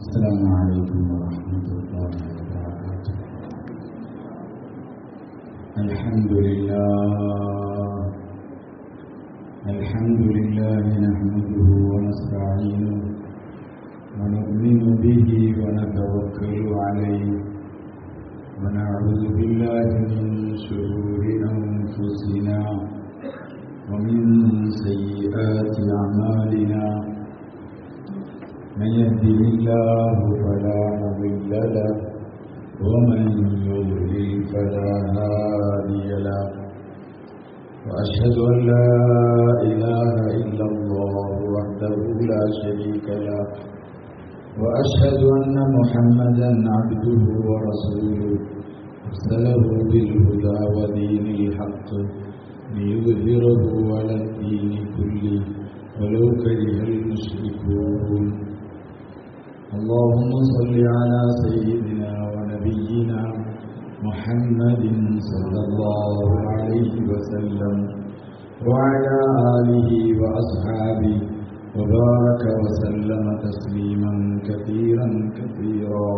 السلام عليكم ورحمة الله وبركاته الحمد لله الحمد لله نحمده ونستعينه ونؤمن به ونتوكل عليه ونعوذ بالله من شرور أنفسنا ومن سيئات أعمالنا من يهده الله فلا مضل له ومن يضلل فلا هادي له واشهد ان لا اله الا الله وحده لا شريك له واشهد ان محمدا عبده ورسوله ارسله بالهدى ودين الحق ليظهره على الدين كله ولو كره المشركون اللهم صل على سيدنا ونبينا محمد صلى الله عليه وسلم وعلى آله وأصحابه وبارك وسلم تسليما كثيرا كثيرا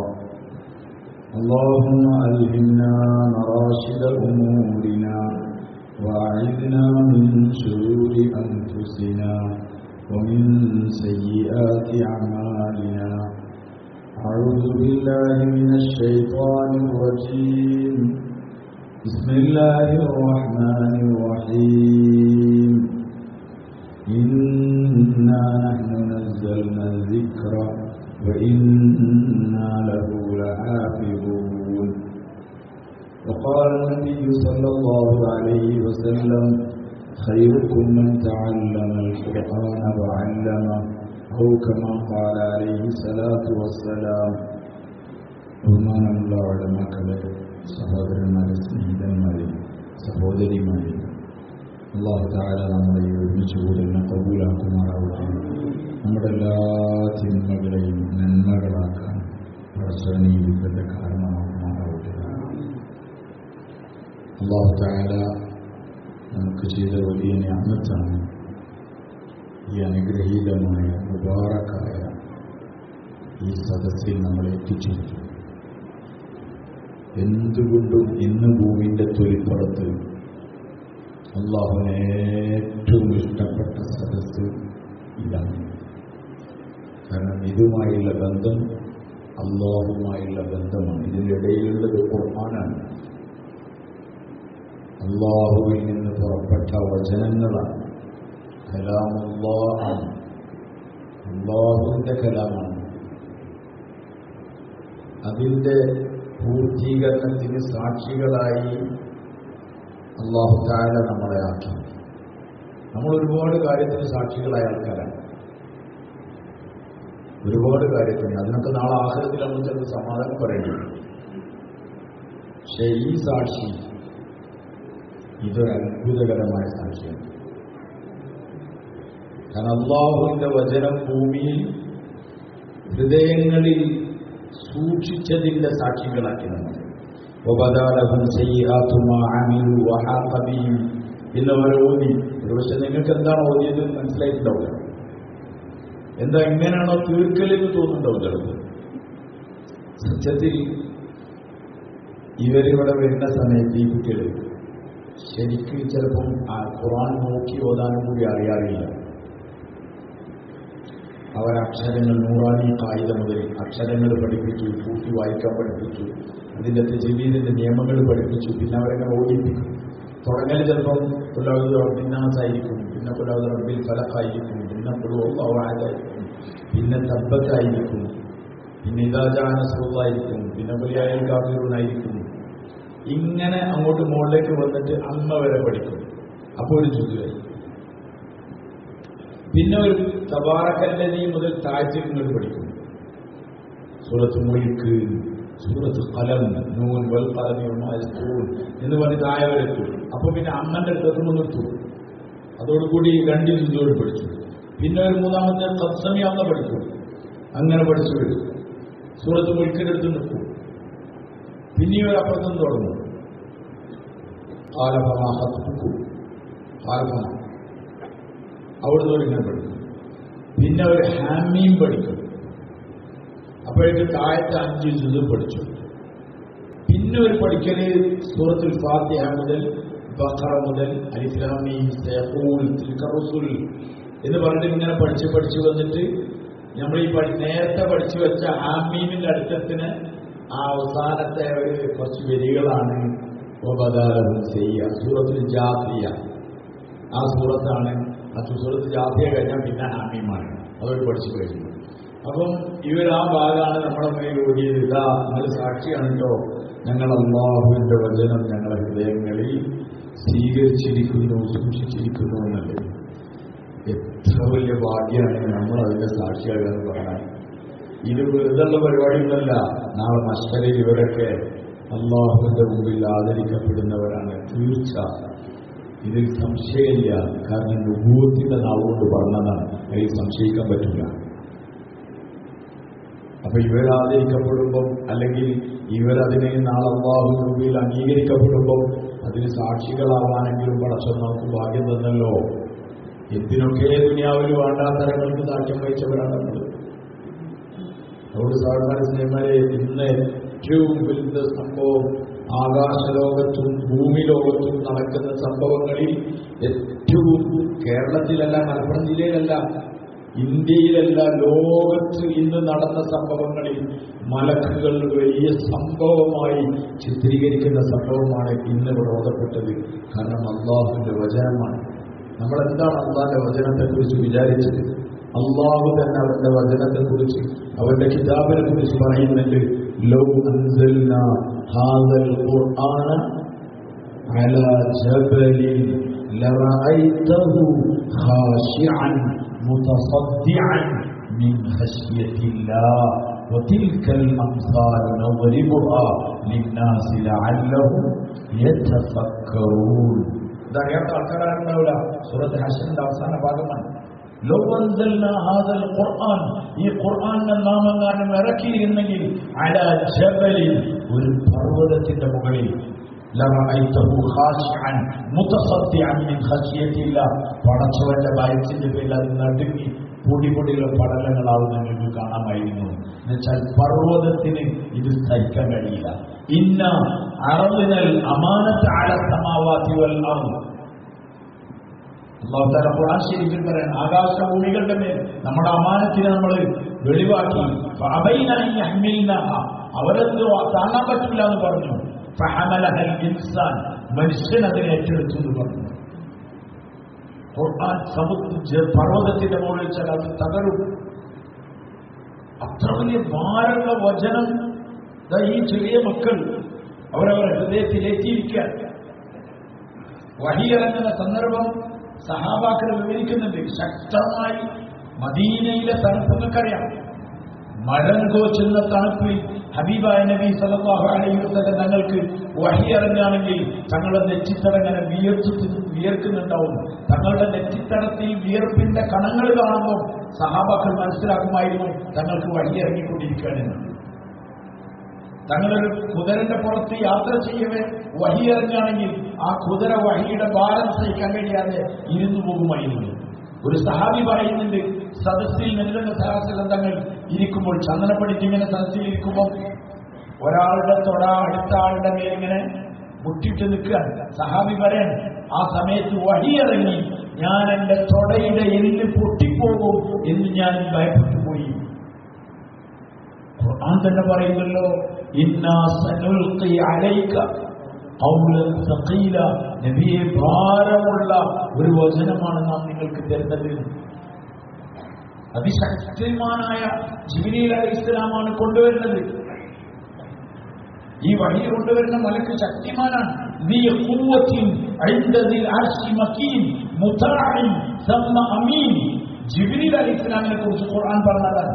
اللهم ألهمنا مراشد أمورنا وأعذنا من شرور أنفسنا ومن سيئات أعمالنا أعوذ بالله من الشيطان الرجيم بسم الله الرحمن الرحيم إنا نحن نزلنا الذكر وإنا له لحافظون وقال النبي صلى الله عليه وسلم خيركم من تعلم القرآن وعلمه أو كما قال عليه الصلاة والسلام ബഹുമാനമുള്ള അവരുടെ മക്കളെ സഹോദരന്മാരെ സ്നേഹിതന്മാരെ സഹോദരിമാരെ അള്ളാഹു താര നമ്മളെ ഒരുമിച്ച് കൂടുന്ന കബൂലാക്കുമാറാവട്ടെ നമ്മുടെ എല്ലാ തിന്മകളെയും നന്മകളാക്കാൻ പരസ്പരണി യുദ്ധത്തെ കാരണമാക്കുമാറാവട്ടെ അള്ളാഹു താര നമുക്ക് ചെയ്ത വലിയ ഞാമത്താണ് ഈ അനുഗ്രഹീതമായ മുബാറക്കായ ഈ സദസ്സിൽ നമ്മളെ എത്തിച്ചിരിക്കും എന്തുകൊണ്ടും ഇന്ന് ഭൂമിന്റെ തൊലിപ്പുറത്ത് അള്ളാഹുവിന് ഏറ്റവും ഇഷ്ടപ്പെട്ട സദസ്സ് ഇതാണ് കാരണം ഇതുമായുള്ള ബന്ധം അള്ളാഹുമായുള്ള ബന്ധമാണ് ഇതിനിടയിലുള്ളത് ഖുർആനാണ് അള്ളാഹുവിൽ നിന്ന് പുറപ്പെട്ട വചനങ്ങളാണ് കലാമുള്ളാഹാണ് അള്ളാഹുവിന്റെ കലാമാണ് അതിന്റെ പൂർത്തീകരണത്തിന് സാക്ഷികളായി അള്ളാഹു താല നമ്മളെ ആക്കി നമ്മൾ ഒരുപാട് കാര്യത്തിന് സാക്ഷികളായ ആൾക്കാരാണ് ഒരുപാട് കാര്യത്തിന് അതിനൊക്കെ നാളെ ആഹാരത്തിൽ നമ്മൾ ചിലപ്പോൾ സമാധാനം പറയേണ്ടി വരും പക്ഷെ ഈ സാക്ഷി ഇതൊരു അത്ഭുതകരമായ സാക്ഷിയാണ് കാരണം അള്ളാഹുവിന്റെ വചനം ഭൂമിയിൽ ഹൃദയങ്ങളിൽ സൂക്ഷിച്ചതിന്റെ സാക്ഷികളാക്കി നമ്മൾ ഉപദാലഹും എന്ന് അവർ ഓതി ഒരുപക്ഷെ നിങ്ങൾക്ക് എന്താണ് ഓതിയത് മനസ്സിലായിട്ടുണ്ടാവില്ല എന്താ എങ്ങനെയാണോ തീർക്കലെന്ന് തോന്നുന്നുണ്ടാവും ചിലപ്പോൾ സത്യത്തിൽ ഇവരിവിടെ വരുന്ന സമയത്ത് ഈ കുട്ടികൾ ശരിക്കും ചിലപ്പം ആ ഖുറാൻ നോക്കി ഓതാനും കൂടി അറിയാറില്ല അവർ അക്ഷരങ്ങൾ നൂറാനി കായിക മുതൽ അക്ഷരങ്ങൾ പഠിപ്പിച്ചു കൂട്ടി വായിക്കാൻ പഠിപ്പിച്ചു അതിൻ്റെ തെജീവിന്റെ നിയമങ്ങൾ പഠിപ്പിച്ചു പിന്നെ അവരെങ്ങനെ ഓടിപ്പിക്കും തുടങ്ങൽ ചിലപ്പം പുലാവുദ് റബ്ബിന്നാസായിരിക്കും പിന്നെ പുലാവുദ് റബ്ബിൽ ഫലക്കായിരിക്കും പിന്നെ പുലുവായിരിക്കും പിന്നെ തബ്ബത്തായിരിക്കും പിന്നെ ഇതാജാനസ്രൂത്തായിരിക്കും പിന്നെ പുലിയായ കാബീറൂനായിരിക്കും ഇങ്ങനെ അങ്ങോട്ട് മുകളിലേക്ക് വന്നിട്ട് അമ്മ വരെ പഠിക്കും അപ്പോൾ ഒരു ചുറ്റുകായി പിന്നെ ഒരു തബാറക്കല്ലതി മുതൽ താജ്യങ്ങൾ പഠിക്കും സൂറത്ത് മുഴിക്ക് സൂറത്ത് കലം നൂൻ വൽ കലമിയൂൺ എന്ന് പറഞ്ഞ് താഴെ വരെ എത്തും അപ്പൊ പിന്നെ അമ്മന്റെ അടുത്തെത്തുമ്പോൾ നിർത്തും അതോടുകൂടി രണ്ടു ചുറ്റോട് പഠിച്ചു പിന്നെ ഒരു മൂന്നാമത്തെ തത്സമി അമ്മ പഠിക്കും അങ്ങനെ പഠിച്ചു വരും സൂറത്ത് മുഴിക്കിന്റെ അടുത്ത് നിൽക്കും പിന്നെയും ഒരു അപ്പുറത്തും തുടങ്ങും കാലഭമാഹത്തു കാലഭമ അവിടുന്ന് ഒരു ഇങ്ങനെ പഠിക്കും പിന്നെ ഒരു ഹാമീം പഠിക്കും അപ്പോഴേക്ക് താഴത്തെ അഞ്ച് ജുസ് പഠിച്ചു പിന്നെ ഒരു പഠിക്കല് സൂറത്തുൽ ഫാത്തിഹ മുതൽ ബഖറ മുതൽ അലിസ്ലാമി സയഖൂൽ തിൽക റുസുൽ എന്ന് പറഞ്ഞിട്ട് ഇങ്ങനെ പഠിച്ച് പഠിച്ച് വന്നിട്ട് നമ്മൾ ഈ പഠി- നേരത്തെ പഠിച്ചു വെച്ച ആമീമിന്റെ അടുത്തത്തിന് ആ അവസാനത്തെ ഒരു കുറച്ച് വരികളാണ് ഉപകാരം ചെയ്യുക സൂറത്തിൽ ജാത്തിയ ആ സൂറത്താണ് ആ സൂറത്ത് ജാത്തിയ കഴിഞ്ഞാൽ പിന്നെ ആമീമാണ് അതൊരു പഠിച്ചു കഴിഞ്ഞു അപ്പം ഇവർ ആ ഭാഗമാണ് നമ്മളെ മേൽ ഓടിയത് ഇതാ നിങ്ങൾ സാക്ഷിയാണ് കേട്ടോ ഞങ്ങൾ അള്ളാഹുവിന്റെ വചനം ഞങ്ങളുടെ ഹൃദയങ്ങളിൽ സ്വീകരിച്ചിരിക്കുന്നു സൂക്ഷിച്ചിരിക്കുന്നു എന്നല്ലേ എത്ര വലിയ ഭാഗ്യമാണ് നമ്മൾ അതിന്റെ സാക്ഷിയാകാന്ന് പറഞ്ഞാൽ ഇത് വെറുതെയുള്ള പരിപാടിയൊന്നുമല്ല നാളെ മസ്കരയിൽ ഇവരൊക്കെ അള്ളാഹുവിന്റെ മുമ്പിൽ ആദരിക്കപ്പെടുന്നവരാണ് തീർച്ച ഇതിൽ സംശയമില്ല കാരണം നുഭൂത്തിന്റെ നാവുകൊണ്ട് പറഞ്ഞതാണ് അതിൽ സംശയിക്കാൻ പറ്റില്ല അപ്പൊ ഇവരാദരിക്കപ്പെടുമ്പം അല്ലെങ്കിൽ ഇവരതിനെ നാളെ അള്ളാഹു മുമ്പിൽ അംഗീകരിക്കപ്പെടുമ്പം അതിന് സാക്ഷികളാവാനെങ്കിലും പടച്ചം നമുക്ക് ഭാഗ്യം തന്നല്ലോ എന്തിനൊക്കെ ദുനിയാവിൽ വേണ്ടാത്തരങ്ങൾക്ക് സാക്ഷ്യം വഹിച്ചവരാണ് നമ്മൾ അതുകൊണ്ട് സാധാരണ സ്നേഹമാരെ ഇന്ന് ഏറ്റവും വലുത സംഭവം ആകാശലോകത്തും ഭൂമി ലോകത്തും നടക്കുന്ന സംഭവങ്ങളിൽ ഏറ്റവും കേരളത്തിലല്ല മലപ്പുറം ജില്ലയിലല്ല ഇന്ത്യയിലല്ല ലോകത്ത് ഇന്ന് നടന്ന സംഭവങ്ങളിൽ മലക്കുകൾ വലിയ സംഭവമായി ചിത്രീകരിക്കുന്ന സംഭവമാണ് ഇന്ന് ഇവിടെ ഓതപ്പെട്ടത് കാരണം അള്ളാഹുവിന്റെ വചനമാണ് നമ്മൾ എന്താണ് അള്ളാഹിന്റെ വചനത്തെ കുറിച്ച് വിചാരിച്ചത് അള്ളാഹു തന്നെ അവന്റെ വചനത്തെ കുറിച്ച് അവന്റെ കിതാബിനെ കുറിച്ച് പറയുന്നുണ്ട് ലോ അൻസൽന ഹാദൽ ഖുർആന على جبل لرأيته خاشعا متصدعا من خشية الله وتلك الأمثال نضربها للناس لعلهم يتفكرون ഇതറിയാത്ത ആൾക്കാരുണ്ടാവില്ല സൂറത്ത് ഹഷന്റെ അവസാന ഭാഗമാണ് ലോ അൻസൽന ഹാദൽ ഖുർആൻ ഈ ഖുർആനെ നാം എങ്ങാനും ഇറക്കിയിരുന്നെങ്കിൽ അല ജബലിൽ ഒരു പർവ്വതത്തിന്റെ മുകളിൽ ലറഅയ്തഹു ഖാശിഅൻ മുതസദ്ദിഅൻ മിൻ ഖശിയത്തില്ല പടച്ചവന്റെ ഭയത്തിന്റെ പേരിൽ അത് നടുങ്ങി പൊടി പൊടിയുള്ള പടലങ്ങളാവും നിങ്ങൾക്ക് കാണാമായിരുന്നു എന്നുവെച്ചാൽ പർവ്വതത്തിന് ഇത് സഹിക്കാൻ കഴിയില്ല ഇന്ന അറബിനൽ അമാനത്ത് അല സമാവാതി വൽ അർദ് അള്ളാഹു താല ഖുർആൻ ശരീഫിൽ പറയാൻ ആകാശഭൂമികളുടെ മേൽ നമ്മുടെ അമാനത്തിനെ നമ്മൾ വെളിവാക്കി ഫഅബൈന അൻ യഹ്മിൽനഹ. അവരത് താങ്ങാൻ പറ്റില്ല എന്ന് പറഞ്ഞു ഫഹമലഹൽ ഇൻസാൻ മനുഷ്യൻ അതിനെ ഏറ്റെടുത്തു എന്ന് പറഞ്ഞു ഖുർആൻ സമുദ്ര ജ- പർവ്വതത്തിന്റെ മുകളിൽ വെച്ചാൽ അത് തകരും അത്ര വലിയ ഭാരമുള്ള വചനം ദാ ഈ ചെറിയ മക്കൾ അവരവരുടെ ഹൃദയത്തിലേറ്റിയിരിക്കാൻ വഹിയിറങ്ങുന്ന സന്ദർഭം സഹാബാക്കൾ വിവരിക്കുന്നുണ്ട് ശക്തമായി മദീനയിലെ തണുപ്പ് നിങ്ങൾക്കറിയാം മഴം കോച്ചുന്ന തണുപ്പിൽ ഹബീബായ നബി സല്ലല്ലാഹു അലൈഹി വസല്ലം തങ്ങൾക്ക് വഹിയിറങ്ങുകയാണെങ്കിൽ തങ്ങളുടെ നെറ്റിത്തടങ്ങനെ വിയർത്തു വിയർക്കുന്നുണ്ടാവും തങ്ങളുടെ നെറ്റിത്തടത്തിൽ വിയർപ്പിന്റെ കണങ്ങൾ കാണുമ്പോൾ സഹാബാക്കൾ മനസ്സിലാക്കുമായിരുന്നു തങ്ങൾക്ക് വഹിയിറങ്ങിക്കൊണ്ടിരിക്കുകയാണെന്ന് തങ്ങളൊരു കുതിരന്റെ പുറത്ത് യാത്ര ചെയ്യവേ വഹിയിറങ്ങുകയാണെങ്കിൽ ആ കുതിര വഹിയുടെ ഭാരം സഹിക്കാൻ കഴിയാതെ ഇരുന്നു പോകുമായിരുന്നു ഒരു സഹാബി പറയുന്നുണ്ട് സദസ്സിൽ നെല്ലുന്ന സഹാസലം തങ്ങൾ ഇരിക്കുമ്പോൾ ചന്ദനപ്പടിച്ച് ഇങ്ങനെ സദസ്സിൽ ഇരിക്കുമ്പോൾ ഒരാളുടെ തൊട അടുത്ത ആളുടെ മേൽ ഇങ്ങനെ മുട്ടിട്ട് നിൽക്കാൻ സഹാബി പറയാൻ ആ സമയത്ത് വഹിയിറങ്ങി ഞാൻ എന്റെ തൊടയുടെ എല്ല് പൊട്ടിപ്പോകും എന്ന് ഞാൻ ഭയപ്പെട്ടു പോയി ഖുർആൻ തന്നെ പറയുന്നല്ലോ ഇന്നാ സനുൽഖി അലൈക ഖൗലൻ സഖീല നബിയെ ഭാരമുള്ള ഒരു വചനമാണ് നാം നിങ്ങൾക്ക് തരുന്നത് അതിശക്തിമാനായ ജിബിലീൽ അലൈഹി ഇസ്ലാമാണ് കൊണ്ടുവരുന്നത് ഈ വഴി കൊണ്ടുവരുന്ന മലക്ക് ശക്തിമാനാണ് ذي قوة عند ذي العرش مكين مطاع ثم أمين ജിബിലീൽ അലൈഹി ഇസ്ലാമിനെ കുറിച്ച് ഖുർആൻ പറഞ്ഞതാണ്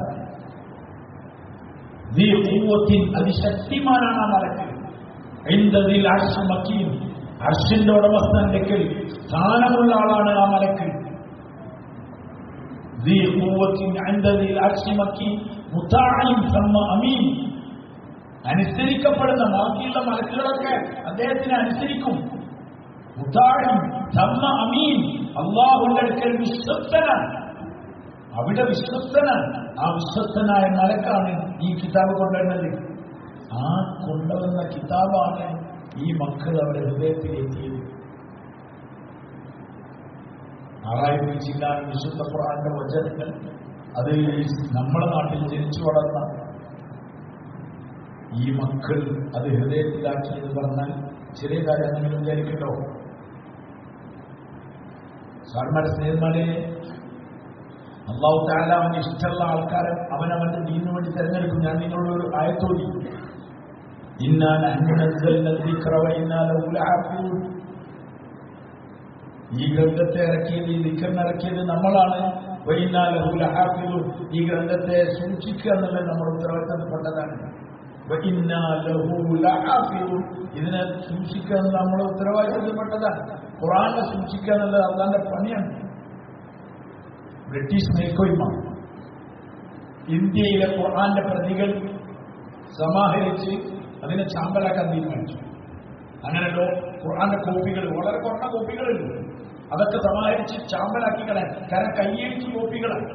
ذي قوة അതിശക്തിമാനാണ് ആ മലക്ക് عند ذي العرش مكين അർഷിന്റെ ഉടമസ്ഥന്റെ അടുക്കൽ സ്ഥാനമുള്ള ആളാണ് ആ മലക്ക് ذي قوة عند ذي العرش مكين مطاع ثم أمين അനുസരിക്കപ്പെടുന്ന ബാക്കിയുള്ള മലക്കുകളൊക്കെ അദ്ദേഹത്തിനെ അനുസരിക്കും മുത്താഴും ധമ്മ അമീൻ അള്ളാഹുന്റെ അടുക്കൽ വിശ്വസ്തനാണ് അവിടെ വിശ്വസ്തനാണ് ആ വിശ്വസ്തനായ മലക്കാണ് ഈ കിതാബ് കൊണ്ടുവരുന്നത് ആ കൊണ്ടുവന്ന കിതാബാണ് ഈ മക്കൾ അവരുടെ ഹൃദയത്തിൽ എത്തിയത് ആറായിരത്തി ചില്ലാൻ വിശുദ്ധ ഖുർആന്റെ വചനങ്ങൾ അത് നമ്മുടെ നാട്ടിൽ ജനിച്ചു വളർന്ന ഈ മക്കൾ അത് ഹൃദയത്തിലാക്കി എന്ന് പറഞ്ഞാൽ ചെറിയ കാര്യം നിങ്ങൾ വിചാരിക്കട്ടോ സാർമാരെ സ്നേഹന്മാരെ അള്ളാഹു താല അവന് ഇഷ്ടമുള്ള ആൾക്കാരെ അവൻ അവന്റെ ദീനു വേണ്ടി തെരഞ്ഞെടുക്കും ഞാൻ നിങ്ങളുടെ ഒരു ആയത്തോടി ഇന്നാൻ ഈ ഗ്രന്ഥത്തെ ഇറക്കിയത് ഈ ദിക്കറിന് ഇറക്കിയത് നമ്മളാണ് വൈന്നാലഹുലഹാഫിദു ഈ ഗ്രന്ഥത്തെ സൂക്ഷിക്കുക എന്നുള്ളത് നമ്മുടെ ഉത്തരവാദിത്തപ്പെട്ടതാണ് വഇന്നാലഹുലഹാഫിദു ഇതിനെ സൂക്ഷിക്കുക എന്നത് നമ്മുടെ ഉത്തരവാദിത്തപ്പെട്ടതാണ് ഖുറാനെ സൂക്ഷിക്കുക എന്നുള്ളത് അള്ളാന്റെ പണിയാണ് ബ്രിട്ടീഷ് മേൽക്കോയ്മ ഇന്ത്യയിലെ ഖുർആന്റെ പ്രതികൾ സമാഹരിച്ച് അതിനെ ചാമ്പലാക്കാൻ തീരുമാനിച്ചു അങ്ങനെയല്ലോ ഖുർആന്റെ കോപ്പികൾ വളരെ കുറഞ്ഞ കോപ്പികളുണ്ട് അതൊക്കെ സമാഹരിച്ച് ചാമ്പലാക്കി കളയാൻ കാരണം കയ്യെഴുത്ത് കോപ്പികളാണ്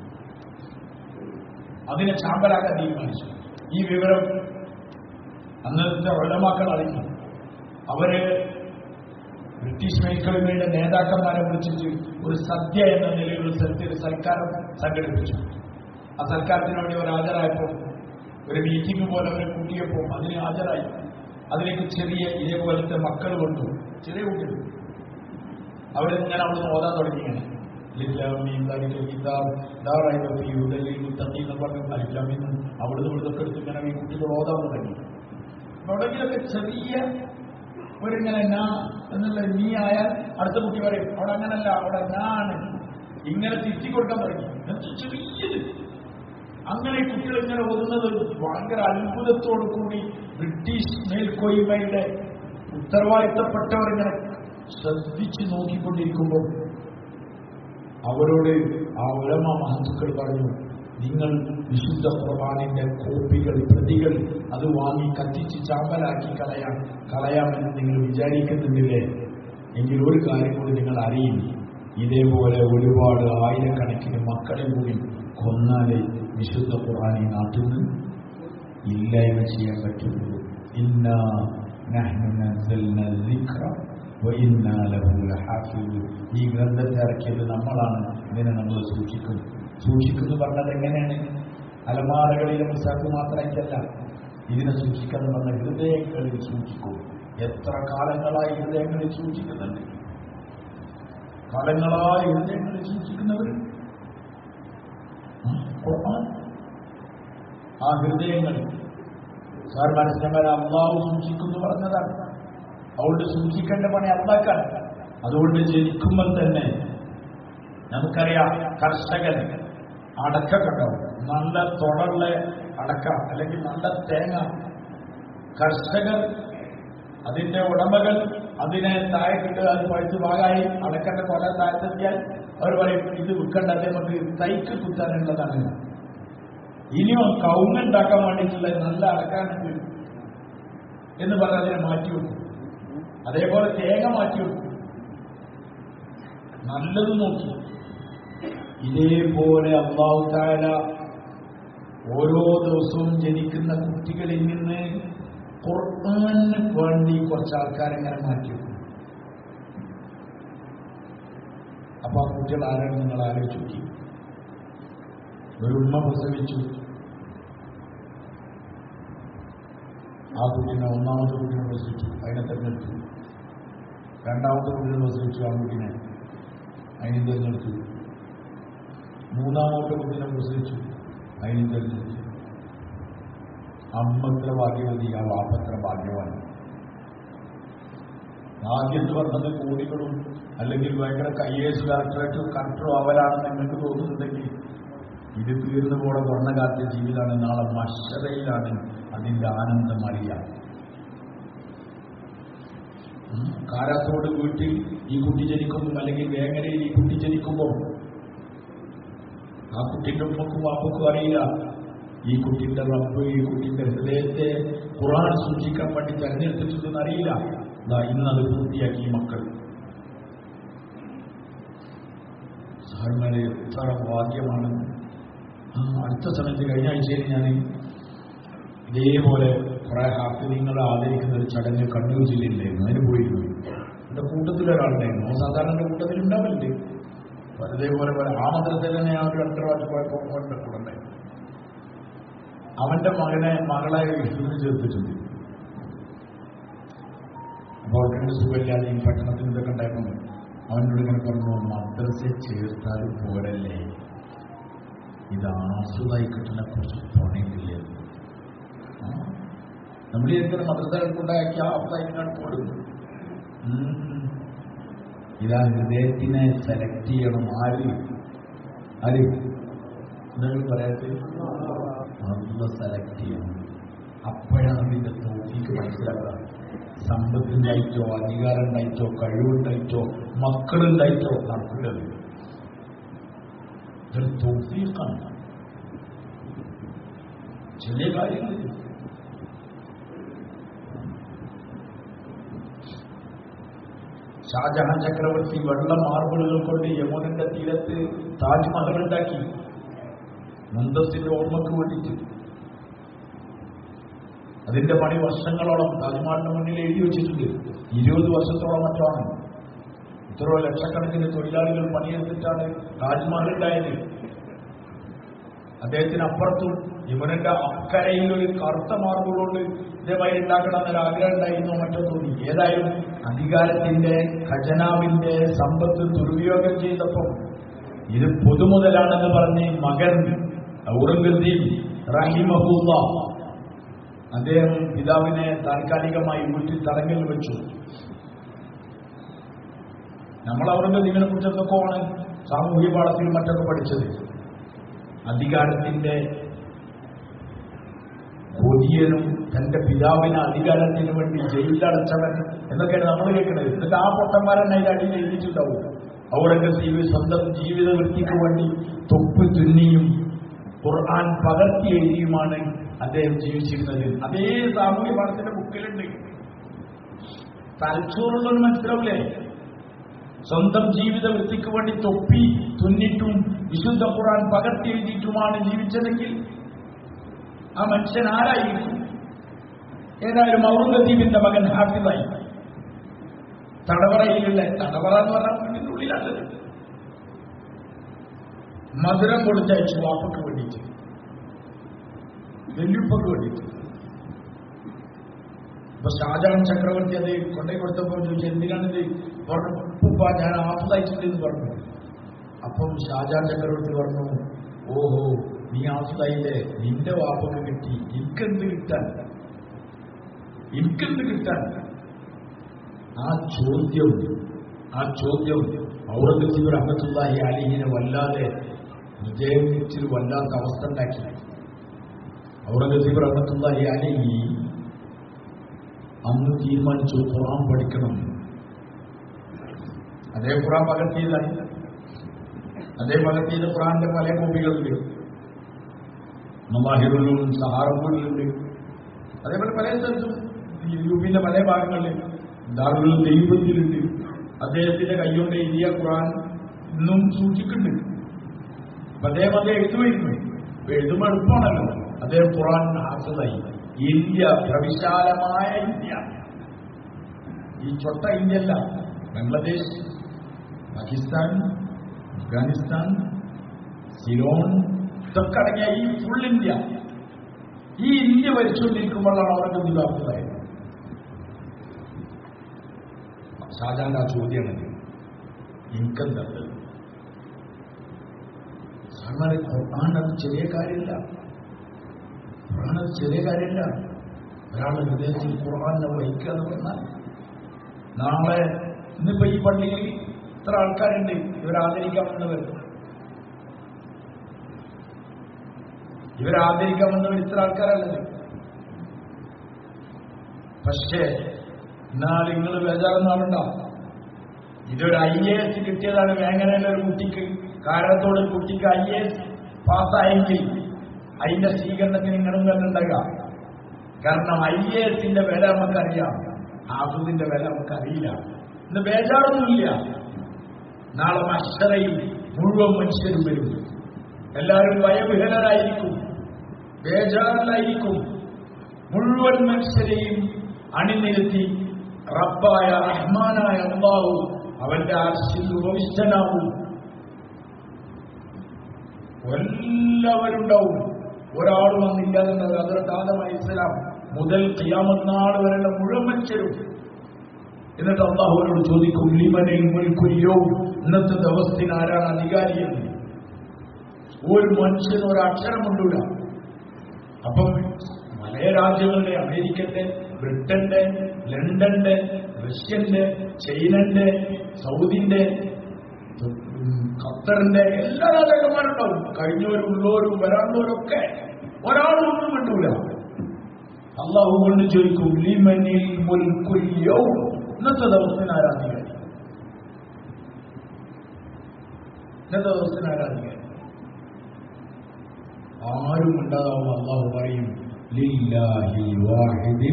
അതിനെ ചാമ്പലാക്കാൻ തീരുമാനിച്ചു ഈ വിവരം അന്നത്തെ ഒലമാക്കൾ അറിഞ്ഞു അവര് ബ്രിട്ടീഷ് മേൽക്കോയ്മയുടെ നേതാക്കന്മാരെ വിളിച്ചിട്ട് ഒരു സദ്യ എന്ന നിലയിൽ ഒരു സ്ഥലത്ത് ഒരു സൽക്കാരം സംഘടിപ്പിച്ചു ആ സൽക്കാരത്തിന് വേണ്ടി അവർ ഹാജരായപ്പോൾ ഒരു മീറ്റിംഗ് പോലെ അവരെ കൂട്ടിയപ്പോൾ അതിന് ഹാജരായി അതിലേക്ക് ചെറിയ ഇതേപോലത്തെ മക്കൾ കൊണ്ടു ചെറിയ കുട്ടികൾ അവരിങ്ങനെ അവിടെ നിന്ന് ഓതാൻ തുടങ്ങിയാണ് അലിഫ്ലാമിന്നും അവിടുന്ന് ഇവിടുന്നൊക്കെ എടുത്ത് ഇങ്ങനെ ഈ കുട്ടികൾ ഓതാൻ തുടങ്ങി എവിടെങ്കിലൊക്കെ ചെറിയ ഒരിങ്ങനെ നാ എന്നുള്ള നീ ആയാൽ അടുത്ത കുട്ടി പറയും അവിടെ അങ്ങനല്ല അവിടെ നാണ് ഇങ്ങനെ തിരിച്ചു കൊടുക്കാൻ തുടങ്ങി എന്നുവെച്ചാൽ ചെറിയത് അങ്ങനെ ഈ കുട്ടികൾ ഇങ്ങനെ ഓതുന്നത് ഭയങ്കര അത്ഭുതത്തോടു കൂടി ബ്രിട്ടീഷ് മേൽക്കോയ്മയുടെ ഉത്തരവാദിത്തപ്പെട്ടവർ ഇങ്ങനെ ശ്രദ്ധിച്ചു നോക്കിക്കൊണ്ടിരിക്കുമ്പോൾ അവരോട് ആ ഉലമ മഹത്തുക്കൾ പറഞ്ഞു നിങ്ങൾ വിശുദ്ധ ഖുർആാനിന്റെ കോപ്പികൾ പ്രതികൾ അത് വാങ്ങി കത്തിച്ച് ചാമ്പലാക്കി കളയാം കളയാമെന്ന് നിങ്ങൾ വിചാരിക്കുന്നുണ്ടില്ലേ എങ്കിൽ ഒരു കാര്യം കൂടി നിങ്ങൾ അറിയും ഇതേപോലെ ഒരുപാട് ആയിരക്കണക്കിന് മക്കളെ കൂടി കൊന്നാലേ വിശുദ്ധ ഖുർആൻ ഈ നാട്ടിൽ നിന്ന് ഇല്ലായ്മ ചെയ്യാൻ പറ്റുള്ളൂ ഇന്ന നഹ്നു നസ്സൽന ദിക്റ വഇന്നാ ലഹു ലഹാഫിദൂൻ ഈ ഗ്രന്ഥത്തെ ഇറക്കിയത് നമ്മളാണ് ഇതിനെ നമ്മൾ സൂക്ഷിക്കും സൂക്ഷിക്കുന്നു പറഞ്ഞത് എങ്ങനെയാണ് അലമാരകളിലെ പുസ്തകത്ത് മാത്രമായിട്ടല്ല ഇതിനെ സൂക്ഷിക്കാൻ പറഞ്ഞ ഹൃദയങ്ങളിൽ സൂക്ഷിക്കും എത്ര കാലങ്ങളായി ഹൃദയങ്ങളിൽ സൂക്ഷിക്കുന്നുണ്ട് കാലങ്ങളായി ഹൃദയങ്ങളിൽ സൂക്ഷിക്കുന്നവർ ഖുർആൻ ആ ഹൃദയങ്ങൾ സാർ മനസ്സിലാക്കാൻ അള്ളാഹു സൂക്ഷിക്കുന്നു പറഞ്ഞതാണ് അതുകൊണ്ട് സൂക്ഷിക്കേണ്ട പണി അള്ളാക്കാൻ അതുകൊണ്ട് ജനിക്കുമ്പോൾ തന്നെ നമുക്കറിയാം കർഷകൻ അടക്ക കണ്ടാവും നല്ല തുടള്ള അടക്ക അല്ലെങ്കിൽ നല്ല തേങ്ങ കർഷകർ അതിന്റെ ഉടമകൾ അതിനെ താഴെ കിട്ടുക അത് പഴുത്ത് ഭാഗമായി അടക്കന്റെ കൊല താഴ്ത്തെത്തിയാൽ അവർ പറയും ഇത് വിൽക്കേണ്ട അത് നമുക്ക് തൈക്ക് കുത്താനുള്ളതാണ് ഇനിയും കൗങ്ങുണ്ടാക്കാൻ വേണ്ടിയിട്ടുള്ള നല്ല അടക്കാനുണ്ട് എന്ന് പറഞ്ഞ് അതിനെ മാറ്റി വെക്കും അതേപോലെ തേങ്ങ മാറ്റി വെക്കും നല്ലത് നോക്കി ഇതേപോലെ അള്ളാഹു താല ഓരോ ദിവസവും ജനിക്കുന്ന കുട്ടികളിൽ നിന്ന് ഖുർആന് വേണ്ടി കുറച്ച് ആൾക്കാരെങ്ങനെ മാറ്റി വെക്കും അപ്പൊ ആ കുട്ടികൾ ആരാണ് നിങ്ങൾ ആലോചിച്ചു നോക്കി ഒരു ഉമ്മ പ്രസവിച്ചു ആ കുട്ടീനെ ഒന്നാമത്തെ കുട്ടീനെ പ്രസവിച്ചു അതിനെ തെരഞ്ഞെടുത്തു രണ്ടാമത്തെ കുട്ടീനെ പ്രസവിച്ചു ആ കുട്ടീനെ അതിനെ തിരഞ്ഞെടുത്തു മൂന്നാമത്തെ കുട്ടീനെ പ്രസവിച്ചു അതിനെ തിരഞ്ഞെടുത്തു അമ്മത്ര ഭാഗ്യവതി ആ വാപ്പത്ര ഭാഗ്യവാൻ ആദ്യം എന്ന് പറഞ്ഞത് കോടികളും അല്ലെങ്കിൽ ഭയങ്കര ഐ എസ് ഡയറക്ടറേറ്റ് കൺട്രോ അവരാണെന്ന് നിങ്ങൾക്ക് തോന്നുന്നുണ്ടെങ്കിൽ ഇത് തീർന്നു കൂടെ വർണ്ണകാത്ത ജീവിതമാണ് നാളെ മഷറയിലാണ് അതിന്റെ ആനന്ദം അറിയാം ഉം. കാരാത്തോട് വീട്ടിൽ ഈ കുട്ടി ജനിക്കുമ്പോൾ അല്ലെങ്കിൽ വേങ്ങരയിൽ ഈ കുട്ടി ജനിക്കുമ്പോൾ ആ കുട്ടിന്റെ ഉമ്മക്കും വാപ്പക്കും അറിയില്ല ഈ കുട്ടിന്റെ റബ്ബ് ഈ കുട്ടിന്റെ ഹൃദയത്തെ ഖുറാൻ സൂക്ഷിക്കാൻ വേണ്ടി തെരഞ്ഞെടുത്തിട്ടുണ്ടെന്ന് അറിയില്ല ദാ ഇന്നത് പൂർത്തിയാക്കി ഈ മക്കൾ ഹാർമാരെ എത്ര ഭാഗ്യമാണ് ആ അടുത്ത സമയത്ത് കഴിഞ്ഞ ആഴ്ചയിൽ ഞാൻ ഇതേപോലെ കുറെ ഹാഫിലിങ്ങളെ ആദരിക്കുന്ന ഒരു ചടങ്ങ് കണ്ണൂർ ജില്ലയിലായിരുന്നു അതിന് പോയിരുന്നു എന്റെ കൂട്ടത്തിലൊരാളുണ്ടായിരുന്നു അവൻ സാധാരണ എന്റെ കൂട്ടത്തിൽ ഉണ്ടാവില്ലേ അപ്പൊ അതേപോലെ പോലെ ആ മന്ത്രത്തിൽ തന്നെ ഞാൻ ഒരു അടുത്ത പ്രാവശ്യം പോയപ്പോൾ അവന്റെ കൂടെ ഉണ്ടായിരുന്നു അവന്റെ മകനെ മകളെ ഹിന്ദു ചേർത്തിട്ടുണ്ട് അപ്പോൾ അവർക്ക് സുഖമില്ലാതെയും പട്ടണത്തിന് ഇതൊക്കെ ഉണ്ടായപ്പോൾ അവനോട് ഇങ്ങനെ പറഞ്ഞു മദ്രസ ചേർത്താലും പോരല്ലേ ഇത് ആസുതായി കിട്ടുന്ന കുറച്ച് പണിയില്ലേ നമ്മൾ എന്തിനും മദ്രസകൾക്കുണ്ടാക്കിയ ആസുതായിട്ടാണ് പോടുന്നത് ഉം. ഇതാ ഹൃദയത്തിനെ സെലക്ട് ചെയ്യണം ആര് ആര് എന്തെങ്കിലും പറയാത്ത നല്ല സെലക്ട് ചെയ്യണം അപ്പോഴാണ് അതിന്റെ തോഫിക്ക് മനസ്സിലാക്കുക സമ്പത്തുണ്ടായിട്ടോ അധികാരം ഉണ്ടായിട്ടോ കഴിവുണ്ടായിട്ടോ മക്കളുണ്ടായിട്ടോ നടക്കില്ലത് ഇതൊരു തോഫീക്കാണ് ചെറിയ കാര്യങ്ങളിൽ ഷാജഹാൻ ചക്രവർത്തി വെള്ള മാർബിളുകൾ കൊണ്ട് യമുനന്റെ തീരത്ത് താജ്മഹൽ ഉണ്ടാക്കി മുന്തസിന്റെ ഓർമ്മക്ക് വേണ്ടിയിട്ട് അതിന്റെ പണി വർഷങ്ങളോളം താജ്മഹലിന്റെ മുന്നിൽ എഴുതി വെച്ചിട്ടുണ്ട് ഇരുപത് വർഷത്തോളം മറ്റാണ് ഇത്രയോ ലക്ഷക്കണക്കിന് തൊഴിലാളികൾ പണിയെടുത്തിട്ടാണ് താജ്മഹൽ ഉണ്ടായത് അദ്ദേഹത്തിന് അപ്പുറത്തും യമുനന്റെ അക്കരയിൽ ഒരു കറുത്ത മാർബിളുകൊണ്ട് ഇതേമായി ഉണ്ടാക്കണം എന്നൊരു ആഗ്രഹം ഉണ്ടായിരുന്നു മറ്റോ തോന്നി ഏതായാലും അധികാരത്തിന്റെ ഖജനാവിന്റെ സമ്പത്ത് ദുർവിയോഗം ചെയ്തപ്പോൾ ഇത് പൊതുമുതലാണെന്ന് പറഞ്ഞ് മകൻ ഔറംഗസീബ് റഹിമഹുല്ല അദ്ദേഹം പിതാവിനെ താൽക്കാലികമായി വീട്ടിൽ തടങ്കൽ വെച്ചു നമ്മൾ ഔറംഗസീബിനെ കുറിച്ച് എന്തൊക്കെയാണ് സാമൂഹ്യ പാഠത്തിൽ മറ്റൊക്കെ പഠിച്ചത് അധികാരത്തിന്റെ കൊടിയനും തന്റെ പിതാവിനെ അധികാരത്തിന് വേണ്ടി ജയിലിലടച്ചവൻ എന്നൊക്കെയാണ് നമ്മൾ കേൾക്കുന്നത് എന്നിട്ട് ആ പൊട്ടന്മാരൻ അതിന്റെ അടിയിൽ എഴുതിയിട്ടുണ്ടാവും ഔറംഗസീബ് സ്വന്തം ജീവിത വൃത്തിക്ക് വേണ്ടി തൊപ്പ് തുന്നിയും ഖുർആൻ പകർത്തി എഴുതിയുമാണ് അദ്ദേഹം ജീവിച്ചിരുന്നത് അതേ സാമൂഹ്യ പാഠത്തിന്റെ ബുക്കിലുണ്ട് തലച്ചോറുള്ളൊരു മനസ്സിലാവില്ലേ സ്വന്തം ജീവിത വൃത്തിക്ക് വേണ്ടി തൊപ്പി തുന്നിട്ടും വിശുദ്ധ ഖുർആൻ പകർത്തി എഴുതിയിട്ടുമാണ് ജീവിച്ചതെങ്കിൽ ആ മനുഷ്യൻ ആരായിരിക്കും ഏതായാലും ഔറംഗസീബിന്റെ മകൻ ഹാഫിസായി തടവറയിലുള്ള തടവറ എന്ന് പറഞ്ഞാൽ വീടിന്റെ ഉള്ളിലല്ലത് മധുരം കൊടുത്തയച്ചു വാപ്പക്ക് വേണ്ടിയിട്ട് വെല്ലുപ്പക്ക് വേണ്ടിയിട്ട് അപ്പൊ ഷാജഹാൻ ചക്രവർത്തി അത് കൊണ്ടേ കൊടുത്തപ്പോൾ ചോദിച്ചു എന്തിനാണിത് പറഞ്ഞു ഉപ്പ ഞാൻ ആഫിലായിട്ടുണ്ട് എന്ന് പറഞ്ഞു അപ്പം ഷാജഹാൻ ചക്രവർത്തി പറഞ്ഞു ഓഹോ നീ ആഫിലായില്ലേ നിന്റെ വാപ്പക്ക് കിട്ടി എനിക്കെന്ത് കിട്ടാൻ എനിക്കെന്ത് കിട്ടാൻ ആ ചോദ്യം ആ ചോദ്യം ഔറംഗസീബ് റഹ്മത്തുല്ലാഹി അലിഹിനെ വല്ലാതെ ഹൃദയത്തിൽ വല്ലാത്ത അവസ്ഥ ഉണ്ടാക്കി ഔറംഗസീബ് റഹ്മത്തുല്ലാഹി അലിഹി അന്ന് തീരുമാനിച്ചു ഖുറാൻ പഠിക്കണം അതേ ഖുറാൻ പകർത്തിയതാണ് അതേ പകർത്തിയത് ഖുറാന്റെ പല കോപ്പികളുണ്ട് മമാഹിറുലും സഹാറമ്പൂരിലുണ്ട് അതേപോലെ പല സ്ഥലത്തും യു പിന്റെ പല ഭാഗങ്ങളിൽ ദാറുൽ ദൈവത്തിലുണ്ട് അദ്ദേഹത്തിന്റെ കൈകൊണ്ട് എഴുതിയ ഖുറാൻ ഇന്നും സൂക്ഷിക്കുന്നുണ്ട് അപ്പൊ അദ്ദേഹം അത് എഴുതുമായിരുന്നു അപ്പൊ എഴുതുമ്പോൾ എളുപ്പമാണല്ലോ അദ്ദേഹം ഖുറാൻ ഹാസതായി ഇന്ത്യ പ്രവിശാലമായ ഇന്ത്യ ഈ ചൊട്ട ഇന്ത്യ അല്ല ബംഗ്ലാദേശ് പാകിസ്ഥാൻ അഫ്ഗാനിസ്ഥാൻ സിലോൺ ഇതൊക്കെ അടങ്ങിയ ഈ ഫുൾ ഇന്ത്യ ഈ ഇന്ത്യ ഭരിച്ചുകൊണ്ടിരിക്കുമ്പോഴാണ് അവർക്ക് വിവാഹത്തിലായത് ഷാജാന്റെ ആ ചോദ്യമാണ് എനിക്കെന്തത് സാറിന് ഖുർആൻ അത് ചെറിയ കാര്യമില്ല ഖുർആൻ അത് ചെറിയ കാര്യമില്ല ഒരാളുടെ ഹൃദയത്തിൽ ഖുർആനെ വഹിക്കുക എന്ന് പറഞ്ഞാൽ നാളെ ഇന്നിപ്പോ ഈ പള്ളിയിൽ ഇത്ര ആൾക്കാരുണ്ട് ഇവരാദരിക്കാൻ വന്നവർ ഇവരാദരിക്കാൻ വന്നവർ ഇത്ര ആൾക്കാരല്ലത് പക്ഷേ എന്നാൽ നിങ്ങൾ ബേജാറൊന്നാവണ്ട ഇതൊരു ഐ എ എസ് കിട്ടിയതാണ് വേങ്ങനയിലെ ഒരു കുട്ടിക്ക് കാരത്തോട് ഒരു കുട്ടിക്ക് ഐ എ എസ് പാസ്സായെങ്കിൽ അതിന്റെ സ്വീകരണത്തിന് നിങ്ങളും തന്നെ ഉണ്ടാകുക കാരണം ഐ എ എസിന്റെ വില നമുക്കറിയാം ആസുദിന്റെ വില നമുക്കറിയില്ല ഇന്ന് ബേജാറൊന്നുമില്ല നാളെ മഷറയിൽ മുഴുവൻ മനുഷ്യരും വരും എല്ലാവരും ഭയവിഹലരായിരിക്കും ബേജാറിലായിരിക്കും മുഴുവൻ മനുഷ്യരെയും അണിനിരത്തി റബ്ബായ റഹ്മാനായ അള്ളാഹു അവന്റെ ആർശിൽ ഉപവിഷ്ടനാവും എല്ലാവരുണ്ടാവും ഒരാളും അന്നില്ലാതെന്നത് അതിർത്ത് ആദമായ ഇസ്ലാം മുതൽ ഖിയാമത്ത് വരെയുള്ള മുഴുവൻ മനുഷ്യരും എന്നിട്ട് അള്ളാഹുവിനോട് ചോദിക്കും ലിമനിൽ മുൽക്കുല്യോ ഇന്നത്തെ ദിവസത്തിന് ആരാണ് അധികാരിയെന്ന് ഒരു മനുഷ്യന് ഒരു അക്ഷരം കൊണ്ടൂല അപ്പം പല രാജ്യങ്ങളുടെ അമേരിക്കന്റെ ബ്രിട്ടന്റെ ലണ്ടന്റെ റഷ്യന്റെ ചൈനന്റെ സൗദിന്റെ ഉം, ഖത്തറിന്റെ എല്ലാ രാജാക്കന്മാരുണ്ടാവും കഴിഞ്ഞവരും ഉള്ളവരും വരാണ്ടവരൊക്കെ ഒരാളും ഒന്നും കണ്ടൂല അള്ളാഹു കൊണ്ട് ചോദിക്കും ലിമനിൽ മുൽക്കുൽ യൗം ഇന്നത്തെ ദിവസത്തിന് ആരാധികാരി ഇന്നത്തെ ദിവസത്തിന് ആരാധികാരി ആരും ഉണ്ടാവും അള്ളാഹു പറയും ലില്ലാഹി വാഹിദിൽ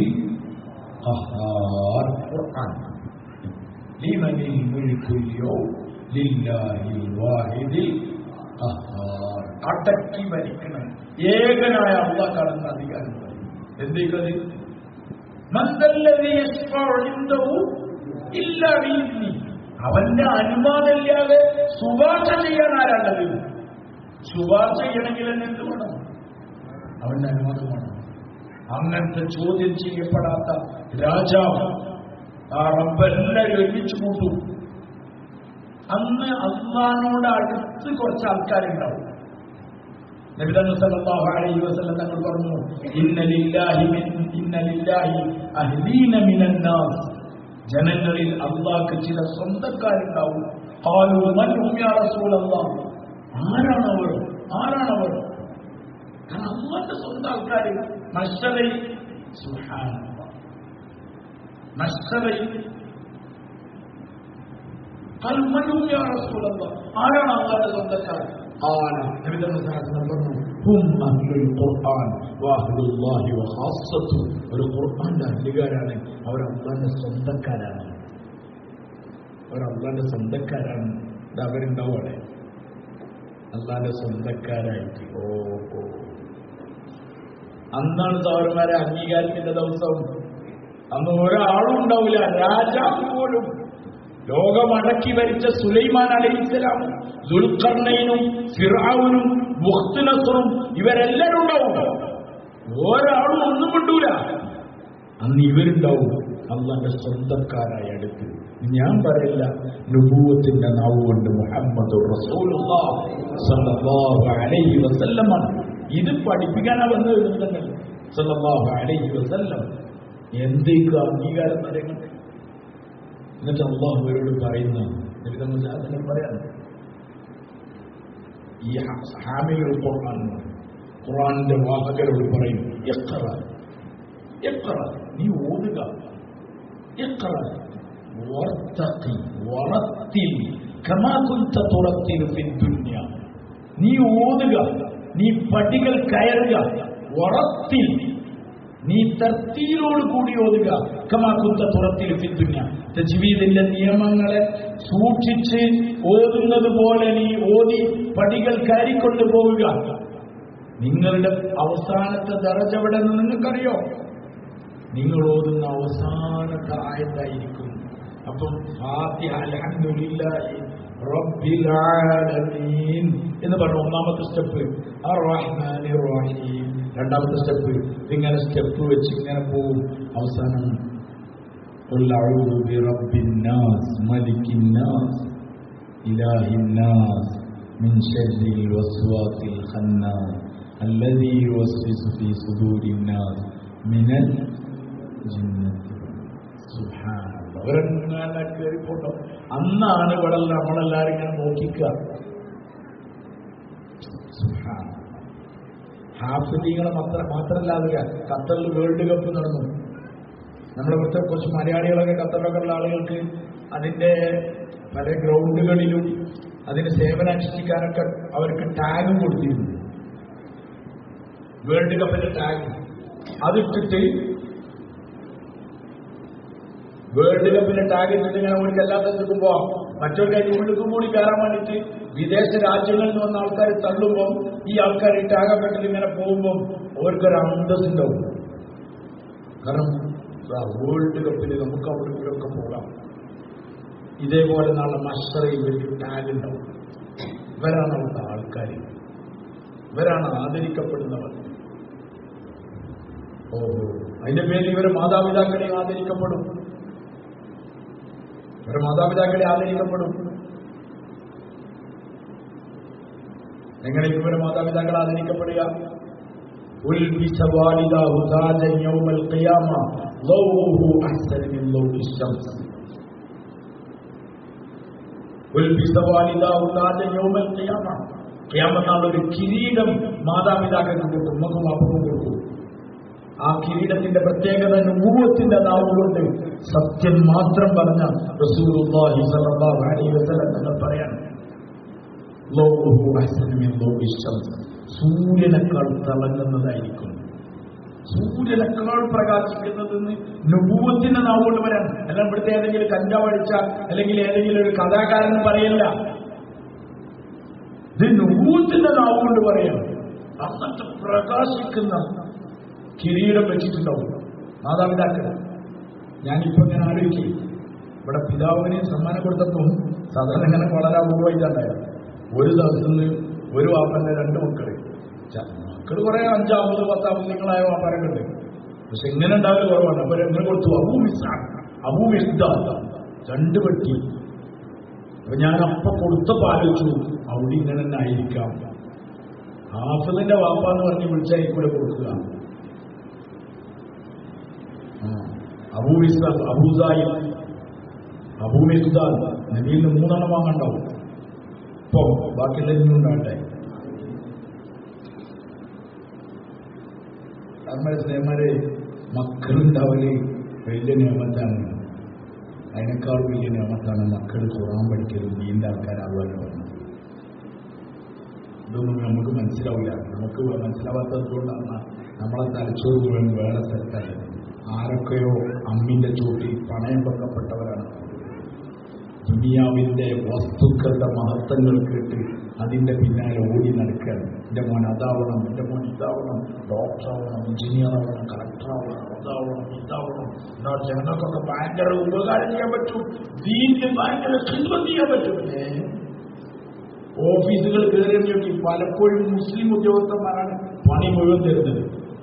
ഖഹാർ ഖുർആൻ ലിമനിൽ മുൽക്കുൽ യൗം ലില്ലാഹി വാഹിദിൽ ഖഹാർ അടക്കി ഭരിക്കണം ഏകനായ അള്ളാഹ് അധികാരം പറയും എന്തേക്കത് മന്ദല്ലതി യശ്ഫഉ ഇൻദഹു ഇല്ലാ ബിഇذനി അവന്റെ അനുവാദമില്ലാതെ ശുപാർശ ചെയ്യാൻ ആരാണ്ടത് ശുപാർശ ചെയ്യണമെങ്കിൽ തന്നെ എന്ത് വേണം അവന്റെ അനുവാദം വേണം അങ്ങനത്തെ ചോദ്യം ചെയ്യപ്പെടാത്ത രാജാവ് ആ റബ്ബെല്ലാവരും ഒരുമിച്ച് കൂട്ടും അന്ന് അള്ളഹാനോട് അടുത്ത് കുറച്ച് ആൾക്കാരുണ്ടാവും നബിതങ്ങൾ സല്ലല്ലാഹു അലൈഹി വസല്ലം തങ്ങൾ പറഞ്ഞു ഇന്ന ലില്ലാഹി മിൻ ഇന്ന ലില്ലാഹി അഹ്ലീന മിനൻ നാസ് ജനങ്ങളിൽ അള്ളാഹ്ക്ക് ചില സ്വന്തക്കാരുണ്ടാവും ഖാലു മൻ ഹും യാ റസൂലല്ലാഹ് ആരാണവർ ആരാണവർ കാരണം അള്ളാന്റെ സ്വന്തം ആൾക്കാർ മഷറയിൽ സുബ്ഹാനല്ലാഹ് മഷറയിൽ قال من هم يا رسول الله ആരാണ് അള്ളാന്റെ സ്വന്തക്കാർ قال നബി തങ്ങൾ സല്ലല്ലാഹു പറഞ്ഞു ഹും അഹ്ലുൽ ഖുർആൻ വഅഹ്ലുല്ലാഹി വഖാസ്സത്തു ഒരു ഖുർആന്റെ അഹ്ലുകാരാണ് അവർ അള്ളാന്റെ സ്വന്തക്കാരാണ് അവർ അള്ളാന്റെ സ്വന്തക്കാരാണ് ഇത് അവരുണ്ടാവും അവിടെ അള്ളാന്റെ സ്വന്തക്കാരായിട്ട് ഓ ഓ അന്നാണ് സൗരന്മാരെ അംഗീകാരത്തിന്റെ ദിവസം അന്ന് ഒരാളും ഉണ്ടാവില്ല രാജാവ് പോലും ലോകമടക്കി ഭരിച്ച സുലൈമാൻ അലൈഹിസ്സലാമും ദുൽഖർണയിനും ഫിറാവുനും മുഖ്തുനസറും ഇവരെല്ലാരും ഉണ്ടാവും ഒരാളും ഒന്നും കൊണ്ടൂല അന്ന് ഇവരുണ്ടാവും അള്ളാന്റെ സ്വന്തക്കാരായ അടുത്ത് ഞാൻ പറയില്ല നുബൂവത്തിന്റെ നാവ് കൊണ്ട് മുഹമ്മദ് അലൈഹി വസല്ലമാണ് ഇത് പഠിപ്പിക്കാനാ വന്നത് തന്നെ സല്ലല്ലാഹു അലൈഹി വസല്ലം എന്തേക്കും അംഗീകാരം പറയുന്നത് എന്നിട്ട് അള്ളാഹു അവരോട് പറയുന്ന നബിതങ്ങൾ സാധനം പറയാൻ ഈ ഹാമികൾ ഖുർആൻ ഖുർആന്റെ വാഹകരോട് പറയും എക്കറ എക്കറ നീ ഓതുക എക്കറ വർത്തഖി വറത്തിൽ കമാ കുൻത തുറത്തിൽ ഫിൽ ദുനിയ നീ ഓതുക നീ പടികൾ കയറുക വറത്തിൽ നീ തർത്തിയിലോട് കൂടി ഓതുക കമാക്കുത്ത തുറത്തിൽ ഫിദ്ദുന്യ തജ്വീദിന്റെ നിയമങ്ങളെ സൂക്ഷിച്ച് ഓതുന്നത് പോലെ നീ ഓതി പടികൾ കയറിക്കൊണ്ടു പോവുക നിങ്ങളുടെ അവസാനത്തെ ദറജ എവിടെ നിന്ന് നിങ്ങൾക്കറിയോ നിങ്ങൾ ഓതുന്ന അവസാനത്തെ ആയത്തായിരിക്കും അപ്പം ഫാത്തിഹ അൽഹംദുലില്ലാഹി റബ്ബിൽ ആലമീൻ എന്ന് പറഞ്ഞു ഒന്നാമത്തെ സ്റ്റെപ്പ് അർറഹ്മാനിർ റഹീം രണ്ടാമത്തെ സ്റ്റെപ്പ് ഇങ്ങനെ സ്റ്റെപ്പ് വെച്ച് ഇങ്ങനെ പോവും അവസാനം قل أعوذ برب الناس ملك الناس إله الناس من شر الوسواس الخناس الذي يوسوس في صدور الناس من الجنة سبحان الله ഒരെങ്ങനെ കയറിപ്പോട്ടോ അന്നാണ് ഇവിടെ നമ്മളെല്ലാരും ഇങ്ങനെ നോക്കിക്കുക സുബ്ഹാൻ ഹാഫിദീകളെ മാത്ര മാത്രമല്ലാതെ ഖത്തറിൽ വേൾഡ് കപ്പ് നടന്നു നമ്മുടെ ഇവിടുത്തെ കുറച്ച് മലയാളികളൊക്കെ ഖത്തറിലൊക്കെ ഉള്ള ആളുകൾക്ക് അതിന്റെ പല ഗ്രൗണ്ടുകളിലും അതിന് സേവനം അനുഷ്ഠിക്കാനൊക്കെ അവർക്ക് ടാഗും കൊടുത്തിരുന്നു വേൾഡ് കപ്പിന്റെ ടാഗ് അതിട്ടിട്ട് വേൾഡ് കപ്പിന്റെ ടാഗ് ഇട്ടിട്ട് ഇങ്ങനെ അവർക്ക് എല്ലാത്ത നിൽക്കുമ്പോ മറ്റൊരു അതിന് ഉള്ളിക്കും കൂടി കയറാൻ വേണ്ടിയിട്ട് വിദേശ രാജ്യങ്ങളിൽ നിന്ന് വന്ന ആൾക്കാർ തള്ളുമ്പോൾ ഈ ആൾക്കാർ ഈ ടാഗപ്പെട്ടിൽ ഇങ്ങനെ പോകുമ്പോൾ അവർക്കൊരു അന്തസ് ഉണ്ടാവും കാരണം വേൾഡ് കപ്പിൽ നമുക്ക് അവിടെ ഇവിടെയൊക്കെ പോകാം ഇതേപോലെ നാളെ മഷറയിൽ വലിയ ടാഗ് ഉണ്ടാവും ഇവരാണ് അവിടുത്തെ ആൾക്കാർ ഇവരാണ് ആദരിക്കപ്പെടുന്നവർ ഓഹോ അതിന്റെ പേരിൽ ഇവരെ മാതാപിതാക്കളെ ആദരിക്കപ്പെടും ഇവരെ മാതാപിതാക്കളെ ആദരിക്കപ്പെടും എങ്ങനെ ഇവരെ മാതാപിതാക്കൾ ആദരിക്കപ്പെടുക ഉൽബിസ വാലിദാഹു താജൻ യൗമൽ ഖിയാമ ളൗഹു അഹ്സന മിൻ ളൗഹി ശംസ് ഉൽബിസ വാലിദാഹു താജൻ യൗമൽ ഖിയാമ ഖിയാമത്ത് നാൾ ഒരു കിരീടം മാതാപിതാക്കൾക്ക് കൊടുക്കും ഉമ്മക്കും വാപ്പക്കും കൊടുക്കും ആ കിരീടത്തിന്റെ പ്രത്യേകത നുപൂവത്തിന്റെ നാവുകൊണ്ട് സത്യം മാത്രം പറഞ്ഞ റസൂലുള്ളാഹി സ്വല്ലല്ലാഹു അലൈഹി വസല്ലം തങ്ങൾ പറയാൻ ലോഹു അഹ്സനു മിൻ ലോഹി ശംസ് സൂര്യനേക്കാൾ തിളങ്ങുന്നതായിരിക്കും സൂര്യനേക്കാൾ പ്രകാശിക്കുന്നതെന്ന് നുപൂവത്തിന്റെ നാവുകൊണ്ട് വരാൻ അല്ല ഇവിടുത്തെ ഏതെങ്കിലും കഞ്ചാവ് അടിച്ച അല്ലെങ്കിൽ ഏതെങ്കിലും ഒരു കഥാകാരൻ പറയല്ല ഇത് നുപൂവത്തിന്റെ നാവുകൊണ്ട് പറയണം അന്നത്തെ പ്രകാശിക്കുന്ന കിരീടം വെച്ചിട്ടുണ്ടാവും മാതാപിതാക്കൾ ഞാനിപ്പോ ഇങ്ങനെ ആലോചിക്കും ഇവിടെ പിതാവിന് സമ്മാനം കൊടുത്തപ്പം സാധാരണ ഇങ്ങനെ വളരെ അപൂർവമായിട്ടുണ്ടായിരുന്നു ഒരു ദിവസത്തിന് ഒരു വാപ്പന്റെ രണ്ട് മക്കള് ച- മക്കള് കുറെ അഞ്ചാമത് പത്താമത് നിങ്ങളായ വാപ്പാരൊക്കെ ഉണ്ട് പക്ഷെ എങ്ങനെ ഉണ്ടാവില്ല കുറവാണ് അപ്പൊ എങ്ങനെ കൊടുത്തു അബൂ മിസ്സാണ് അബൂ മിസ്ദ രണ്ട് പെട്ടി അപ്പൊ ഞാൻ അപ്പൊ കൊടുത്തപ്പോ ആലോചിച്ചു അവിടെ ഇങ്ങനെ തന്നെ ആയിരിക്കാം ഹാഫിദിന്റെ വാപ്പ എന്ന് പറഞ്ഞ് വിളിച്ചാൽ കൂടെ കൊടുക്കുക അബൂ ഇസ്ലാം അബൂസായി അബൂ മിസ്ദാൻ നബിയിൽ നിന്ന് മൂന്നെണ്ണം വാങ്ങണ്ടാവും ഇപ്പൊ ബാക്കിയുള്ള ഇനിയും ഉണ്ടാകട്ടെ നമ്മുടെ സ്നേഹമാരെ മക്കളുണ്ടാവല് വലിയ നിയമത്താണ് അതിനേക്കാൾ വലിയ നിയമത്താണ് മക്കൾ ഖുറാൻ പഠിക്കലും നീണ്ട ആൾക്കാരാകുവാനും പറഞ്ഞത് ഇതൊന്നും നമുക്ക് മനസ്സിലാവില്ല നമുക്ക് മനസ്സിലാവാത്തത് കൊണ്ടാണ് നമ്മളെ തലച്ചോറ് മുഴുവൻ വേറെ സ്ഥലത്തായത് ആരൊക്കെയോ അമ്മിന്റെ ചോട്ടിൽ പണയം വെക്കപ്പെട്ടവരാണ് ദുനിയാവിന്റെ വസ്തുക്കളുടെ മഹത്വങ്ങൾ കേട്ട് അതിന്റെ പിന്നാലെ ഓടി നടക്കാൻ എന്റെ മോൻ അതാവണം എന്റെ മോൻ ഇതാവണം ഡോക്ടർ ആവണം എഞ്ചിനീയർ ആവണം കളക്ടർ ആവണം അതാവണം ഇതാവണം എന്നാൽ ജനങ്ങൾക്കൊക്കെ ഭയങ്കര ഉപകാരം ചെയ്യാൻ പറ്റും ദീനിന് ഭയങ്കര ഖിദ്മത്ത് ചെയ്യാൻ പറ്റും ഏ? ഓഫീസുകൾ കയറി നോക്കി പലപ്പോഴും മുസ്ലിം ഉദ്യോഗസ്ഥന്മാരാണ് പണി മുഴുവൻ തരുന്നത്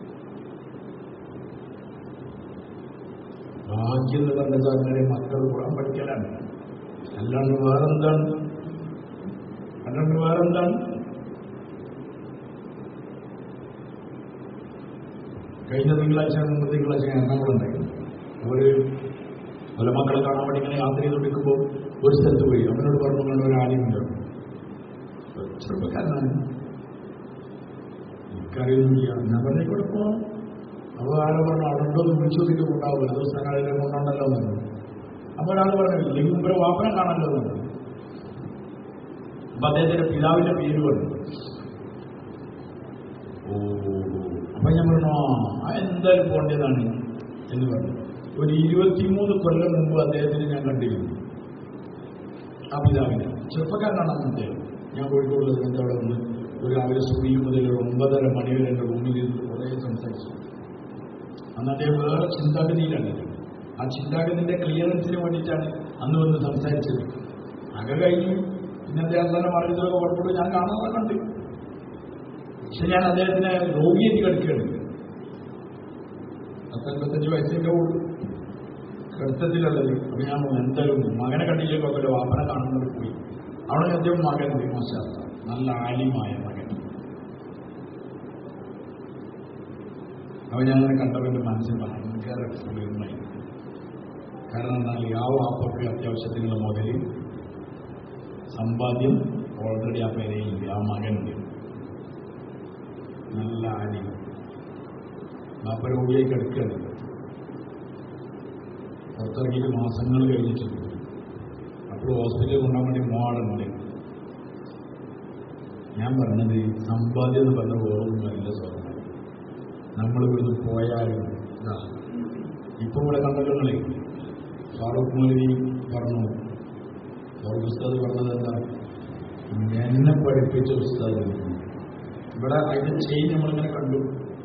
ഭാഗ്യം എന്ന് പറഞ്ഞ സാധനം മക്കൾ കൂടാൻ പഠിക്കലാണ് അല്ലാണ്ട് വേറെന്താണ് അല്ലാണ്ട് വേറെന്താണ് കഴിഞ്ഞ തിങ്കളാഴ്ച മുമ്പ് തിങ്കളാഴ്ച ഞാൻ എറണാകുളമുണ്ടായിരുന്നു ഒരു പല മക്കളെ കാണാൻ വേണ്ടി ഇങ്ങനെ യാത്ര ചെയ്തുകൊണ്ടിരിക്കുമ്പോൾ ഒരു സ്ഥലത്ത് പോയി അവനോട് പറഞ്ഞു കണ്ട ഒരു ആലിമുണ്ട് ചെറുപ്പക്കാരനാണ് എനിക്കറിയൊന്നുമില്ല ഞാൻ പറഞ്ഞ കൂടെ പോവാം അപ്പോൾ ആരോ പറഞ്ഞു അവിടെ ഉണ്ടോ എന്ന് വിളിച്ചു നോക്കിയിട്ട് കൊണ്ടാവില്ല അത് സ്ഥലങ്ങളിലെ കൊണ്ടുണ്ടല്ലോ എന്ന് പറഞ്ഞു അപ്പൊ ഒരാൾ പറഞ്ഞു ഇല്ലെങ്കിൽ മുമ്പ് വാപ്പനെ കാണല്ലോ എന്ന് പറഞ്ഞു അപ്പൊ അദ്ദേഹത്തിന്റെ പിതാവിന്റെ പേര് പറഞ്ഞു ഓ അപ്പൊ ഞാൻ പറഞ്ഞു ആ ആ എന്തായാലും പോണ്ടതാണ് എന്ന് പറഞ്ഞു ഒരു ഇരുപത്തിമൂന്ന് കൊല്ലം മുമ്പ് അദ്ദേഹത്തിന് ഞാൻ കണ്ടിരുന്നു ആ പിതാവിനെ ചെറുപ്പക്കാരനാണ് അന്ന് അദ്ദേഹം ഞാൻ കോഴിക്കോട് എൻ്റെ അവിടെ നിന്ന് ഒരു രാവിലെ സൂര്യ മുതൽ ഒരു ഒമ്പതര മണി വരെ എൻ്റെ റൂമിൽ ഇരുന്ന് കുറേ സംസാരിച്ചു അന്ന് അദ്ദേഹം വേറെ ചിന്താഗതിയിലാണ് ആ ചിന്താഗതിന്റെ ക്ലിയറൻസിന് വേണ്ടിയിട്ടാണ് അന്ന് വന്ന് സംസാരിച്ചത് അക കഴിഞ്ഞു പിന്നെ അദ്ദേഹം തന്നെ മാറിയതൊക്കെ പുറപ്പെട്ടു ഞാൻ കാണാറുണ്ട് പക്ഷെ ഞാൻ അദ്ദേഹത്തിനെ രോഗിയായിട്ട് കിടക്കുകയാണ് പത്തൊൻപത്തഞ്ച് വയസ്സിന്റെ ഉള്ളൂ കിടത്തത്തിലുള്ളത് അപ്പൊ ഞാൻ എന്തായാലും മകനെ കണ്ടില്ലല്ലോ അവരുടെ വാപ്പനെ കാണുന്നത് പോയി അവിടെ അദ്ദേഹം മകനുണ്ട് മാഷാ നല്ല ആലിമായ മകൻ അവൻ ഞാനങ്ങനെ കണ്ടപ്പോൾ എൻ്റെ മനസ്സിൽ ഭയങ്കര കുളിർമയി കാരണം എന്നാൽ ആ വാപ്പയ്ക്ക് അത്യാവശ്യത്തിനുള്ള മുതൽ സമ്പാദ്യം ഓൾറെഡി ആ പേരയില്ല ആ മകനുണ്ട് നല്ല ആലി വാപ്പ രോഗിയായി കിടക്കുകയാണ് പുറത്തിറങ്ങിയിട്ട് മാസങ്ങൾ കഴിഞ്ഞിട്ടുണ്ട് അപ്പോൾ ഹോസ്പിറ്റലിൽ കൊണ്ടുപോകാൻ വേണ്ടി മോളുണ്ട് ഞാൻ പറഞ്ഞത് സമ്പാദ്യം എന്ന് പറഞ്ഞ വേറൊന്നുമല്ല സ്വർണ്ണം നമ്മൾ ഇവിടുന്ന് പോയാലും ഇതാ ഇപ്പൊ ഇവിടെ കണ്ടല്ലോ നിങ്ങളെ ഫാറൂഖ് മൗലവി പറഞ്ഞു അവർ ഉസ്താദ് പറഞ്ഞത് എന്താ എന്നെ പഠിപ്പിച്ച ഉസ്താദ് ഇവിടെ അതിന്റെ ചെയിൻ നമ്മളിങ്ങനെ കണ്ടു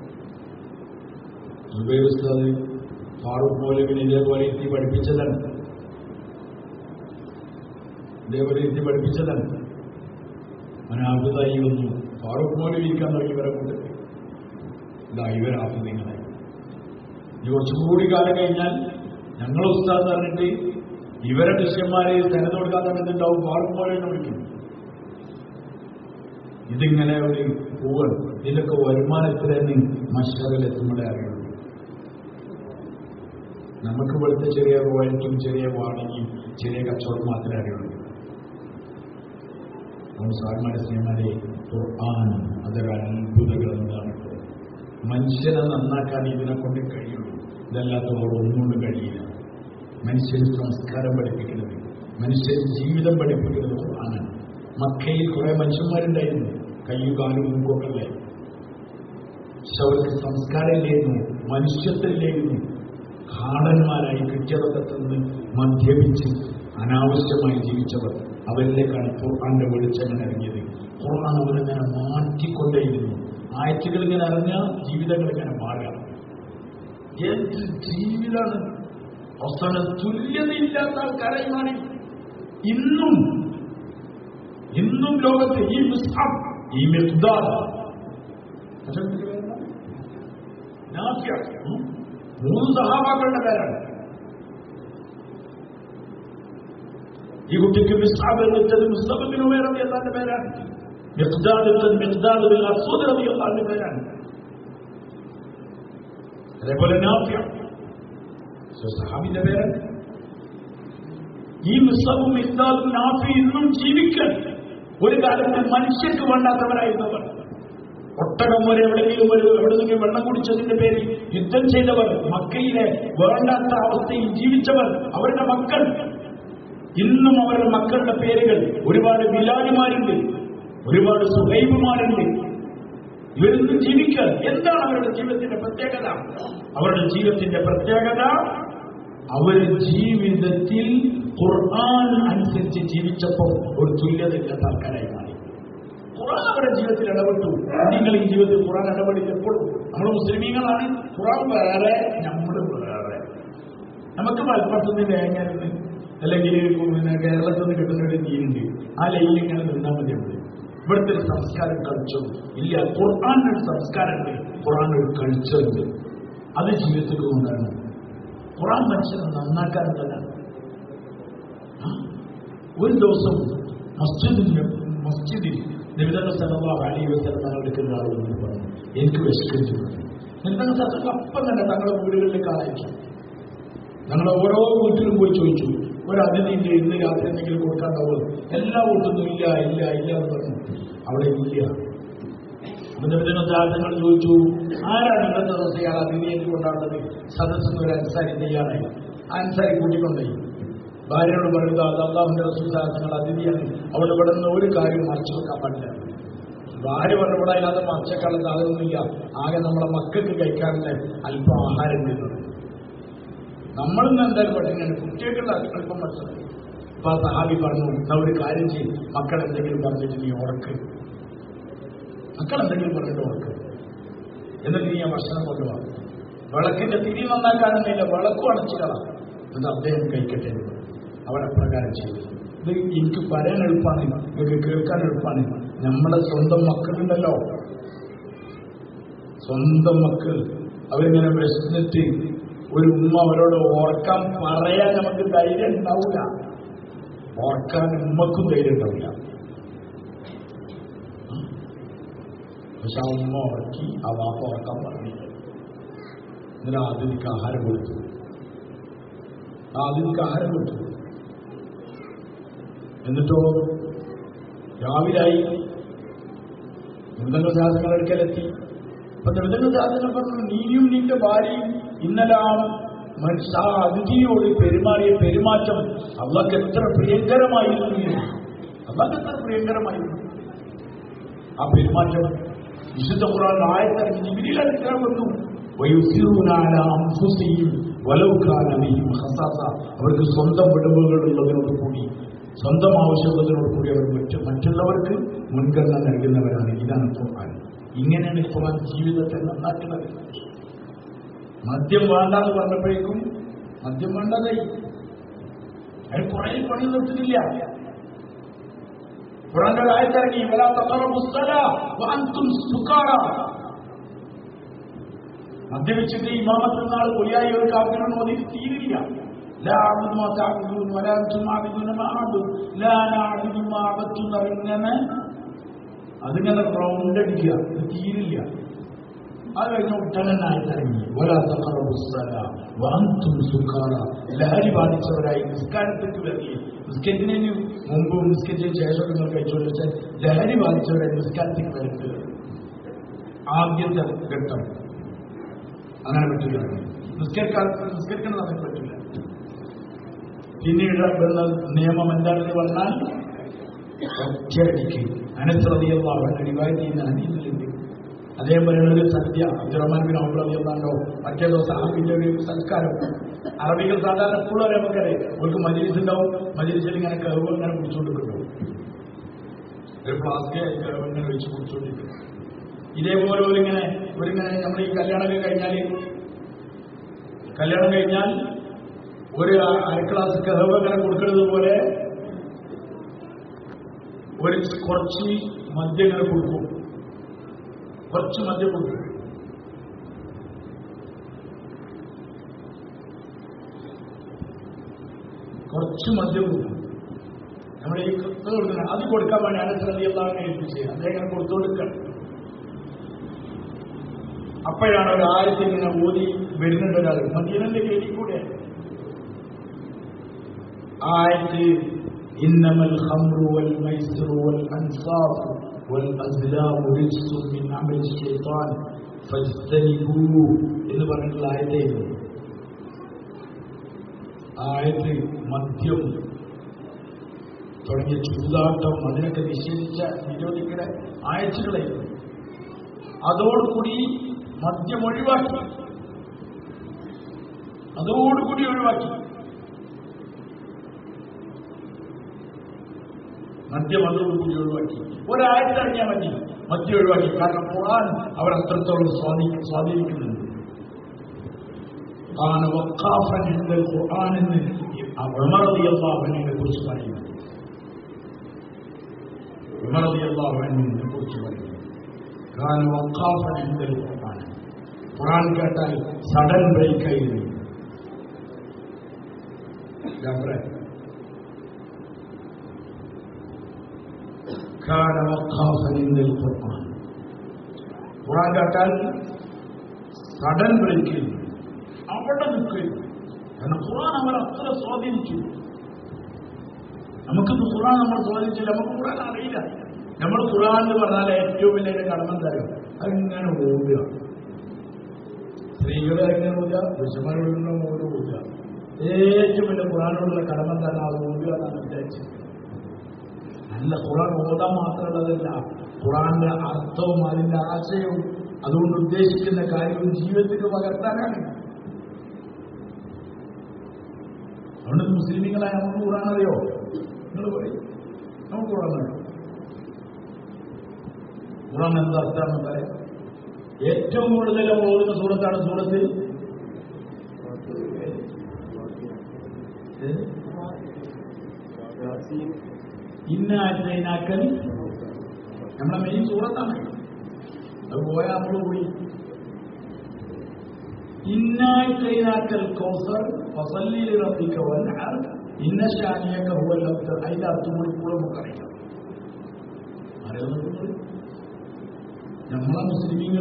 സുബൈർ ഉസ്താദ് ഫാറൂഖ് മൗലവിന് ഇതേപോലെ എത്തി പഠിപ്പിച്ചതാണ് ഇതേപോലെ എത്തി പഠിപ്പിച്ചതാണ് അനാബുതായി വന്നു ഫാറൂഖ് മൗലവി ഇരിക്കാൻ തുടങ്ങി ഇവരെ കൊണ്ട് ഇതാ ഇവരാഫിങ്ങളായി ഇനി കുറച്ചും കൂടി കാലം കഴിഞ്ഞാൽ ഞങ്ങൾ ഉസ്താദ് പറഞ്ഞിട്ട് ഇവരെ ശിഷ്യന്മാരെ സ്ഥലത്ത് കൊടുക്കാൻ സമയത്തുണ്ടാവും ഫാറൂഖ് മൗലവിനെ വിളിക്കും ഇതിങ്ങനെ ഒരു പൂവൻ ഇതിലൊക്കെ വരുമാനത്തിലെന്ന് മഷറിലെത്തുമ്പോഴേ അറിയുള്ളൂ നമുക്ക് ഇവിടുത്തെ ചെറിയ റോയൽറ്റും ചെറിയ വാടകയും ചെറിയ കച്ചവടം മാത്രമേ അറിയുള്ളൂ നമ്മൾ സാറിമാരെ സ്നേഹമാരെ ഖുർആൻ അതൊരു അത്ഭുത ഗ്രന്ഥമാണ് മനുഷ്യനെ നന്നാക്കാൻ ഇതിനെ കൊണ്ട് കഴിയുള്ളൂ ഇതല്ലാത്തവർ ഒന്നുകൊണ്ടും കഴിയില്ല മനുഷ്യന് സംസ്കാരം പഠിപ്പിക്കുന്നത് മനുഷ്യന് ജീവിതം പഠിപ്പിക്കുന്നത് ഖുർആനാണ് മക്കയിൽ കുറെ മനുഷ്യന്മാരുണ്ടായിരുന്നു കയ്യും കാലും മൂക്കൊക്കെ പക്ഷെ അവർക്ക് സംസ്കാരമില്ലായിരുന്നു മനുഷ്യത്വമില്ലായിരുന്നു കാടന്മാരായി കൃത്യതൊക്കെ നിന്ന് മദ്യപിച്ച് അനാവശ്യമായി ജീവിച്ചവർ അവരിലേക്കാണ് ഖുർആന്റെ വെളിച്ചങ്ങനെ ഇറങ്ങിയത് ഖുർആൻ അവരിങ്ങനെ മാറ്റിക്കൊണ്ടേയിരുന്നു ആഴ്ചകൾ ഇങ്ങനെ അറിഞ്ഞ ജീവിതങ്ങൾ ഇങ്ങനെ മാറുക എന്ത് ജീവിതമാണ് അവസാനം തുല്യതയില്ലാത്ത ആൾക്കാരായി മാറി ഇന്നും ഇന്നും ലോകത്ത് ഈ മുസ്ഹബ് ഈ മിഖ്ദാർ നാഫിയ, ഉം, മൂന്ന് സഹാബാക്കളുടെ പേരാണ് ഈ കുട്ടിക്ക് മിസ്ഹാബ് എന്ന് വെച്ചത് മുസ്തഫിന് ഉമേറബി എന്നാന്റെ പേരാണ് മിഖ്ദാദ് എന്നത് മിഖ്ദാദ് ബിൻ അസ്വദ് റളിയല്ലാഹുവിന്റെ പേരാണ് അതേപോലെ നാഫിയ സഹാബിന്റെ പേരാണ് ഈ മുസ്തഫും മിഖ്ദാദും നാഫി ഇന്നും ജീവിക്കാൻ ഒരു കാലത്ത് മനുഷ്യർക്ക് വേണ്ടാത്തവരായിരുന്നവർ ഒട്ടകം വരെ എവിടെയെങ്കിലും ഒരു എവിടെയെങ്കിലും വെള്ളം കുടിച്ചതിന്റെ പേരിൽ യുദ്ധം ചെയ്തവർ മക്കയിലെ വേണ്ടാത്ത അവസ്ഥയിൽ ജീവിച്ചവർ അവരുടെ മക്കൾ ഇന്നും അവരുടെ മക്കളുടെ പേരുകൾ ഒരുപാട് ബിലാലിമാരുണ്ട് ഒരുപാട് സുഹൈബുമാരുണ്ട് ഇവരൊന്നും ജീവിക്കാൻ എന്താണ് അവരുടെ ജീവിതത്തിന്റെ പ്രത്യേകത അവരുടെ ജീവിതത്തിന്റെ പ്രത്യേകത അവർ ജീവിതത്തിൽ ഖുർആൻ അനുസരിച്ച് ജീവിച്ചപ്പോൾ ഒരു തുല്യതയില്ലാത്ത ആൾക്കാരായി മാറി ഖുറാൻ അവരുടെ ജീവിതത്തിൽ ഇടപെട്ടു നിങ്ങൾ ഈ ജീവിതത്തിൽ ഖുറാൻ ഇടപെടില്ല എപ്പോഴും നമ്മൾ മുസ്ലിമീങ്ങളാണ് ഖുറാൻ വേറെ നമ്മൾ വേറെ നമുക്ക് മലപ്പുറത്തുനിന്ന് വേങ്ങരുന്ന് അല്ലെങ്കിൽ പിന്നെ കേരളത്തിൽ നിന്ന് കിട്ടുന്ന ഒരു നീരുണ്ട് ആ ലൈനിൽ ഇങ്ങനെ നിന്നാൽ മതി നമ്മൾ ഇവിടുത്തെ ഒരു സംസ്കാരം കൾച്ചർ ഇല്ല ഖുർആൻ ഒരു സംസ്കാരമുണ്ട് ഖുർആൻ ഒരു കൾച്ചർ ഉണ്ട് അത് ജീവിതത്തിൽ കൊണ്ടുവരണം ഖുറാൻ മനുഷ്യനെ നന്നാക്കാനുള്ളതാണ് ആ? ഒരു ദിവസം മസ്ജിദിൽ മസ്ജിദിൽ നിബിധന സലല്ലാഹു അലൈഹി വസല്ലം തങ്ങൾ എടുക്കുന്ന ആൾ വന്നിട്ട് പറഞ്ഞു എനിക്ക് വിശക്കുന്നു നിബിധന സലം അപ്പം തന്നെ തങ്ങളുടെ വീടുകളിലേക്ക് ആളയച്ചു ഞങ്ങൾ ഓരോ വീട്ടിലും പോയി ചോദിച്ചു ഒരു അതിഥിന്റെ ഇന്ന് രാത്രി എന്തെങ്കിലും കൊടുക്കാണ്ടാവുമോ എല്ലാ വീട്ടിലും ഇല്ല ഇല്ല ഇല്ല എന്ന് പറഞ്ഞു അവിടെ ഇല്ല നിബിധനങ്ങൾ ചോദിച്ചു ആരാണ് ഇന്നത്തെ ദിവസം ഇയാൾ അതിഥിയെ കൊണ്ടാടുന്നത് സദസ്സിന് ഒരു അൻസാരി തയ്യാറായി ആ അൻസാരി കൂട്ടിക്കൊണ്ടായി ഭാര്യയോട് പറയുന്നത് അത് അള്ളാഹുന്റെ റസൂസാഹങ്ങൾ അതിഥിയാണ് അവിടെ ഇവിടെ നിന്ന് ഒരു കാര്യം മറച്ചു വെക്കാൻ പാടില്ല ഭാര്യ പറഞ്ഞു ഇവിടെ അതിനകത്ത് മറച്ചേക്കാളും സാധനമൊന്നുമില്ല ആകെ നമ്മളെ മക്കൾക്ക് കഴിക്കാനുള്ള അല്പം ആഹാരം വരുന്നത് നമ്മളിന്ന് എന്തായാലും പട്ടിണിയാണ് കുട്ടികൾക്കുള്ള അല്പം ഭക്ഷണം അപ്പൊ ആ സഹാബി പറഞ്ഞു എന്നാ ഒരു കാര്യം ചെയ്യും മക്കൾ എന്തെങ്കിലും പറഞ്ഞിട്ട് നീ ഉറക്ക് മക്കൾ എന്തെങ്കിലും പറഞ്ഞിട്ട് ഉറക്ക് എന്നിട്ട് നീ ആ ഭക്ഷണം കൊണ്ടുപോകാം വിളക്കിന്റെ തിരി നന്നാക്കാനൊന്നുമില്ല വിളക്കും അടച്ചുകളാം എന്നിട്ട് അദ്ദേഹം കഴിക്കട്ടെ എന്ന് പറഞ്ഞു. അവൻ അപ്രകാരം ചെയ്തു ഇത് എനിക്ക് പറയാൻ എളുപ്പമാണ് നിങ്ങൾക്ക് കേൾക്കാൻ എളുപ്പമാണ് നമ്മുടെ സ്വന്തം മക്കളുണ്ടല്ലോ സ്വന്തം മക്കൾ അവരിങ്ങനെ വിശന്നിട്ട് ഒരു ഉമ്മ അവരോട് ഓർക്കാൻ പറയാൻ നമുക്ക് ധൈര്യം ഉണ്ടാവില്ല ഓർക്കാൻ ഉമ്മക്കും ധൈര്യം ഉണ്ടാവില്ല പക്ഷെ ആ ഉമ്മ ഉറക്കി ആ വാപ്പ ഉറക്കാൻ പറഞ്ഞില്ല എന്നിട്ട് ആ അതിഥിക്ക് ആഹാരം കൊടുത്തു ആ അതിഥിക്ക് ആഹാരം കൊടുത്തു എന്നിട്ടോ രാവിലായി മൃദംഗ സാധനങ്ങൾ എടുക്കലെത്തി അപ്പൊ മൃദംഗ സാധനം പറഞ്ഞു നീയും നിന്റെ ഭാര്യയും ഇന്നലെ ആ മനുഷ്യ ആ അതിഥിയോട് പെരുമാറിയ പെരുമാറ്റം അവർക്ക് എത്ര പ്രിയങ്കരമായിരുന്നു എന്ന്. അവർക്ക് എത്ര പ്രിയങ്കരമായിരുന്നു ആ പെരുമാറ്റം വിശുദ്ധ ഖുറാൻ ആയത്തിറങ്ങി ജിബിരിയിൽ അനുഗ്രഹം വന്നു വയുസിറൂന അലാ അൻഫുസിഹിം വലൗ കാന ബിഹിം ഖസാസ അവർക്ക് സ്വന്തം വിടവുകൾ ഉള്ളതിനോട് കൂടി സ്വന്തം ആവശ്യത്തിനോട് കൂടി അവർ മറ്റു മറ്റുള്ളവർക്ക് മുൻഗണന നൽകുന്നവരാണ് ഇതാണ് ഖുർആൻ ഇങ്ങനെയാണ് ഖുർആൻ ജീവിതത്തെ നന്നാക്കുന്നത് മദ്യം വേണ്ടെന്ന് പറഞ്ഞപ്പോഴേക്കും മദ്യം വേണ്ടതായി അതിന് കുറെ പണി നിർത്തുന്നില്ല ഖുറാന്റെ ഒരു ആയത്തിറങ്ങി വലാ തഖറബു സ്സലാ വഅൻതും സുകാറ മദ്യപിച്ചിട്ട് ഇമാമത്തിൽ നാൾ പൊലിയായി ഒരു കാപ്പിനോട് ഓതി തീരില്ല ലാ അഅബുദു മാ തഅബുദൂൻ വലാ അൻതും അഅബുദൂന മാ അഅബുദു ലാ അനാ അഅബുദു മാ അഅബദ്തും എന്ന് പറയുന്നതിന് അതിങ്ങനെ റൗണ്ട് അടിക്കുക ഇത് തീരില്ല അത് കഴിഞ്ഞ ഉടനെ ആയിത്തിറങ്ങി വലാ തഖറബു സ്സലാ വഅൻതും സുകാറ ലഹരി ബാധിച്ചവരായി നിസ്കാരത്തേക്ക് വരില്ലേ നിസ്കരിക്കുന്നതിന് മുമ്പും നിസ്കരിച്ചതിന് ശേഷം നിങ്ങൾ കഴിച്ചോളൂ വെച്ചാൽ ലഹരി ബാധിച്ചവരായി നിസ്കാരത്തേക്ക് വരരുത് ആദ്യത്തെ ഘട്ടം അങ്ങനെ പറ്റില്ല നിസ്കരിക്കാൻ നിസ്കരിക്കണം അങ്ങനെ പറ്റില്ല പിന്നീട് വരുന്ന നിയമം എന്താണെന്ന് പറഞ്ഞാൽ ഒറ്റയടിക്ക് അനശ്രതിയുള്ള അവരുടെ റിവായ് ചെയ്യുന്ന അനീതിലുണ്ട് അതേപോലെ ഒരു സദ്യ അബ്ദുറഹ്മാൻ ബിൻ ഔഫ് റളിയല്ലാഹു മറ്റേ ദിവസം ആബിന്റെ ഒരു സംസ്കാരം അറബികൾ സാധാരണ എപ്പോഴും നമുക്കറിയാം അവർക്ക് മജിലിസ് ഉണ്ടാവും മജിലിസിൽ ഇങ്ങനെ കറുവ് ഇങ്ങനെ കുടിച്ചുകൊണ്ടിരിക്കുന്നു ഒരു ഫ്ലാസ്ക് കറുവ് ഇങ്ങനെ വെച്ച് കുടിച്ചുകൊണ്ടിരിക്കുന്നു ഇതേപോലെ ഒരിങ്ങനെ ഒരിങ്ങനെ നമ്മൾ ഈ കല്യാണമൊക്കെ കഴിഞ്ഞാൽ കല്യാണം കഴിഞ്ഞാൽ ഒരു അ- അര ക്ലാസ് കഹവ് അങ്ങനെ കൊടുക്കുന്നത് പോലെ ഒരു കുറച്ച് മദ്യം ഇങ്ങനെ കൊടുക്കും കുറച്ച് മദ്യം കൊടുക്കും കുറച്ച് മദ്യം കൊടുക്കും നമ്മുടെ ഈ ഇത് കൊടുക്കണം അത് കൊടുക്കാൻ വേണ്ടി അനശ്രദ്ധിയെല്ലാം ഏൽപ്പിച്ച് അദ്ദേഹം കൊടുത്തു കൊടുക്കണം അപ്പോഴാണ് ഒരു ആയത്തിൽ ഇങ്ങനെ ഓതി വരുന്നുണ്ട് ഒരാൾ മദീനന്റെ കീഴിൽ കൂടെ ആയത്ത് إنما الخمر والميسر والأنصاب والأزلام رجس من عمل الشيطان فاجتنبوه എന്ന് പറഞ്ഞിട്ടുള്ള ആയത്തായിരുന്നു ആയത്ത് മദ്യം തുടങ്ങിയ ചൂതാട്ടം അതിനൊക്കെ നിഷേധിച്ച നിരോധിക്കുന്ന ആയച്ചുകളായിരുന്നു അതോടുകൂടി മദ്യം ഒഴിവാക്കി അതോടുകൂടി ഒഴിവാക്കി മദ്യം അതോടുകൂടി ഒഴിവാക്കി ഒരാഴ്ച മതി മദ്യം ഒഴിവാക്കി കാരണം ഖുർആൻ അവർ അത്രത്തോളം സ്വാധീ സ്വാധീനിക്കുന്നുണ്ട് ആണ് വക്കാഫൻ എന്ന ഖുർആൻ എന്ന് ഉമറതിയല്ലാഹുവിനെ കുറിച്ച് പറയുന്നു ഉമറതിയല്ലാഹുവിനെ കുറിച്ച് പറയുന്നു كان وقافا عند القرآن ഖുർആൻ കേട്ടാൽ സഡൻ ബ്രേക്ക് ആയിരുന്നു ജാഫറെ كان وقافا عند القرآن ഖുർആൻ കേട്ടാൽ സഡൻ ബ്രേക്ക് ആയിരുന്നു അവിടെ നിൽക്കുന്നു കാരണം ഖുർആൻ അവർ അത്ര സ്വാധീനിച്ചു നമുക്കിന്ന് ഖുർആൻ നമ്മൾ സ്വാധീനിച്ചില്ല നമുക്ക് ഖുർആൻ അറിയില്ല നമ്മൾ ഖുർആൻ എന്ന് പറഞ്ഞാൽ ഏറ്റവും വലിയ കടമ തരും അതിങ്ങനെ ഓടുക സ്ത്രീകളെ എങ്ങനെ ഓടുക പുരുഷന്മാരോടുള്ള ഓട് ഓടുക ഏറ്റവും വലിയ ഖുർആാനോടുള്ള കടമ തന്നെ അത് ഓടുക എന്നാണ് വിചാരിച്ചത് നല്ല ഖുർആൻ ഓതാൻ മാത്രമുള്ളതല്ല ഖുർആന്റെ അർത്ഥവും അതിന്റെ ആശയവും അതുകൊണ്ട് ഉദ്ദേശിക്കുന്ന കാര്യവും ജീവിതത്തിൽ പകർത്താനാണ് അതുകൊണ്ട് മുസ്ലിമീങ്ങളായ നമുക്ക് ഖുർആൻ അറിയോ നിങ്ങൾ പറയും നമുക്ക് ഖുർആൻ അറിയോ ഖുർആൻ എന്താ അർത്ഥമാണെന്ന് പറയാം ഏറ്റവും കൂടുതൽ ഓടുന്ന സൂറത്താണ് സൂറത്ത് ഏത്? ഇന്ന ആറ്റിനാക്കൽ നമ്മളെ മെയിൻ സൂറത്താണ് അത് പോയാൽ നമ്മൾ പോയി ഇന്നായിക്കൈനാക്കൽ കൗസർ ഫസല്ലിൽ റബ്ബിക വൻഹർ ഇന്ന ഷാനിയക ഹുവൽ അബ്തർ അതിന്റെ അർത്ഥം കൂടി കൂടെ നമുക്കറിയാം അറിയാവുന്നത് നമ്മളെ മുസ്ലിമീങ്ങൾ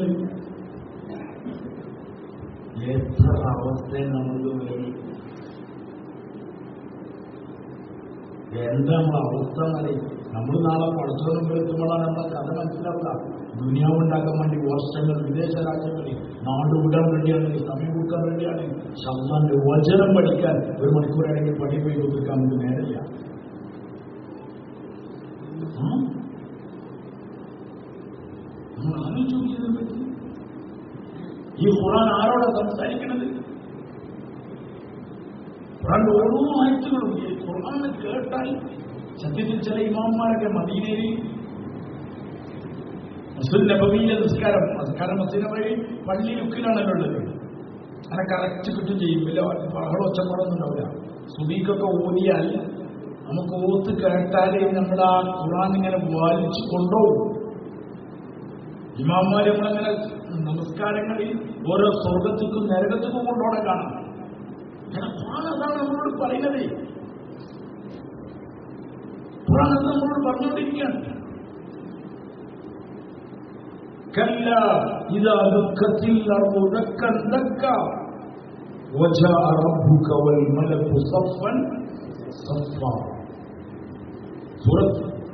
എത്ര അവസ്ഥയെ നമ്മൾക്ക് മുന്നിൽ എന്താ നമ്മളെ അവസ്ഥ എന്നറിയും നമ്മൾ നാളെ പഠിച്ചോളം എത്തുമ്പോഴാണ് നമ്മളെ കഥ മനസ്സിലാവുക ദുനിയാവ് ഉണ്ടാക്കാൻ വേണ്ടി വർഷങ്ങൾ വിദേശ രാജ്യങ്ങളിൽ നാട് വിടാൻ വേണ്ടിയാണ് സമയം കൊടുക്കാൻ വേണ്ടിയാണ് ശബ്ദാന്റെ വചനം പഠിക്കാൻ ഒരു മണിക്കൂറാണെങ്കിൽ പണി പോയി കൊടുക്കാൻ നമുക്ക് നേരില്ല ആ? നമ്മൾ ആലോചിച്ച് നോക്കിയതിനെ പറ്റി ഈ ഖുറാൻ ആരോടാ സംസാരിക്കണത് ഖുറാൻ ഓരോ ആഴ്ചകളും ഈ ഖുർആൻ കേട്ടാൽ സത്യത്തിൽ ചില ഇമാമന്മാരൊക്കെ മദീനയിൽ മുസ്ലിം നബവിയിലെ നിസ്കാരം നിസ്കാരം മസ്ജിദ് വഴി പള്ളി ലുക്കിലാണല്ലോ ഉള്ളത് അങ്ങനെ കറക്റ്റ് കിട്ടും ചെയ്യും വലിയ ബഹളം ഒച്ചപ്പാടൊന്നും ഉണ്ടാവില്ല സുബീക്കൊക്കെ ഓതിയാൽ നമുക്ക് ഓത്ത് കേട്ടാലേ നമ്മുടെ ആ ഖുറാൻ ഇങ്ങനെ വാലിച്ച് കൊണ്ടുപോകും ഇമാമാരെ നമ്മളങ്ങനെ നമസ്കാരങ്ങളിൽ ഓരോ സ്വർഗത്തിക്കും നരകത്തിക്കും കൊണ്ടോടെ കാണാം അങ്ങനെ ഖുറാൻ അതാണ് നമ്മളോട് പറയുന്നത് ഖുറാൻ അത് നമ്മളോട് പറഞ്ഞുകൊണ്ടിരിക്കുകയാണ് كلا إذا دكت الأرض دكا دكا وجاء ربك والملك صفا صفا سورة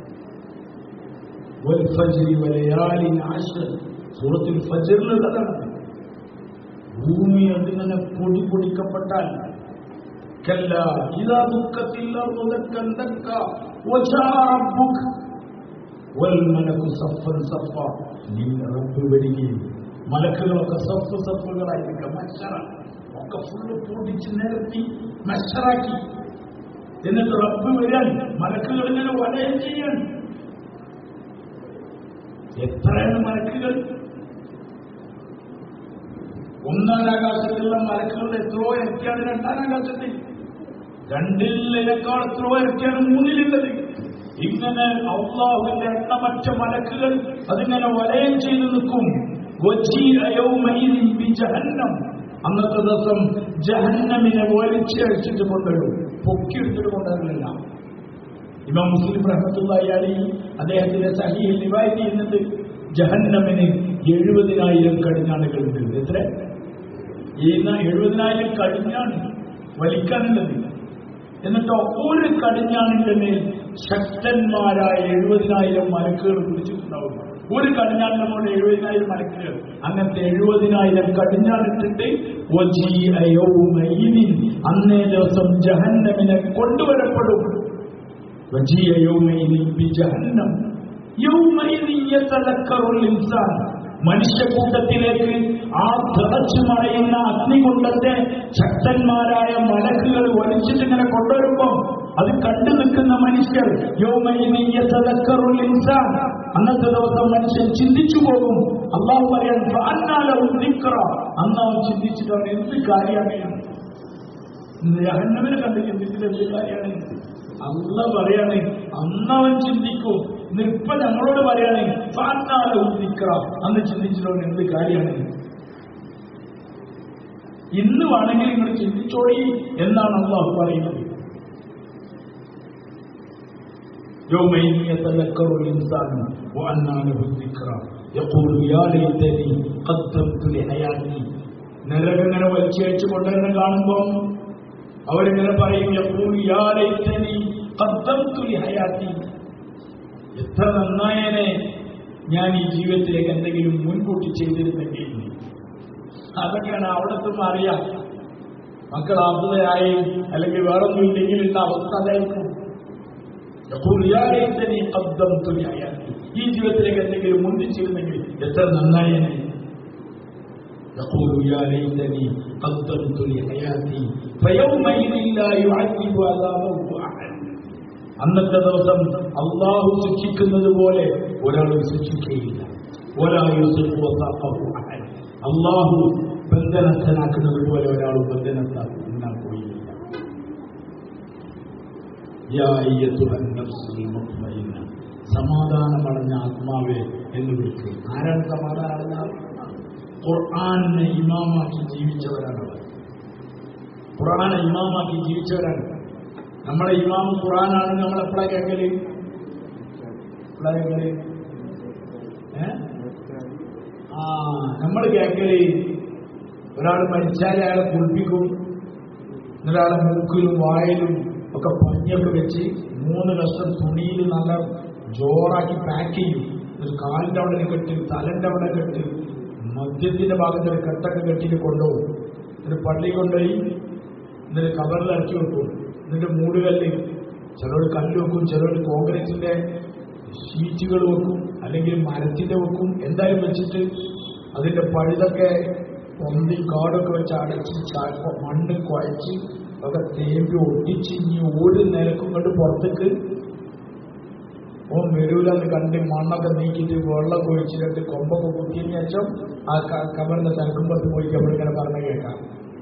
والفجر وليال عشر സൂറത്ത് ഫജറിൽ കഥയാണ് ഭൂമി അതിങ്ങനെ പൊടി പൊടിക്കപ്പെട്ടാൽ കല്ല ഇതാ ദുഃഖത്തിൽ വൽമലക്കു സഫൻ സഫ നിന്റെ റബ്ബ് വരികയും മലക്കുകളൊക്കെ സഫ് സഫുകളായിരിക്കും മത്സര ഒക്കെ ഫുള്ള് പൊടിച്ച് നിരത്തി മത്സരാക്കി എന്നിട്ട് റബ്ബ് വരാൻ മലക്കുകൾ ഇങ്ങനെ വലയം ചെയ്യാൻ എത്രയാണ് മലക്കുകൾ ഒന്നാം ആകാശത്തിലുള്ള മലക്കുകളുടെ എത്രയോ ഇരട്ടിയാണ് രണ്ടാം ആകാശത്തിൽ രണ്ടിലേക്കാൾ എത്രയോ ഇരട്ടിയാണ് മൂന്നിലുള്ളത് ഇങ്ങനെ അള്ളാഹുവിന്റെ എണ്ണമറ്റ മലക്കുകൾ അതിങ്ങനെ വലയം ചെയ്തു നിൽക്കും ജഹന്നം അന്നത്തെ ദിവസം ജഹന്നമിനെ വലിച്ചഴിച്ചിട്ട് കൊണ്ടുവരും പൊക്കിയെടുത്തിട്ട് കൊണ്ടുവരില്ല ഇമാം മുസ്ലിം റഹ്മത്തുള്ളി അലി അദ്ദേഹത്തിന്റെ സഹിയിൽ റിവായത്ത് ചെയ്യുന്നത് ജഹന്നമിന് എഴുപതിനായിരം കടിഞ്ഞാണുകളുണ്ട് എത്ര ഈ എഴുപതിനായിരം കടിഞ്ഞാണ് വലിക്കാനുള്ളത് എന്നിട്ട് ഒരു കടിഞ്ഞാണിന്റെ മേൽ ശക്തന്മാരായ എഴുപതിനായിരം മലക്കുകൾ പിടിച്ചിട്ടുണ്ടാവും ഒരു കടിഞ്ഞാണിന്റെ മുകളിൽ എഴുപതിനായിരം മലക്കുകൾ അങ്ങനത്തെ എഴുപതിനായിരം കടിഞ്ഞാണിട്ടിട്ട് അന്നേ ദിവസം ജഹന്നമിനെ കൊണ്ടുവരപ്പെടും ജഹന്നം മനുഷ്യക്കൂട്ടത്തിലേക്ക് ആ തിളച്ചു മറയുന്ന അഗ്നികുണ്ടത്തെ ശക്തന്മാരായ മലക്കുകൾ വലിച്ചിട്ടിങ്ങനെ കൊണ്ടുവരുമ്പോ അത് കണ്ടു നിൽക്കുന്ന മനുഷ്യർ യോമയിനിയത്തലക്കറുൽ ഇൻസാൻ അന്നത്തെ ദിവസം മനുഷ്യൻ ചിന്തിച്ചു പോകും അള്ളാഹു പറയാൻ ഫഅന്നാലഹു ദിക്റ അന്ന് അവൻ ചിന്തിച്ചിട്ട് അവൻ എന്ത് കാര്യമാണ് ജഹന്നമിനെ കണ്ട് ചിന്തിച്ചിട്ട് എന്ത് കാര്യമാണ് അല്ല പറയാണ് അന്നവൻ ചിന്തിക്കും നിപ്പ നമ്മളോട് പറയാണ് ഫഅന്നാലഹു ദിക്റ അന്ന് ചിന്തിച്ചിട്ട് അവൻ എന്ത് കാര്യമാണ് ഇന്ന് വേണമെങ്കിൽ നിങ്ങൾ ചിന്തിച്ചോളി എന്നാണ് അള്ളാഹു പറയുന്നത് يومئذ يتذكر الإنسان وأنى له الذكرى يقول يا ليتني قدمت لحياتي നരകങ്ങനെ വലിച്ചയച്ചു കൊണ്ടുവരുന്ന കാണുമ്പം അവരിങ്ങനെ പറയും യപ്പോൾ യാ ലൈതനി ഖദ്ദംതു ലിഹയാത്തി എത്ര നന്നായനെ ഞാൻ ഈ ജീവിതത്തിലേക്ക് എന്തെങ്കിലും മുൻകൂട്ടി ചെയ്തിരുന്നെങ്കിൽ അതൊക്കെയാണ് അവിടത്തും അറിയാം മക്കൾ അബുദയായി അല്ലെങ്കിൽ വേറൊന്നും ഇല്ലെങ്കിൽ ഉള്ള അവസ്ഥ അതായിരിക്കും ഈ ജീവിതത്തിലേക്ക് എന്തെങ്കിലും മുന്തിച്ചിരുന്നെങ്കിൽ എത്ര നന്നായേനെ يقول يا ليتني قدمت لحياتي فيومئذ لا يعذب عذابه احد അന്നത്തെ ദിവസം അള്ളാഹു ശിക്ഷിക്കുന്നത് പോലെ ഒരാളും ശിക്ഷിക്കുകയില്ല അള്ളാഹു ബന്ധനസ്ഥനാക്കുന്നത് പോലെ ഒരാളും ബന്ധനസ്ഥാനാക്കുകയില്ല സമാധാനമടഞ്ഞ ആത്മാവെ എന്ന് വിളിക്കും ആരാണ് സമാധാനമടഞ്ഞ ഖുർആാനെ ഇമാമാക്കി ജീവിച്ചവരാണ് അവർ ഖുർആാനെ ഇമാമാക്കി ജീവിച്ചവരാണ് നമ്മളെ ഇമാം ഖുർആനാണ് നമ്മൾ എപ്പോഴാ കേൾക്കല് എപ്പോഴാ കേൾക്കല് ഏ ആ നമ്മൾ കേൾക്കല് ഒരാൾ മരിച്ചാൽ അയാളെ കുളിപ്പിക്കും ഒരാളെ മൂക്കിലും വായിലും ഒക്കെ പഞ്ഞൊക്കെ വെച്ച് മൂന്ന് കഷ്ടം തുണിയിൽ നല്ല ജോറാക്കി പാക്ക് ചെയ്യും ഒരു കാലിന്റെ അവിടെ കെട്ടി തലന്റെ അവിടെ കെട്ടി മദ്യത്തിന്റെ ഭാഗത്ത് ഒരു കെട്ടൊക്കെ കെട്ടിയിട്ട് കൊണ്ടുപോകും എന്നിട്ട് പള്ളി കൊണ്ടുപോയി എന്നിട്ട് കവറിൽ ഇറക്കി വെക്കും എന്നിട്ട് മൂടുകല്ല് ചിലർ കല്ല് വെക്കും ചിലർ കോൺക്രീറ്റിന്റെ ഷീറ്റുകൾ വെക്കും അല്ലെങ്കിൽ മരത്തിന്റെ വെക്കും എന്തായാലും വെച്ചിട്ട് അതിന്റെ പഴുതൊക്കെ പൊന്തി കാടൊക്കെ വെച്ച് അടച്ച് ചാ- മണ്ണ് കുഴച്ച് ഒക്കെ തേമ്പി ഒട്ടിച്ച് ഇനി ഒരു നിലക്കും കൊണ്ട് പുറത്തേക്ക് ഓൻ വരൂലെന്ന് കണ്ട് മണ്ണൊക്കെ നീക്കിയിട്ട് വെള്ളമൊക്കെ ഒഴിച്ചിട്ട് കൊമ്പൊക്കെ കുത്തിയതിന് ശേഷം ആ ക- കബറിന്റെ തലക്കുമ്പത്ത് പോയി കബറിങ്ങനെ പറഞ്ഞ കേൾക്കാം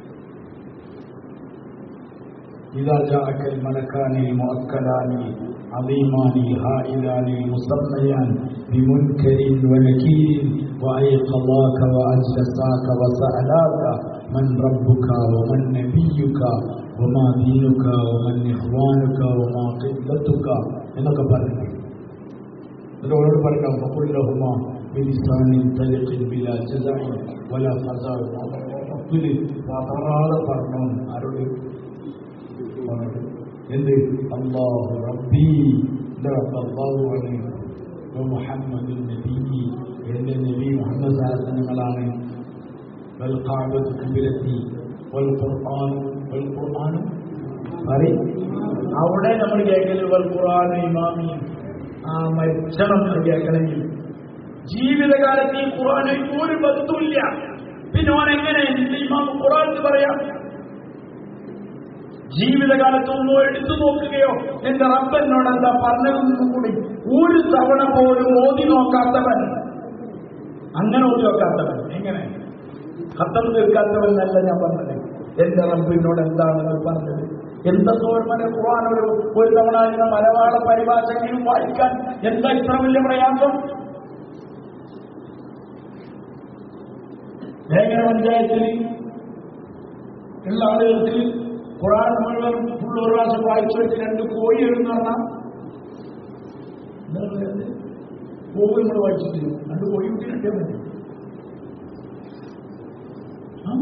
إذا جاءك الملكان المؤكلان عظيمان هائلان مصميان بمنكر ونكير وأيقظاك وأجلساك وسألاك من ربك ومن نبيك وما دينك ومن إخوانك وما قبلتك എന്നൊക്കെ പറഞ്ഞു ഇതോട് പറയാം ഫഖുല്ലഹുമ ബിലിസാനിൻ തലിഖിൻ ബിലാ ജസാഇൻ വലാ ഖസാ മഖ്ബിൽ ഫഖറാറ പറഞ്ഞു ആരോട് പറഞ്ഞു. എന്ത് അള്ളാഹു റബ്ബി എന്റെ റബ്ബ് അള്ളാഹുവാണ് വ മുഹമ്മദുൻ നബി എന്റെ നബി മുഹമ്മദ് സാഹസനങ്ങളാണ് വൽ ഖഅബത്തു ഖിബ്ലത്തി വൽ ഖുർആൻ വൽ ഖുർആൻ പറയ് അവിടെ നമ്മൾ കേൾക്കല് വൽ ഖുർആൻ ഇമാമി ആ മരിച്ചണം എന്ന് കേൾക്കണമെങ്കിൽ ജീവിതകാലത്ത് ഈ ഖുർആന് ഒരു ബന്ധമില്ല പിന്നെ ഓൻ എങ്ങനെ എന്റെ ഇമാം ഖുർആൻ എന്ന് പറയാം ജീവിതകാലത്ത് ഒന്നോ എടുത്തു നോക്കുകയോ എന്റെ റബ്ബനോട് എന്താ പറഞ്ഞതെന്നും കൂടി ഒരു തവണ പോലും ഓതി നോക്കാത്തവൻ അങ്ങനെ ഓതി നോക്കാത്തവൻ എങ്ങനെ ഖത്തം തീർക്കാത്തവൻ എന്നല്ല ഞാൻ പറഞ്ഞത് എന്റെ റബ്ബിനോട് എന്താണെന്ന് പറഞ്ഞത് എന്താ തോർമനെ ഖുർആൻ ഒരു ഒരു തവണ അതിന്റെ മലയാള പരിഭാഷയെങ്കിലും വായിക്കാൻ എന്താ ഇത്ര വലിയ പ്രയാസം വേങ്ങര പഞ്ചായത്തിൽ ഉള്ള ആളുകൾക്ക് ഖുറാൻ മുഴുവൻ ഫുൾ ഒരു പ്രാവശ്യം വായിച്ചു വെച്ച് രണ്ട് കോഴി എഴുന്ന് പറഞ്ഞാൽ കോഴി നമ്മൾ വായിച്ചിട്ട് രണ്ട് കോഴി കുട്ടി കിട്ടിയാൽ മതി ആ?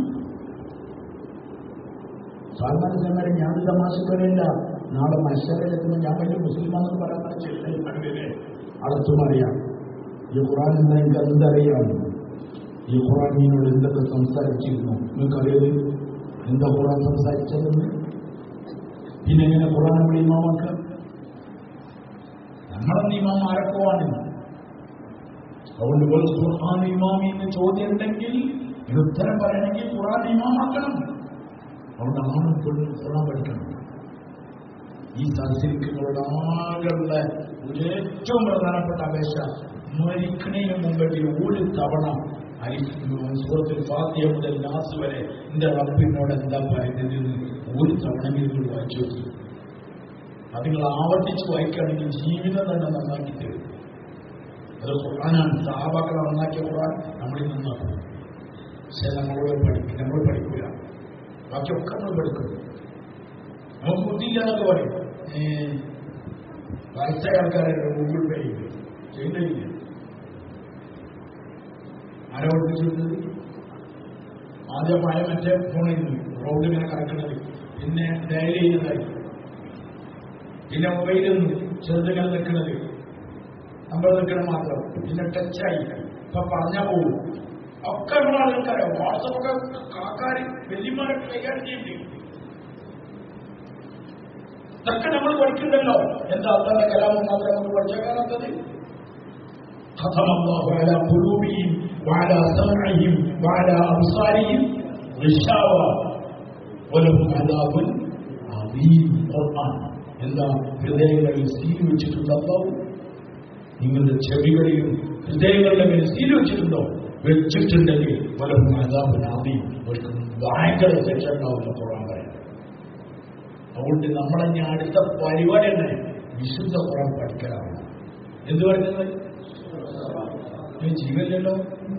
സാൽമാൻ ചങ്ങാരെ ഞാൻ തമാശക്കറിയില്ല നാളെ മത്സരത്തിലെത്തുമ്പോൾ ഞാൻ വലിയ മുസ്ലിമാണെന്ന് പറയാൻ പറ്റില്ലേ അടത്തും അറിയാം ഈ ഖുറാൻ എന്താ എനിക്ക് എന്തറിയാം ഈ ഖുറാൻ നീനോട് എന്തൊക്കെ സംസാരിച്ചിരുന്നു നിങ്ങൾക്കറിയത് എന്താ ഖുറാൻ സംസാരിച്ചതെന്ന് പിന്നെ എങ്ങനെ ഖുറാൻ ഇവിടെ ഇമാമാക്കുക നമ്മളെന്ന് ഇമാം ആരൊക്കെയാണ് അതുകൊണ്ട് ഒരു ഖുർആൻ ഇമാമി എന്ന് ചോദ്യം ഉണ്ടെങ്കിൽ ഇത് ഉത്തരം പറയണമെങ്കിൽ ഖുറാൻ ഇമാമാക്കണം അതുകൊണ്ട് ആണും പെണ്ണും ഖുറാൻ പഠിക്കണം ഈ സദസ്സിരിക്കുന്നവരുടെ ആകെയുള്ള ഒരു ഏറ്റവും പ്രധാനപ്പെട്ട അപേക്ഷ മരിക്കണതിന് മുമ്പെങ്കിൽ ഒരു തവണ സൂറത്തിൽ ഫാത്തിയ മുതൽ നാസ് വരെ എന്റെ റബ്ബിനോട് എന്താ പറയുന്നത് എന്ന് ഒരു തവണ നിങ്ങൾ വായിച്ചു നോക്കി അത് നിങ്ങൾ ആവർത്തിച്ച് വായിക്കുകയാണെങ്കിൽ ജീവിതം തന്നെ നന്നാക്കി തരും അത് ഖുർആനാണ് സഹാബാക്കളെ നന്നാക്കിയ ഖുർആൻ നമ്മളിൽ നന്നാക്കും പക്ഷെ നമ്മളോട് പഠിക്കും നമ്മൾ പഠിക്കില്ല ബാക്കിയൊക്കെ നമ്മൾ പഠിക്കും നമുക്ക് ബുദ്ധിയില്ല എന്നൊക്കെ പറയും ഏ, വയസ്സായ ആൾക്കാരെ ഗൂഗിൾ പേ ചെയ്യും ചെയ്യുന്നില്ല ആരാ പഠിപ്പിച്ചിരുന്നത് ആദ്യം പഴയ മറ്റേ ഫോണിൽ റോഡ് ഇങ്ങനെ കറക്കുന്നത് പിന്നെ ഡയൽ ചെയ്യുന്നതായി പിന്നെ മൊബൈലിൽ നിന്ന് ചെറുതിങ്ങനെ നിൽക്കുന്നത് നമ്പർ നിൽക്കണം മാത്രം പിന്നെ ടച്ചായി ഇപ്പൊ പറഞ്ഞാൽ പോകും ഒക്കെ നമ്മളെ ആൾക്കാരെ വാട്സപ്പൊക്കെ കാക്കാര് വെല്ലിമാരൊക്കെ കൈകാര്യം ചെയ്യുന്നുണ്ട് ഇതൊക്കെ നമ്മൾ പഠിക്കുന്നുണ്ടല്ലോ എന്താ അത്തന്റെ കലാമം മാത്രം നമുക്ക് പഠിച്ചേക്കാനത്തത് ختم الله على قلوبهم وعلى سمعهم وعلى أبصارهم غشاوة ولهم عذاب عظيم قرآن എന്താ ഹൃദയങ്ങളിൽ സീൽ വെച്ചിട്ടുണ്ടോ നിങ്ങളുടെ ചെവികളിലും ഹൃദയങ്ങളുടെ മേൽ സീൽ വെച്ചിട്ടുണ്ടോ വെച്ചിട്ടുണ്ടെങ്കിൽ വലവും അതാപനാദിയും അവർക്ക് ഭയങ്കര ശിക്ഷ ഉണ്ടാവുന്ന ഖുറാൻ പറയാം അതുകൊണ്ട് നമ്മളെ ഞാൻ അടുത്ത പരിപാടി തന്നെ വിശുദ്ധ ഖുറാൻ പഠിക്കലാണ് എന്ത് പറയുന്നത് നീ ജീവല്ലല്ലോ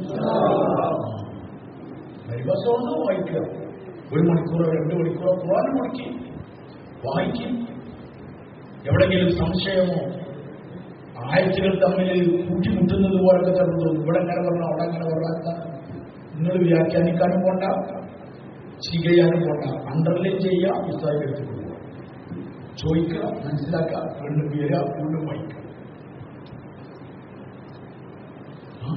പരിഭാഷമാണോ വായിക്കുക ഒരു മണിക്കൂറോ രണ്ട് മണിക്കൂറോ ഖുറാൻ മുടക്കി വായിക്കും എവിടെങ്കിലും സംശയമോ ആയത്തുകൾ തമ്മിൽ കൂട്ടിമുട്ടുന്നത് പോലൊക്കെ ചിലപ്പോൾ തോന്നും ഇവിടെ അങ്ങനെ പറഞ്ഞു അവിടെ അങ്ങനെ പറഞ്ഞാൽ നിങ്ങൾ വ്യാഖ്യാനിക്കാനും പോണ്ട ചെയ്യാനും പോണ്ട അണ്ടർലൈൻ ചെയ്യുക പുസ്തകം എടുത്ത് കൊടുക്കുക ചോദിക്കുക മനസ്സിലാക്കുക വീണ്ടും വരിക വീണ്ടും വായിക്കുക ആ?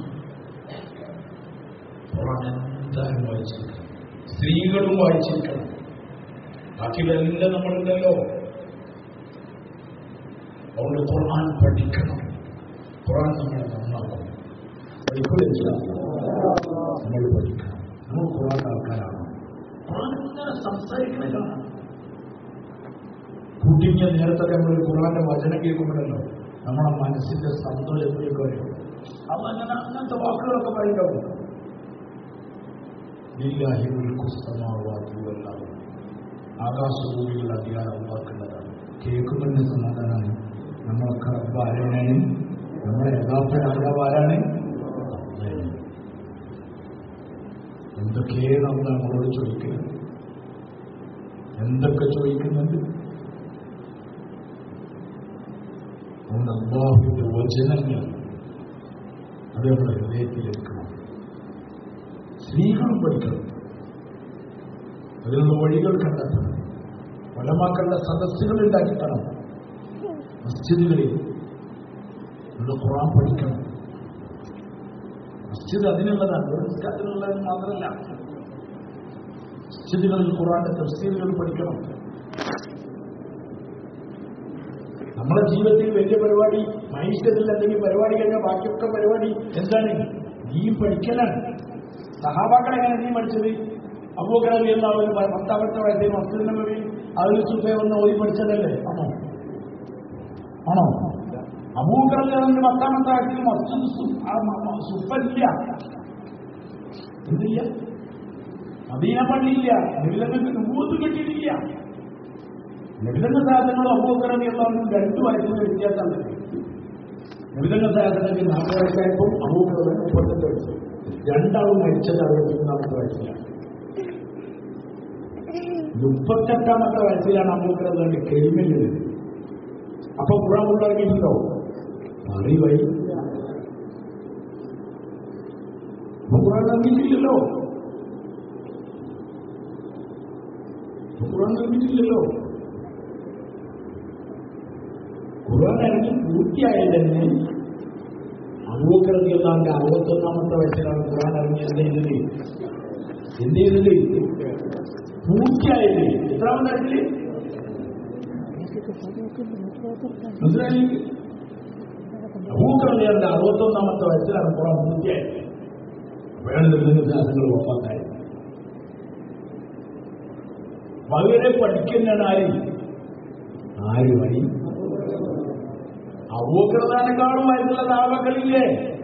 ഖുർആൻ എന്തായാലും വായിച്ചിരിക്കണം സ്ത്രീകളും വായിച്ചിരിക്കണം ബാക്കിയിലെല്ലാം നമ്മളുണ്ടല്ലോ അതുകൊണ്ട് ഖുർആൻ പഠിക്കണം ഖുർആൻ നമ്മളെ നന്നാക്കണം പഠിക്കില്ല നമ്മൾ പഠിക്കണം നമ്മൾ ഖുർആൻ ആൾക്കാരാണ് ഖുർആൻ ഇങ്ങനെ സംസാരിക്കണതാണ് കുട്ടിഞ്ഞ നേരത്തൊക്കെ നമ്മൾ ഖുർആന്റെ വചനം കേൾക്കുമ്പോഴല്ലോ നമ്മളെ മനസ്സിന്റെ സന്തോഷത്തിലേക്ക് വരും അപ്പൊ അങ്ങനെ അങ്ങനത്തെ വാക്കുകളൊക്കെ പറയുണ്ടാവും ലില്ലാഹി മുൽക്കു സമാവാതി വൽ അർദ്. ആകാശഭൂമികളുടെ അധികാരം ഉണ്ടാക്കുന്നതാണ് കേൾക്കുമെന്ന് സമാധാനമാണ് നമ്മളൊക്കെ റബ്ബ് ആരാണ് നമ്മുടെ യഥാർത്ഥ രാജാവ് ആരാണ് അള്ളാഹ്. എന്തൊക്കെയാണ് നമ്മൾ നമ്മളോട് ചോദിക്കുന്നത് എന്തൊക്കെ ചോദിക്കുന്നുണ്ട് അതുകൊണ്ട് അള്ളാഹുവിന്റെ വചനങ്ങൾ അത് നമ്മുടെ ഹൃദയത്തിലെടുക്കണം സ്ത്രീകളും പഠിക്കണം അതിനുള്ള വഴികൾ കണ്ടെത്തണം വലമാക്കളുടെ സദസ്സുകൾ ഉണ്ടാക്കിത്തണം മസ്ജിദുകളിൽ നമ്മുടെ ഖുറാൻ പഠിക്കണം മസ്ജിദ് അതിനുള്ളതാണ് ഒരു നിസ്കാരത്തിനുള്ളത് മാത്രമല്ല മസ്ജിദുകളിൽ ഖുറാന്റെ തഫ്സീലുകൾ പഠിക്കണം നമ്മുടെ ജീവിതത്തിൽ വലിയ പരിപാടി മനുഷ്യത്തിൽ എന്തെങ്കിലും പരിപാടി കഴിഞ്ഞാൽ ബാക്കിയൊക്കെ പരിപാടി എന്താണ് നീ പഠിക്കലാണ് സഹാബാക്കൾ എങ്ങനെ നീ പഠിച്ചത് അബൂക്കറബി എന്ന ഒരു പത്താമത്തെ വയസ്സിൽ മസ്ജിദ് നബി അതിൽ സുഫെ ഒന്ന് ഓതി പഠിച്ചതല്ലേ ആണോ ആണോ അബൂക്കറബി പത്താമത്തെ വയസ്സിൽ മസ്ജിദ് സു- ആ മ- മ- സുഫല്ല എന്തില്ല മദീന പള്ളിയില്ല നിബിലങ്ങൾക്ക് നൂത്ത് കിട്ടിയിട്ടില്ല നിബിലങ്ങ സാധനങ്ങളും അബൂക്കറബി എല്ലാവരും രണ്ടു വയസ്സിന് വ്യത്യാസമാണ് നിബിലങ്ങ സാധനത്തിൽ നാല് വയസ്സായപ്പോൾ അബൂക്കറബി മുപ്പത്തെട്ട് വയസ്സ് രണ്ടാളും മരിച്ചത് അറുപത്തിമൂന്നാമത്തെ വയസ്സിലാണ് മുപ്പത്തെട്ടാമത്തെ വയസ്സിലാണ് അബൂക്കറബി കെളിമല്യത് അപ്പൊ ഖുറാൻ ഉള്ളടങ്ങിയിട്ടുണ്ടോ അറിവായി അപ്പൊ ഖുറാൻ ഇറങ്ങിയിട്ടില്ലല്ലോ അപ്പൊ ഖുറാൻ ഇറങ്ങിയിട്ടില്ലല്ലോ ഖുറാൻ ഇറങ്ങി പൂർത്തിയായത് തന്നെ അബൂക്കറിയാന്റെ അറുപത്തൊന്നാമത്തെ വയസ്സിലാണ് ഖുറാൻ ഇറങ്ങി എന്ത് ചെയ്തത് എന്ത് ചെയ്തത് പൂർത്തിയായത് എത്രാമത്തെ വയസ്സിൽ മനസ്സിലായി അബൂക്കറിയാന്റെ അറുപത്തൊന്നാമത്തെ വയസ്സിലാണ് ഖുറാൻ പൂർത്തിയായത് അപ്പോഴാണ് നിർദ്ദേശങ്ങൾ ഒപ്പാത്തായത് വളരെ പഠിക്കുന്നതാണ് ആര് ആര് വഴി അബൂക്കറതാനേക്കാളും വയസ്സുള്ള ദാവകളില്ലേ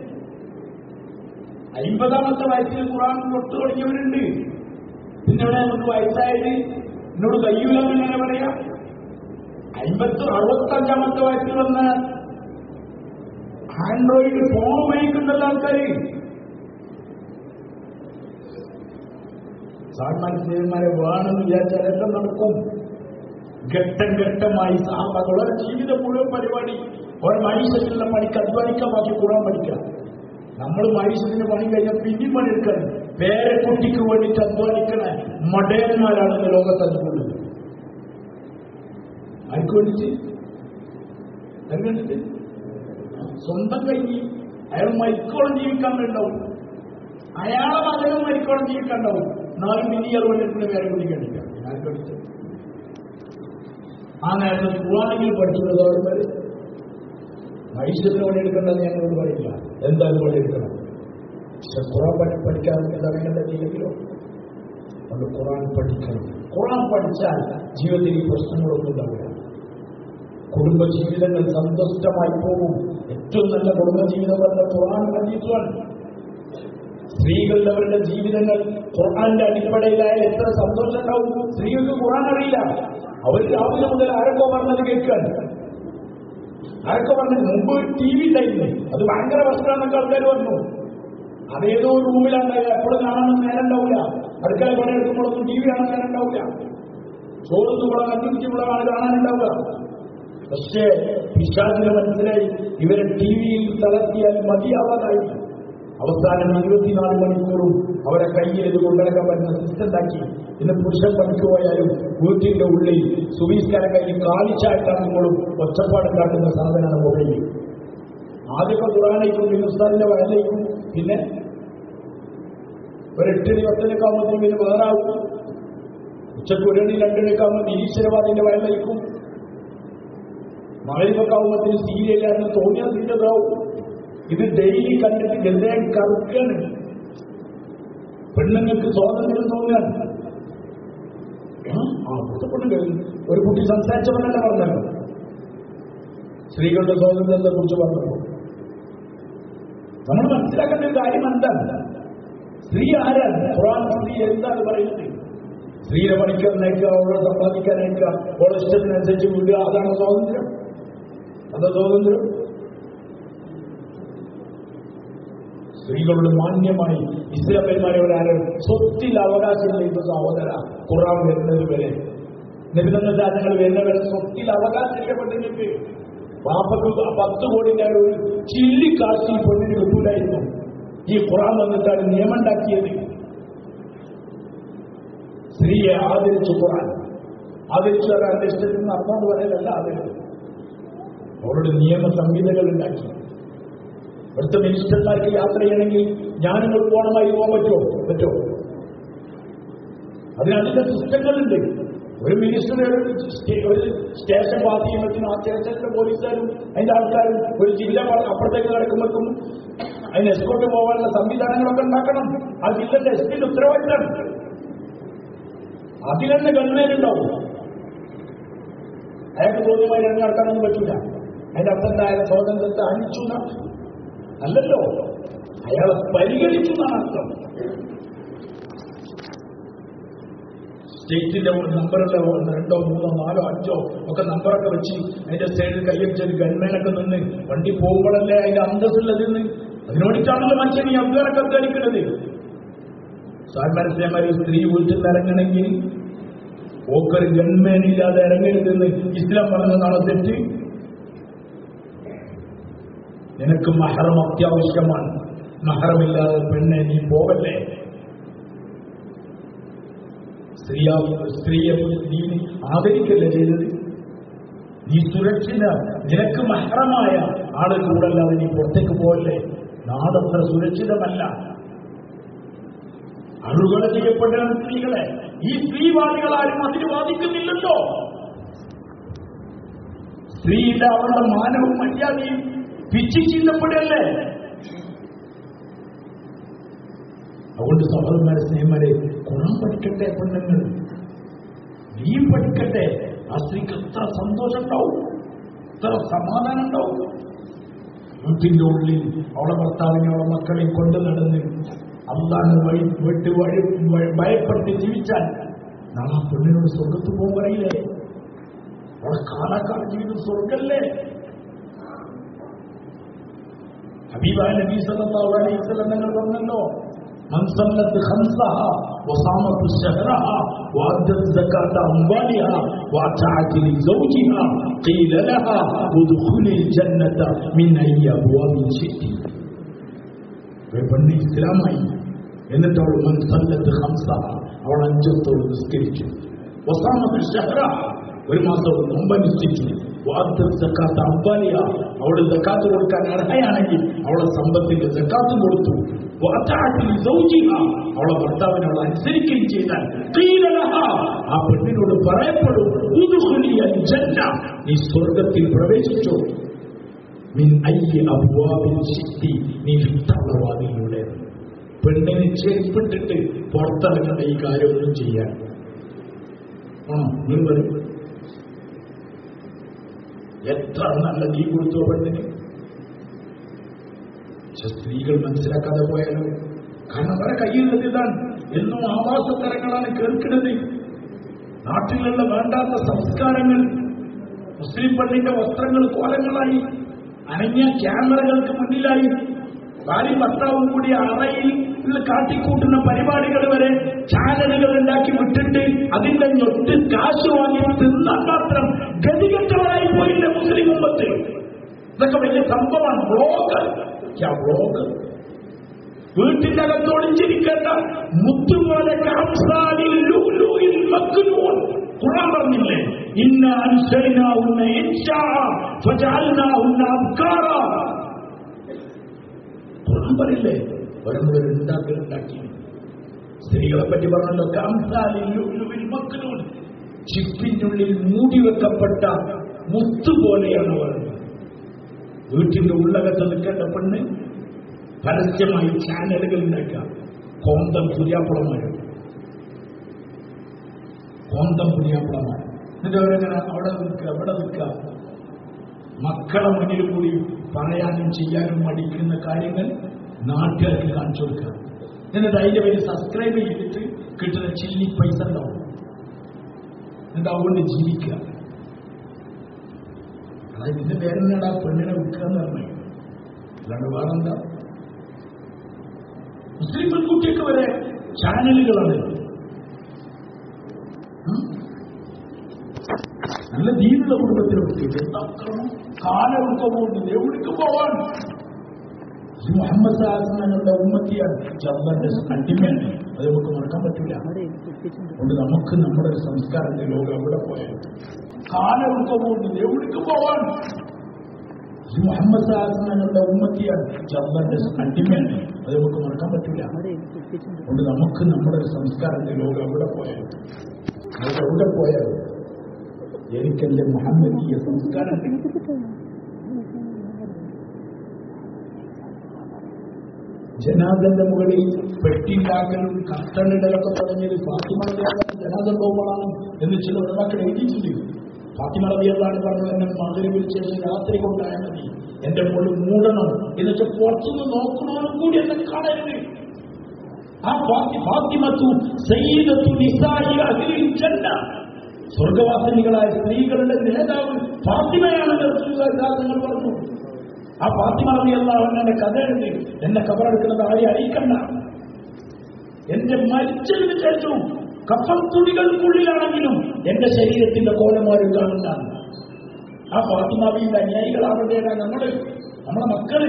അമ്പതാമത്തെ വയസ്സിൽ ഖുറാൻ തൊട്ട് തുടങ്ങിയവരുണ്ട് പിന്നെ ഇവിടെ നമുക്ക് വയസ്സായത് എന്നോട് കയ്യൂലെന്ന് എങ്ങനെ പറയാം അമ്പത്തി അറുപത്തഞ്ചാമത്തെ വയസ്സിൽ വന്ന് ആൻഡ്രോയിഡ് ഫോൺ ഉപയോഗിക്കുന്നുണ്ടല്ലോ ആൾക്കാര് സാധാരണ സേവന്മാരെ വേണമെന്ന് വിചാരിച്ചാൽ എല്ലാം നടക്കും ഘട്ടം ഘട്ടമായി സാമ്പകളുടെ ജീവിതം മുഴുവൻ പരിപാടി ഒരു മനുഷ്യത്തിലുള്ള പണിക്ക് അധ്വാനിക്കാൻ ബാക്കി കൂടാൻ പഠിക്കാം നമ്മൾ മനുഷ്യത്തിന് പണി കഴിഞ്ഞാൽ പിന്നെയും പണിയെടുക്കണം പേരക്കുട്ടിക്ക് വേണ്ടിയിട്ട് അധ്വാനിക്കണ മടയന്മാരാണ് ഇന്ന് ലോകത്ത് അതുകൊണ്ടത് ആർക്ക് വേണ്ടിച്ച് എങ്ങനെ സ്വന്തം കഴിഞ്ഞ് അയാൾ മരിക്കോളം ജീവിക്കാൻ ഉണ്ടാവും അയാളെ മകനും മരിക്കോളം ജീവിക്കാൻ ഉണ്ടാവും നാല് മിനി അത് വേണ്ടിയിട്ട് പേരെ കുട്ടി കണ്ടില്ല ആർക്ക് വേണ്ടിച്ച് ആ നേരത്തെ ഖുറാനെങ്കിലും പഠിച്ചുള്ളത് അവർ വരെ മനുഷ്യത്തിന് പണിയെടുക്കേണ്ടത് ഞങ്ങളോട് പറയില്ല എന്തായാലും പണിയെടുക്കണം പക്ഷെ ഖുറാൻ പഠി പഠിക്കാൻ അറിയേണ്ടതില്ലെങ്കിലോ അതുകൊണ്ട് ഖുറാൻ പഠിക്കണം ഖുറാൻ പഠിച്ചാൽ ജീവിതത്തിൽ ഈ പ്രശ്നങ്ങളൊന്നും ഉണ്ടാവില്ല കുടുംബജീവിതങ്ങൾ സന്തുഷ്ടമായി പോകും ഏറ്റവും നല്ല കുടുംബജീവിതം പറഞ്ഞ ഖുറാൻ കണ്ടിട്ടുമാണ് സ്ത്രീകളുടെ അവരുടെ ജീവിതങ്ങൾ ഖുർആന്റെ അടിപ്പടയിലായ എത്ര സന്തോഷം ഉണ്ടാവും സ്ത്രീകൾക്ക് ഖുർആൻ അറിയില്ല അവർ രാവിലെ മുതൽ ആരൊക്കെ പറഞ്ഞത് കേൾക്കാൻ ആരൊക്കെ പറഞ്ഞത് മുമ്പ് ടി വി ഉണ്ടായിരുന്നു അത് ഭയങ്കര പ്രശ്നമെന്നൊക്കെ ആൾക്കാർ പറഞ്ഞു അതേതോ റൂമിലാണ് എപ്പോഴും കാണാനൊന്നും നേരം ഉണ്ടാവില്ല അടുക്കള പണിയെടുക്കുമ്പോഴൊന്നും ടി വി കാണാൻ നേരം ഉണ്ടാവില്ല ചോറുന്നു കൂടെ കണ്ടുപിടിച്ചുകൂടാണ് കാണാനുണ്ടാവുക പക്ഷേ പിശാചിന് മനസ്സിലായി ഇവരെ ടി വിയിൽ തളർത്തിയാൽ മതിയാവാതായി അവസാനം ഇരുപത്തിനാല് മണിക്കൂറും അവരെ കയ്യിൽ ഇത് കൊണ്ടുനടക്കാൻ പറ്റുന്ന സിസ്റ്റം ഉണ്ടാക്കി ഇന്ന് പുരുഷൻ പണിക്ക് പോയാലും വീട്ടിന്റെ ഉള്ളിൽ സുവീസ്കാരം കയ്യിൽ കാലിച്ചായിട്ടാണെങ്കിലും ഒച്ചപ്പാട് കാട്ടുന്ന സാധനമാണ് മൊബൈൽ ആദ്യമൊക്കെ ഖുറാനേക്കും ഹിന്ദുസ്ഥാനിന്റെ വയലേക്കും പിന്നെ ഒരു എട്ടണി പത്തനൊക്കെ ആകുമ്പോൾ പിന്നെ വേറെ ആവും ഉച്ചക്ക് ഒരണി രണ്ടണിയൊക്കെ ആകുമ്പോൾ നിരീശ്വരവാദിന്റെ വയലേക്കും മകളിപ്പൊക്കെ ആകുമ്പോൾ സീരിയലാണെന്ന് തോന്നിയാൽ സീരിയലാവും ഇത് ഡെയിലി കണ്ടിട്ട് ഹൃദയം കറുക്കാണ് പെണ്ണുങ്ങൾക്ക് സ്വാതന്ത്ര്യം തോന്നാൻ ആ പുറത്തെ പെണ്ണുങ്ങൾ ഒരു കുട്ടി സംസാരിച്ചവനല്ല പറഞ്ഞല്ലോ സ്ത്രീകളുടെ സ്വാതന്ത്ര്യത്തെ കുറിച്ച് പറഞ്ഞപ്പോൾ നമ്മൾ മനസ്സിലാക്കേണ്ട ഒരു കാര്യം എന്താണ് സ്ത്രീ ആരാണ് ഖുറാൻ സ്ത്രീ എന്താണ് പറയുന്നത് സ്ത്രീയെ പണിക്കാരനയക്കുക അവളെ സമ്പാദിക്കാനയക്കുക അവളുടെ ഇഷ്ടത്തിനനുസരിച്ച് വിടുക അതാണ് സ്വാതന്ത്ര്യം അതാ സ്വാതന്ത്ര്യം സ്ത്രീകളുടെ മാന്യമായി ഇസ്ലാം പെരുമാറിയവരാരും സ്വത്തിൽ അവകാശമില്ല ഇപ്പൊ സഹോദര ഖുറാൻ വരുന്നത് വരെ നിബിധന ജാതങ്ങൾ വരുന്ന വരെ സ്വത്തിൽ അവകാശമില്ല പെണ്ണുങ്ങൾക്ക് പാപ്പക്ക് പത്ത് കോടിന്റെ ഒരു ചില്ലിക്കാശി പെണ്ണിന് കിട്ടൂലായിരുന്നു ഈ ഖുറാൻ വന്നിട്ടാണ് നിയമം ഉണ്ടാക്കിയത് സ്ത്രീയെ ആദരിച്ചു ഖുറാൻ ആദരിച്ചു അവരുടെ ഇഷ്ടത്തിൽ നിന്ന് അർത്ഥം പറയലല്ല ആദരിച്ചു അവരുടെ നിയമ സംഹിതകൾ ഉണ്ടാക്കി ഇവിടുത്തെ മിനിസ്റ്റർമാർക്ക് യാത്ര ചെയ്യണമെങ്കിൽ ഞാനിങ്ങൾ പോകണമായി പോകാൻ പറ്റുമോ പറ്റുമോ അതിന് അതിന്റെ സിസ്റ്റങ്ങളുണ്ട് ഒരു മിനിസ്റ്റർ ഒരു സ്റ്റേ- ഒരു സ്റ്റേഷൻ പാസ് ചെയ്യുമ്പോഴത്തേനും ആ സ്റ്റേഷനിലെ പോലീസുകാരും അതിന്റെ ആൾക്കാരും ഒരു ജില്ല പ- അപ്പുറത്തേക്ക് കിടക്കുമ്പോഴേക്കും അതിന് എസ്കോട്ട് പോകാനുള്ള സംവിധാനങ്ങളൊക്കെ ഉണ്ടാക്കണം ആ ജില്ലന്റെ എസ് പിന്റെ ഉത്തരവാദിത്തമാണ് അതിലെന്നെ ഗവൺമെന്റുണ്ടാവും അയാൾക്ക് ബോധ്യമായി ഇറങ്ങി നടക്കാനൊന്നും പറ്റില്ല അതിന്റെ അർത്ഥം എന്താ അയാളെ സ്വാതന്ത്ര്യത്തെ അണിച്ചു എന്നാണ് അല്ലല്ലോ അയാളെ പരിഗണിച്ചു എന്നാണ് അർത്ഥം സ്റ്റേറ്റിന്റെ ഒരു നമ്പറുള്ള ഒന്ന് രണ്ടോ മൂന്നോ നാലോ അഞ്ചോ ഒക്കെ നമ്പറൊക്കെ വെച്ച് അതിന്റെ സൈഡിൽ കൈയടിച്ചൊരു ഗൺമാനൊക്കെ നിന്ന് വണ്ടി പോകുമ്പോഴല്ലേ അതിന്റെ അന്തസ്സുള്ളത് നിന്ന് അതിനോടിച്ചാണല്ലോ മനുഷ്യൻ ഈ അഭ്യാനൊക്കെ അധ്വാനിക്കുന്നത് സാൽമാനസ്ലേമാര് സ്ത്രീ വീട്ടിൽ നിന്ന് ഇറങ്ങണമെങ്കിൽ ഓക്കൊരു ഗൺമാൻ ഇല്ലാതെ ഇറങ്ങരുതെന്ന് ഇസ്ലാം പറഞ്ഞതാണ് തെറ്റ് നിനക്ക് മഹറം അത്യാവശ്യമാണ് മഹറമില്ലാതെ പെണ്ണെ നീ പോവല്ലേ സ്ത്രീയാ സ്ത്രീയെ നീ ആദരിക്കല്ലേ ചെയ്തത് നീ സുരക്ഷിത നിനക്ക് മഹറമായ ആള് കൂടല്ലാതെ നീ പുറത്തേക്ക് പോവല്ലേ നാടത്ര സുരക്ഷിതമല്ല അറുകളെ ചെയ്യപ്പെടുന്ന സ്ത്രീകളെ ഈ സ്ത്രീവാദികളാരും അതിന് വാദിക്കുന്നില്ലല്ലോ സ്ത്രീയുടെ അവരുടെ മാനവും മര്യാദയും പിച്ചു ചിന്തപ്പെടല്ലേ അതുകൊണ്ട് സഹോദരന്മാരെ സ്നേഹന്മാരെ കുണം പഠിക്കട്ടെ പെണ്ണുങ്ങൾ നീ പഠിക്കട്ടെ ആ സ്ത്രീക്ക് എത്ര സന്തോഷം ഉണ്ടാവും എത്ര സമാധാനം ഉണ്ടാവും വീട്ടിന്റെ ഉള്ളിൽ അവളെ ഭർത്താവിനെ അവളെ മക്കളെയും കൊണ്ടു നടന്ന് അള്ളാഹ് വഴി വിട്ട് വഴി വഴി- ഭയപ്പെട്ട് ജീവിച്ചാൽ നാളെ ആ പെണ്ണിനോട് സ്വർഗത്ത് പോകും പറയില്ലേ അവളെ കാലാക്കാല ജീവിതം സ്വർഗല്ലേ ഹബീബായ നബി സല്ലല്ലാഹു അലൈഹി വസല്ലം നിങ്ങൾ പറഞ്ഞല്ലോ من صلت خمسها وصامت شهرها وأدت زكاة أموالها وأطاعت لزوجها قيل لها ادخلي الجنة من أي أبواب شئت ഒരു പെണ്ണ് ഇസ്ലാമായി എന്നിട്ട് അവൾ മൻസല്ലത്ത് ഹംസ അവൾ അഞ്ചത്തോട് നിസ്കരിച്ചു വസാമത്ത് ഷഹ്റ ഒരു മാസം മുമ്പ് നിശ്ചയിച്ചു സക്കാത്ത് അബ്ബാലിയ അവള് സക്കാത്ത് കൊടുക്കാൻ അർഹയാണെങ്കിൽ അവളെ സമ്പത്തിന്റെ സക്കാത്ത് കൊടുത്തു വഅതഅതി ലസൗജിഹ, അവളെ ഭർത്താവിനെ അവൾ അനുസരിക്കുകയും ചെയ്താൽ ഖീല ലഹാ, ആ പെണ്ണിനോട് പറയപ്പെടും ഉദ്ഖുലി അൽ ജന്ന, നീ സ്വർഗത്തിൽ പ്രവേശിച്ചു മിൻ അയ്യ അബ്വാബിൻ ശക്തി നീ ഇഷ്ടമുള്ള വാതിലൂടെ പെണ്ണിനെ ചെരുപ്പിട്ടിട്ട് പുറത്തിറങ്ങേണ്ട ഈ കാര്യമൊന്നും ചെയ്യാൻ ആണോ നിങ്ങൾ പറയും എത്ര നല്ല നീ കൊടുത്തോ പെണ്ണിന് പക്ഷെ സ്ത്രീകൾ മനസ്സിലാക്കാതെ പോയാലോ കാരണം അവരെ കയ്യിലുള്ളത് ഇതാണ് എന്നും ആവാസത്തരങ്ങളാണ് കേൾക്കുന്നത് നാട്ടിലുള്ള വേണ്ടാത്ത സംസ്കാരങ്ങൾ മുസ്ലിം പെണ്ണിന്റെ വസ്ത്രങ്ങൾ കോലങ്ങളായി അനങ്ങിയ ക്യാമറകൾക്ക് മുന്നിലായി ഭാര്യ ഭർത്താവും കൂടി അറയിൽ കാട്ടിക്കൂട്ടുന്ന പരിപാടികൾ വരെ ചാനലുകൾ ഉണ്ടാക്കി വിട്ടിട്ട് അതിന്റെ ഞൊട്ട് കാശ് വാങ്ങി തിന്നാൻ മാത്രം ഗതികെട്ടവരായി പോയില്ല മുസ്ലിം മുമ്പത്ത് ഇതൊക്കെ വലിയ സംഭവമാണ് ബ്ലോഗർ ബ്ലോഗർ വീട്ടിന്റെ അകത്ത് ഒളിച്ചിരിക്കേണ്ട മുത്തുപോലെ കാംസാലിൽ ലുഅ്ലുഇൽ മക്നൂൻ. ഖുർആൻ പറഞ്ഞില്ലേ ഇന്ന അൻസൈനാഹുന്ന ഇൻഷാ ഫജഅൽനാഹുന്ന അബ്കാറ ഖുർആൻ പറയില്ലേ വരുന്നവർ ഉണ്ടാക്കി സ്ത്രീകളെ പറ്റി പറഞ്ഞല്ലോ കാംസാലിൽ ലുഅ്ലുഇൽ മക്നൂൻ. ചിപ്പിനുള്ളിൽ മൂടിവെക്കപ്പെട്ട മുത്ത് പോലെയാണ് അവർ വീട്ടിന്റെ ഉള്ളകത്ത് നിൽക്കേണ്ട പെണ്ണ് പരസ്യമായി ചാനലുകൾ ഉണ്ടാക്കുക കോന്തം പുതിയാപ്പളമാർ കോന്തം പുതിയാപ്പളമാർ എന്നിട്ട് അവരെങ്ങനെ അവിടെ നിൽക്കുക അവിടെ നിൽക്കുക മക്കളെ മുന്നിൽ കൂടി പറയാനും ചെയ്യാനും മടിക്കുന്ന കാര്യങ്ങൾ നാട്ടുകാർക്ക് കാണിച്ചു കൊടുക്കുക എന്നിട്ട് അതിന്റെ പേര് സബ്സ്ക്രൈബ് ചെയ്തിട്ട് കിട്ടുന്ന ചില്ലി പൈസ ഉണ്ടാവും എന്നിട്ട് അതുകൊണ്ട് ജീവിക്കുക അതായത് ഇതിന്റെ പേരെന്നാടാ പെണ്ണിനെ വിൽക്കുക എന്ന് പറഞ്ഞു അല്ലാണ്ട് വേറെന്താ മുസ്ലിം പെൺകുട്ടിയൊക്കെ വരെ ചാനലുകളാണ് ഉം? നല്ല ദീനുള്ള കുടുംബത്തിലെ കുട്ടികൾ എന്താക്കണം കാലം പോകുന്നത് എവിടേക്ക് പോവാൻ ഈ മുഹമ്മദ് സാഹസങ്ങളുടെ ഉമ്മത്തിയാണ് ജബ്ബന്റെ അടിമയാണ് അത് നമുക്ക് മറക്കാൻ പറ്റില്ല അതുകൊണ്ട് നമുക്ക് നമ്മുടെ ഒരു സംസ്കാരത്തിന്റെ ലോകം എവിടെ പോയാൽ കാലം എവിടേക്ക് പോകുന്നത് എവിടേക്ക് പോവാൻ ഈ മുഹമ്മദ് സാഹസങ്ങളുടെ ഉമ്മത്തിയാണ് ജബ്ബന്റെ അടിമയാണ് അത് നമുക്ക് മറക്കാൻ പറ്റില്ല അതുകൊണ്ട് നമുക്ക് നമ്മുടെ ഒരു സംസ്കാരത്തിന്റെ ലോകം എവിടെ പോയാൽ നമുക്ക് എവിടെ പോയാലും എനിക്കെന്റെ മുഹമ്മദീയ സംസ്കാരം ജനാദന്റെ മുകളിൽ പെട്ടിണ്ടാക്കലും കട്ടളിടലൊക്കെ തുടങ്ങിയത് ഫാത്തിമ റളിയല്ലാഹു ജനാദ പോകുമ്പോഴാണ് എന്ന് ചില ഉടമക്കൾ എഴുതിയിട്ടുണ്ട് ഫാത്തിമ റബിയല്ലാണ് പറഞ്ഞത് എന്നെ മകരവിൽ ശേഷം രാത്രി കൊണ്ടായാൽ മതി എന്റെ മുകളിൽ മൂടണം എന്നുവെച്ചാൽ പുറത്തുനിന്ന് നോക്കണോനും കൂടി എന്നെ കാണരുത് ആ ഫാത്തി ഫാത്തിമത്തു സയ്യിദത്തു നിസായി അഹ്ലിൽ ജന്ന സ്വർഗവാസിനികളായ സ്ത്രീകളുടെ നേതാവ് ഫാത്തിമയാണെന്ന് റസൂലുള്ളാഹി നിങ്ങൾ പറഞ്ഞു ആ ഫാത്തിമ റളിയല്ലാഹു അൻഹയുടെ കഥ എഴുതി എന്നെ കബറെടുക്കുന്നത് ആരെയും അറിയിക്കണ്ട എന്റെ മരിച്ചതിന് ശേഷവും കഫൻ തുണികൾക്കുള്ളിലാണെങ്കിലും എന്റെ ശരീരത്തിന്റെ കോലമാരും കാണുന്ന ആ ഫാത്തിമാവിന്റെ അനുയായികളാവുന്നേരാ നമ്മള് നമ്മളെ മക്കള്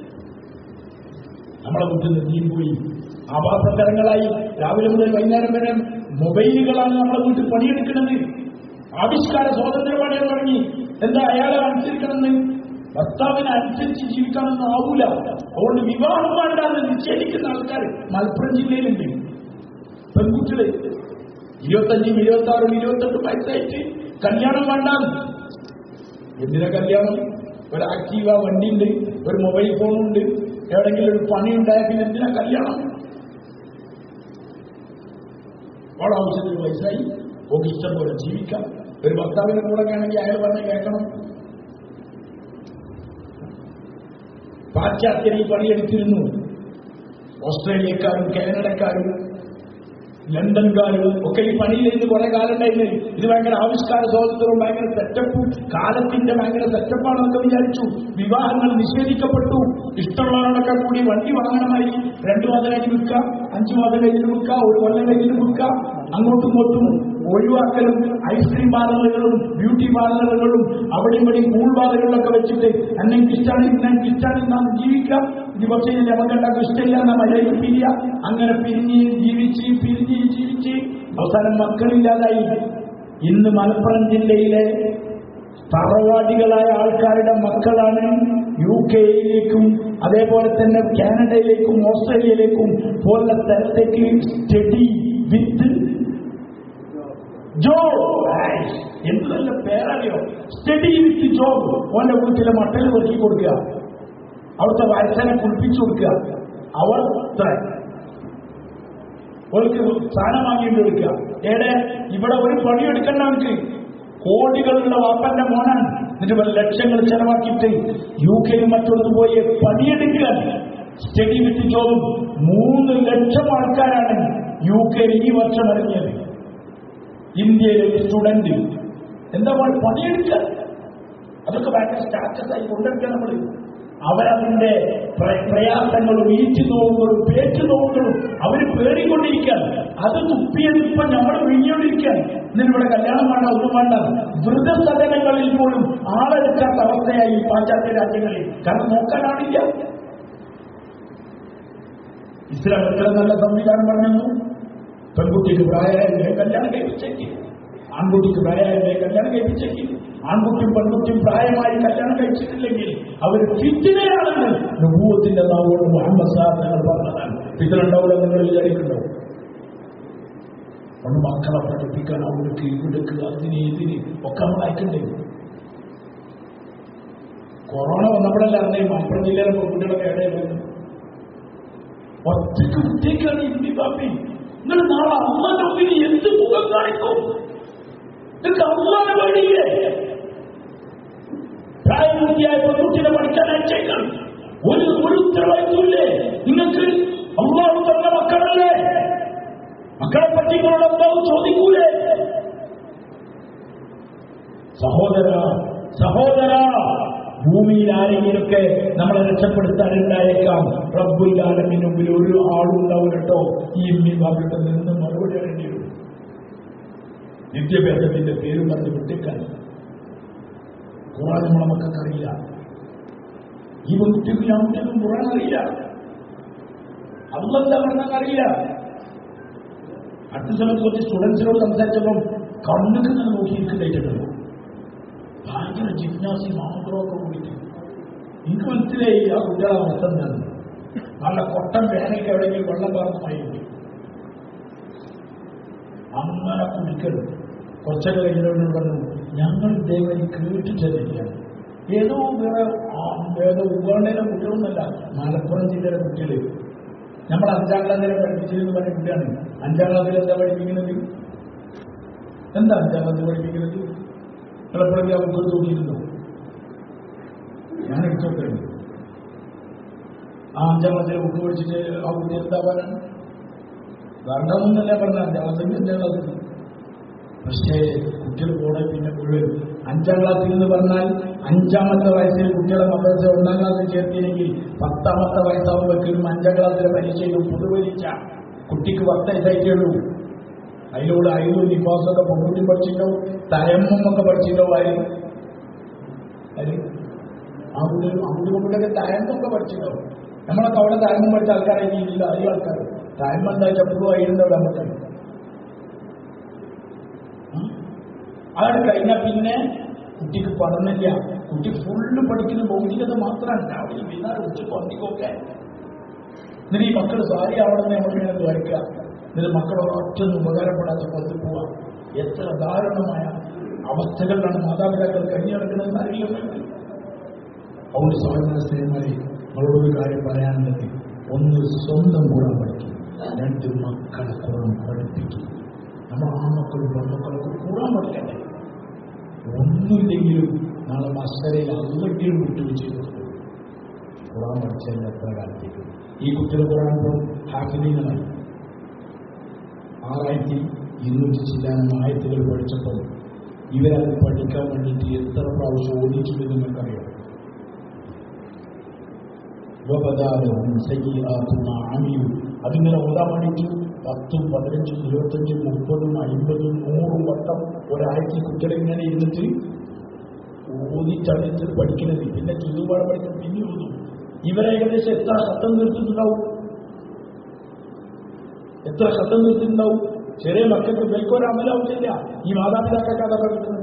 നമ്മളെ വീട്ടിൽ നിന്ന് നീ പോയി ആവാസകരങ്ങളായി രാവിലെ മുതൽ വൈകുന്നേരം വരെ മൊബൈലുകളാണ് നമ്മളെ വീട്ടിൽ പണിയെടുക്കുന്നത് ആവിഷ്കാര സ്വാതന്ത്ര്യമാണ് തുടങ്ങി എന്താ അയാളെ അനുസരിക്കണമെന്ന് ഭർത്താവിനെ അനുസരിച്ച് ജീവിക്കാനൊന്നും ആവൂല അതുകൊണ്ട് വിവാഹം വേണ്ടാന്ന് നിഷേധിക്കുന്ന ആൾക്കാർ മലപ്പുറം ജില്ലയിലുണ്ട് പെൺകുട്ടികള് ഇരുപത്തഞ്ചും ഇരുപത്തി ആറും ഇരുപത്തെട്ടും വയസ്സായിട്ട് കല്യാണം വേണ്ടാന്ന് എന്തിനാ കല്യാണം ഒരു ആക്റ്റീവ വണ്ടിയുണ്ട് ഒരു മൊബൈൽ ഫോണുണ്ട് എവിടെങ്കിലും ഒരു പണി ഉണ്ടായ പിന്നെ എന്തിനാ കല്യാണം അവളെ ആവശ്യത്തിന് വയസ്സായി ഓക്ക് ഇഷ്ടം പോലെ ജീവിക്കാം ഒരു ഭർത്താവിന്റെ കൂടെ ആണെങ്കിൽ അയാൾ പറഞ്ഞ് കേൾക്കണം പാശ്ചാത്യർ ഈ പണിയെടുത്തിരുന്നു ഓസ്ട്രേലിയക്കാരും കാനഡക്കാരും ലണ്ടൻകാരും ഒക്കെ ഈ പണിയിലിരുന്ന് കുറെ കാലം ഉണ്ടായിരുന്നു ഇത് ഭയങ്കര ആവിഷ്കാര സ്വാതന്ത്ര്യവും ഭയങ്കര സെറ്റപ്പും കാലത്തിന്റെ ഭയങ്കര സെറ്റപ്പാണെന്നൊക്കെ വിചാരിച്ചു വിവാഹങ്ങൾ നിഷേധിക്കപ്പെട്ടു ഇഷ്ടമുള്ളവരോടൊക്കെ കൂടി വണ്ടി വാങ്ങണമായി രണ്ടു മാസം കഴിഞ്ഞ് വിൽക്കാം അഞ്ചു മാസം കഴിഞ്ഞ് വിൽക്കാം ഒരു കൊല്ലം കഴിഞ്ഞ് വിൽക്കാം അങ്ങോട്ടും ഇങ്ങോട്ടും ഒഴിവാക്കലും ഐസ്ക്രീം പാർലറുകളും ബ്യൂട്ടി പാർലറുകളും അവിടെ ഇവിടെ കൂൾ ബാറുകളിലൊക്കെ വെച്ചിട്ട് എന്നെ എനിക്ക് ഇഷ്ടമാണ് ഇന്നെ എനിക്ക് ഇഷ്ടമാണ് നാം ജീവിക്കാം ഇത് പക്ഷേ നമുക്കുണ്ടാക്കും ഇഷ്ടമില്ല എന്നാ മലയിൽ പിരിയ അങ്ങനെ പിരിഞ്ഞ് ജീവിച്ച് പിരിഞ്ഞ് ജീവിച്ച് അവസാനം മക്കളില്ലാതായി ഇന്ന് മലപ്പുറം ജില്ലയിലെ തറവാടികളായ ആൾക്കാരുടെ മക്കളാണ് യു കെയിലേക്കും അതേപോലെ തന്നെ കാനഡയിലേക്കും ഓസ്ട്രേലിയയിലേക്കും പോലുള്ള സ്ഥലത്തേക്ക് സ്റ്റഡി വിത്ത് ജോബ് എന്ത് നല്ല പേരറിയോ സ്റ്റഡി വിത്ത് ജോബ് ഓന്റെ വീട്ടിലെ മട്ടൽ വെറുക്കി കൊടുക്കുക അവിടുത്തെ വയസ്സനെ കുളിപ്പിച്ചു കൊടുക്കുക അവർ ഇത്ര അവർക്ക് സ്ഥാനം വാങ്ങിയിട്ട് കൊടുക്കുക ഏടെ ഇവിടെ ഒരു പണിയെടുക്കണ്ട അവർക്ക് കോടികളുള്ള വാപ്പന്റെ മോനാണ് എന്നിട്ട് വല്ല ലക്ഷങ്ങൾ ചെലവാക്കിയിട്ട് യു കെയിൽ മറ്റൊന്ന് പോയി പണിയെടുക്കുക സ്റ്റഡി വിത്ത് ജോബും മൂന്ന് ലക്ഷം ആൾക്കാരാണ് യു കെയിൽ ഈ വർഷം ഇറങ്ങിയത് ഇന്ത്യയിലെ ഒരു സ്റ്റുഡന്റ് എന്താ പറയുക പണിയെടുക്കുക അതൊക്കെ ഭയങ്കര സ്റ്റാറ്റസ് ആയി കൊണ്ടെടുക്കുക നമ്മൾ അവരതിന്റെ പ്ര- പ്രയാസങ്ങളും ഈറ്റു നോവുകളും പേറ്റു നോവുകളും അവർ പേടിക്കൊണ്ടിരിക്കാൻ അത് തുപ്പിയത് ഇപ്പൊ നമ്മൾ വിഴിഞ്ഞോണ്ടിരിക്കാൻ എന്നിട്ട് ഇവിടെ കല്യാണം വേണ്ട ഒന്നും വേണ്ട വൃതസദനങ്ങളിൽ പോലും ആളെടുക്കാത്ത അവസ്ഥയായി ഈ പാശ്ചാത്യ രാജ്യങ്ങളിൽ കാരണം നോക്കാനാണില്ല ഇസ്ലാം എത്ര നല്ല സംവിധാനം പറഞ്ഞു പെൺകുട്ടിക്ക് പ്രായമായ കല്യാണം കഴിപ്പിച്ചേക്ക് ആൺകുട്ടിക്ക് പ്രായമായ കല്യാണം കഴിപ്പിച്ചേക്ക് ആൺകുട്ടിയും പെൺകുട്ടിയും പ്രായമായി കല്യാണം കഴിച്ചിട്ടില്ലെങ്കിൽ അവർ ഫിത്തിനെയാണെന്ന് നുഭൂവത്തിന്റെ നാവോട് മുഹമ്മദ് സാഹബ് ഞങ്ങൾ പറഞ്ഞതാണ് ഫിത്തിനുണ്ടാവില്ല നിങ്ങൾ വിചാരിക്കുന്നുണ്ടോ ഒന്ന് മക്കളെ പഠിപ്പിക്കാൻ അവർക്ക് ഇവിടേക്ക് അതിന് ഇതിന് ഒക്കെ നമ്മൾ അയക്കണ്ടേ കൊറോണ വന്നപ്പോഴല്ല അറിഞ്ഞേ മലപ്പുറം ജില്ലയിലെ പെൺകുട്ടികളൊക്കെ എവിടെയായിരുന്നു ഒറ്റയ്ക്ക് ഒറ്റയ്ക്കാണ് ഇന്ത്യ പാപ്പി നിങ്ങൾ നാളെ അമ്മന്റെ മുമ്പിൽ എന്ത് മുഖം കാണിക്കും നിങ്ങൾക്ക് അമ്മാനെ പേടിയില്ലേ പ്രായം പ്രായപൂർത്തിയായ പെൺകുട്ടിനെ പഠിക്കാൻ അയച്ചേക്കാം ഒരു ഒരു ഉത്തരവാദിത്വമില്ലേ നിങ്ങൾക്ക് അള്ളാഹു തന്ന മക്കളല്ലേ മക്കളെ പറ്റി നിങ്ങളോട് അള്ളാഹു ചോദിക്കൂലേ സഹോദര സഹോദര ഭൂമിയിൽ ആരെങ്കിലൊക്കെ നമ്മളെ രക്ഷപ്പെടുത്താനുണ്ടായേക്കാം റബ്ബുൽ ആലമിന് മുമ്പിൽ ഒരു ആളുണ്ടാവും കേട്ടോ ഈ ഇമ്മി ബാബിയുടെ നിന്ന് മറുപടി അറിയേണ്ടി വരും വിദ്യാഭ്യാസത്തിന്റെ പേരും പറഞ്ഞ് വിട്ടിക്കാൻ ഖുറാൻ നമ്മളെ മക്കൾക്ക് അറിയില്ല ഈ പെൺകുട്ടിക്കും ഞാൻ കുട്ടിക്കും ഖുറാൻ അറിയില്ല അല്ലെന്താ പറഞ്ഞാൽ അറിയില്ല അടുത്ത സമയത്ത് കുറച്ച് സ്റ്റുഡൻസിനോട് സംസാരിച്ചപ്പം കണ്ണുക്ക് ഞാൻ നോക്കിയിരിക്കുന്നുണ്ടായിട്ടുണ്ടല്ലോ ഭയങ്കര ജിജ്ഞാസി മാത്രമൊക്കെ കൂടിയിട്ട് എനിക്ക് മനസ്സിലായി ആ കുട്ടികളെ അവസ്ഥ എന്താണ് നല്ല കൊട്ടൻ വേനയ്ക്ക് എവിടെയെങ്കിലും വെള്ളം പാർന്നമായിരുന്നു അങ്ങനെ കുടിക്കലും കുറച്ചൊക്കെ കഴിഞ്ഞവരോട് പറഞ്ഞു ഞങ്ങൾ ദൈവം കേട്ടിട്ടില്ല ഏതോ വേറെ ആ ഏതോ ഉഗാണ്ടയിലെ കുട്ടികളൊന്നല്ല മലപ്പുറം ജില്ലയിലെ കുട്ടികൾ നമ്മൾ അഞ്ചാം ക്ലാസ്സിലെ പഠിപ്പിച്ചതെന്ന് പറഞ്ഞ കുട്ടിയാണ് അഞ്ചാം ക്ലാസ്സിൽ എന്താ പഠിപ്പിക്കുന്നത് എന്താ അഞ്ചാം ക്ലാസ്സിൽ പഠിപ്പിക്കുന്നത് ചിലപ്പോഴൊക്കെ ആ ബുക്ക് നോക്കിയിരുന്നു ഞാൻ എടുത്തോക്കെ ആ അഞ്ചാം ക്ലാസ്സിലെ ബുക്ക് പഠിച്ചിട്ട് ആ കുട്ടി എന്താവാനാണ് വേണ്ടെന്നല്ല പറഞ്ഞ അഞ്ചാം ക്ലാസ്സിൽ അഞ്ചാം ക്ലാസ്സിൽ പക്ഷേ കുട്ടികൾ കൂടെ പിന്നെ മുഴുവൻ അഞ്ചാം ക്ലാസ്സിൽ എന്ന് പറഞ്ഞാൽ അഞ്ചാമത്തെ വയസ്സിൽ കുട്ടികളെ മദ്രസ ഒന്നാം ക്ലാസ്സിൽ ചേർത്തില്ലെങ്കിൽ പത്താമത്തെ വയസ്സാകുമ്പോഴേക്കും അഞ്ചാം ക്ലാസ്സിലെ പരീക്ഷയിലും പൊതുപരീക്ഷ കുട്ടിക്ക് പത്ത് വയസ്സായിട്ടേ അതിലൂടെ അയിലും നിഫാസൊക്കെ പൊങ്ങുട്ടി പഠിച്ചിട്ടുണ്ടാവും തയമ്മും ഒക്കെ പഠിച്ചിട്ടുണ്ടാവും ആര് ആര് ആ കുട്ടി ആ കുട്ടി കൊണ്ടൊക്കെ തയമ്പൊക്കെ പഠിച്ചിട്ടുണ്ടാവും നമ്മളൊക്കെ അവിടെ തയമ്പം പഠിച്ച ആൾക്കാരായി ഇല്ല അതിൽ ആൾക്കാർ തയമ്പം എന്താ എപ്പോഴും അയിലുണ്ടാവും നമുക്ക് അതാണ് കഴിഞ്ഞാൽ പിന്നെ കുട്ടിക്ക് പഠനമില്ല കുട്ടി ഫുള്ള് പഠിക്കുന്ന ഭൗതികത മാത്രമാണ് രാവിലെ വൈകുന്നേരം ഉച്ചക്ക് വണ്ടിക്കൊക്കെ എന്നിട്ട് ഈ മക്കൾ സാരി ആവണമെന്ന് നമ്മളിങ്ങനെ ദ്വാരിക്കുക എന്നിട്ട് മക്കൾ ഒറ്റൊന്നും ഉപകാരപ്പെടാത്ത കൊണ്ടു പോവുക എത്ര ദാരുണമായ അവസ്ഥകളിലാണ് മാതാപിതാക്കൾ കഴിഞ്ഞു നടക്കുന്നതെന്ന് അറിയില്ല അതുകൊണ്ട് സഹോദര സ്ത്രീമാരെ നമ്മളോടൊരു കാര്യം പറയാനുള്ളത് ഒന്ന് സ്വന്തം കൂടാൻ പഠിക്കും രണ്ട് മക്കളെ കുറാൻ പഠിപ്പിക്കും നമ്മൾ ആ മക്കളും പെൺമക്കളൊക്കെ കൂടാൻ പഠിക്കണ്ടേ ഒന്നുമില്ലെങ്കിലും നാളെ മസ്കരയിൽ അല്ലെങ്കിലും വിട്ടുവീഴ്ച ചെയ്തു ഖുറാൻ പഠിച്ചതിന് എത്ര കാലത്തേക്ക് ഈ കുട്ടികൾ ഖുറാൻ ഇപ്പോൾ ഹാഫിദീങ്ങളായി ആറായിരത്തി ഇരുന്നൂറ്റി ചില്ലാനം ആയത്തുകൾ പഠിച്ചപ്പോൾ ഇവരത് പഠിക്കാൻ വേണ്ടിയിട്ട് എത്ര പ്രാവശ്യം ഓടിച്ചിട്ടുണ്ടെന്ന് നിങ്ങൾക്കറിയാം ഉപപദാരവും സയ്യാത്തുന്ന ആമിയും അതിങ്ങനെ ഓടാൻ വേണ്ടിയിട്ട് പത്തും പതിനഞ്ചും ഇരുപത്തഞ്ചും മുപ്പതും അമ്പതും നൂറും വട്ടം ഒരാഴ്ച കുട്ടികളെ ഇങ്ങനെ ഇരുന്നിട്ട് ഓതിച്ചടിച്ച് പഠിക്കുന്നത് പിന്നെ ചുതുപാട് പഠിക്കും പിന്നെ ഓതും ഇവരെ ഏകദേശം എത്ര ശബ്ദം നിർത്തിയിട്ടുണ്ടാവും എത്ര ശബ്ദം നിർത്തിയിട്ടുണ്ടാവും ചെറിയ മക്കൾക്ക് ബൈക്കോര അമലാവില്ല ഈ മാതാപിതാക്കൾക്ക് അതൊക്കെ കിട്ടുന്നത്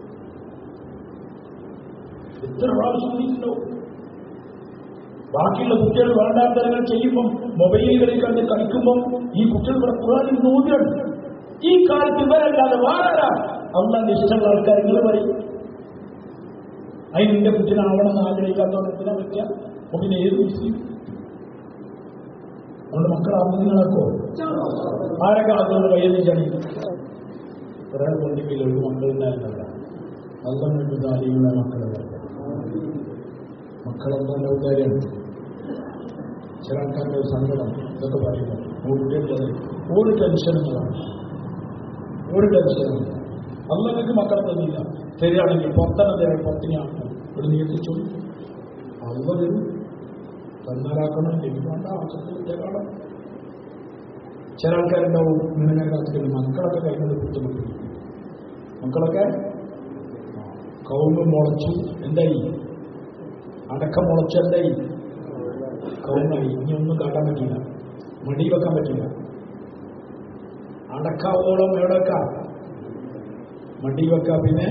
എത്ര പ്രാവശ്യം ഓതിയിട്ടുണ്ടാവും ബാക്കിയുള്ള കുട്ടികൾ വേണ്ടാത്തരങ്ങൾ ചെയ്യുമ്പം മൊബൈലുകളിൽ കണ്ട് കളിക്കുമ്പം ഈ കുട്ടികൾ ഇവിടെ ഖുറാനിൽ നോക്കുകയാണ് ഈ കാലത്ത് ഇവരല്ലാതെ വേറാരാ അള്ളാന്റെ ഇഷ്ടമുള്ള ആൾക്കാർ നിങ്ങൾ പറയും അതിന് നിന്റെ കുട്ടിനാവണമെന്ന് ആഗ്രഹിക്കാത്തവർ എന്തിനാ പറ്റുക അപ്പൊ പിന്നെ ഏത് മുസ്ലിം അതുകൊണ്ട് മക്കൾ ആത്മീയങ്ങളാക്കോ ആരൊക്കെ ആദ്യം വയ്യെന്നിച്ചാണ് ഒരാൾ കൊണ്ടെങ്കിൽ ഒരു മക്കളുണ്ടായിരുന്നല്ല നല്ല താലിയുള്ള മക്കളെ മക്കളെന്താ ഔദാര്യാണ് ചില ആൾക്കാരുടെ ഒരു സങ്കടം ഇതൊക്കെ പറയുമ്പോൾ കുട്ടികളുടെ ഒരു ടെൻഷനുകളാണ് ഒരു ടെൻഷനുമില്ല അല്ലങ്ങൾക്ക് മക്കളെ തന്നില്ല ശരിയാണെങ്കിൽ പത്തന തരാൻ പത്തിനാക്കും ഒരു നിയന്ത്രിച്ചു അവരും തന്നാലാക്കണം എനിക്ക് വേണ്ട ആവശ്യത്തിൽ കാണാം ചില ആൾക്കാരുണ്ടാവും ഇങ്ങനെ കാത്തിക്കുന്നു മക്കളൊക്കെ കഴിഞ്ഞത് ബുദ്ധിമുട്ട് മക്കളൊക്കെ കൗമ് മുളച്ചു എന്തായി അടക്കം മുളച്ചു എന്തായി കൗമായി ഇനി ഒന്നും കാട്ടാൻ പറ്റില്ല മടി വെക്കാൻ പറ്റില്ല അടക്കാവോളം എവിടെക്കാം മടി വെക്കാം പിന്നെ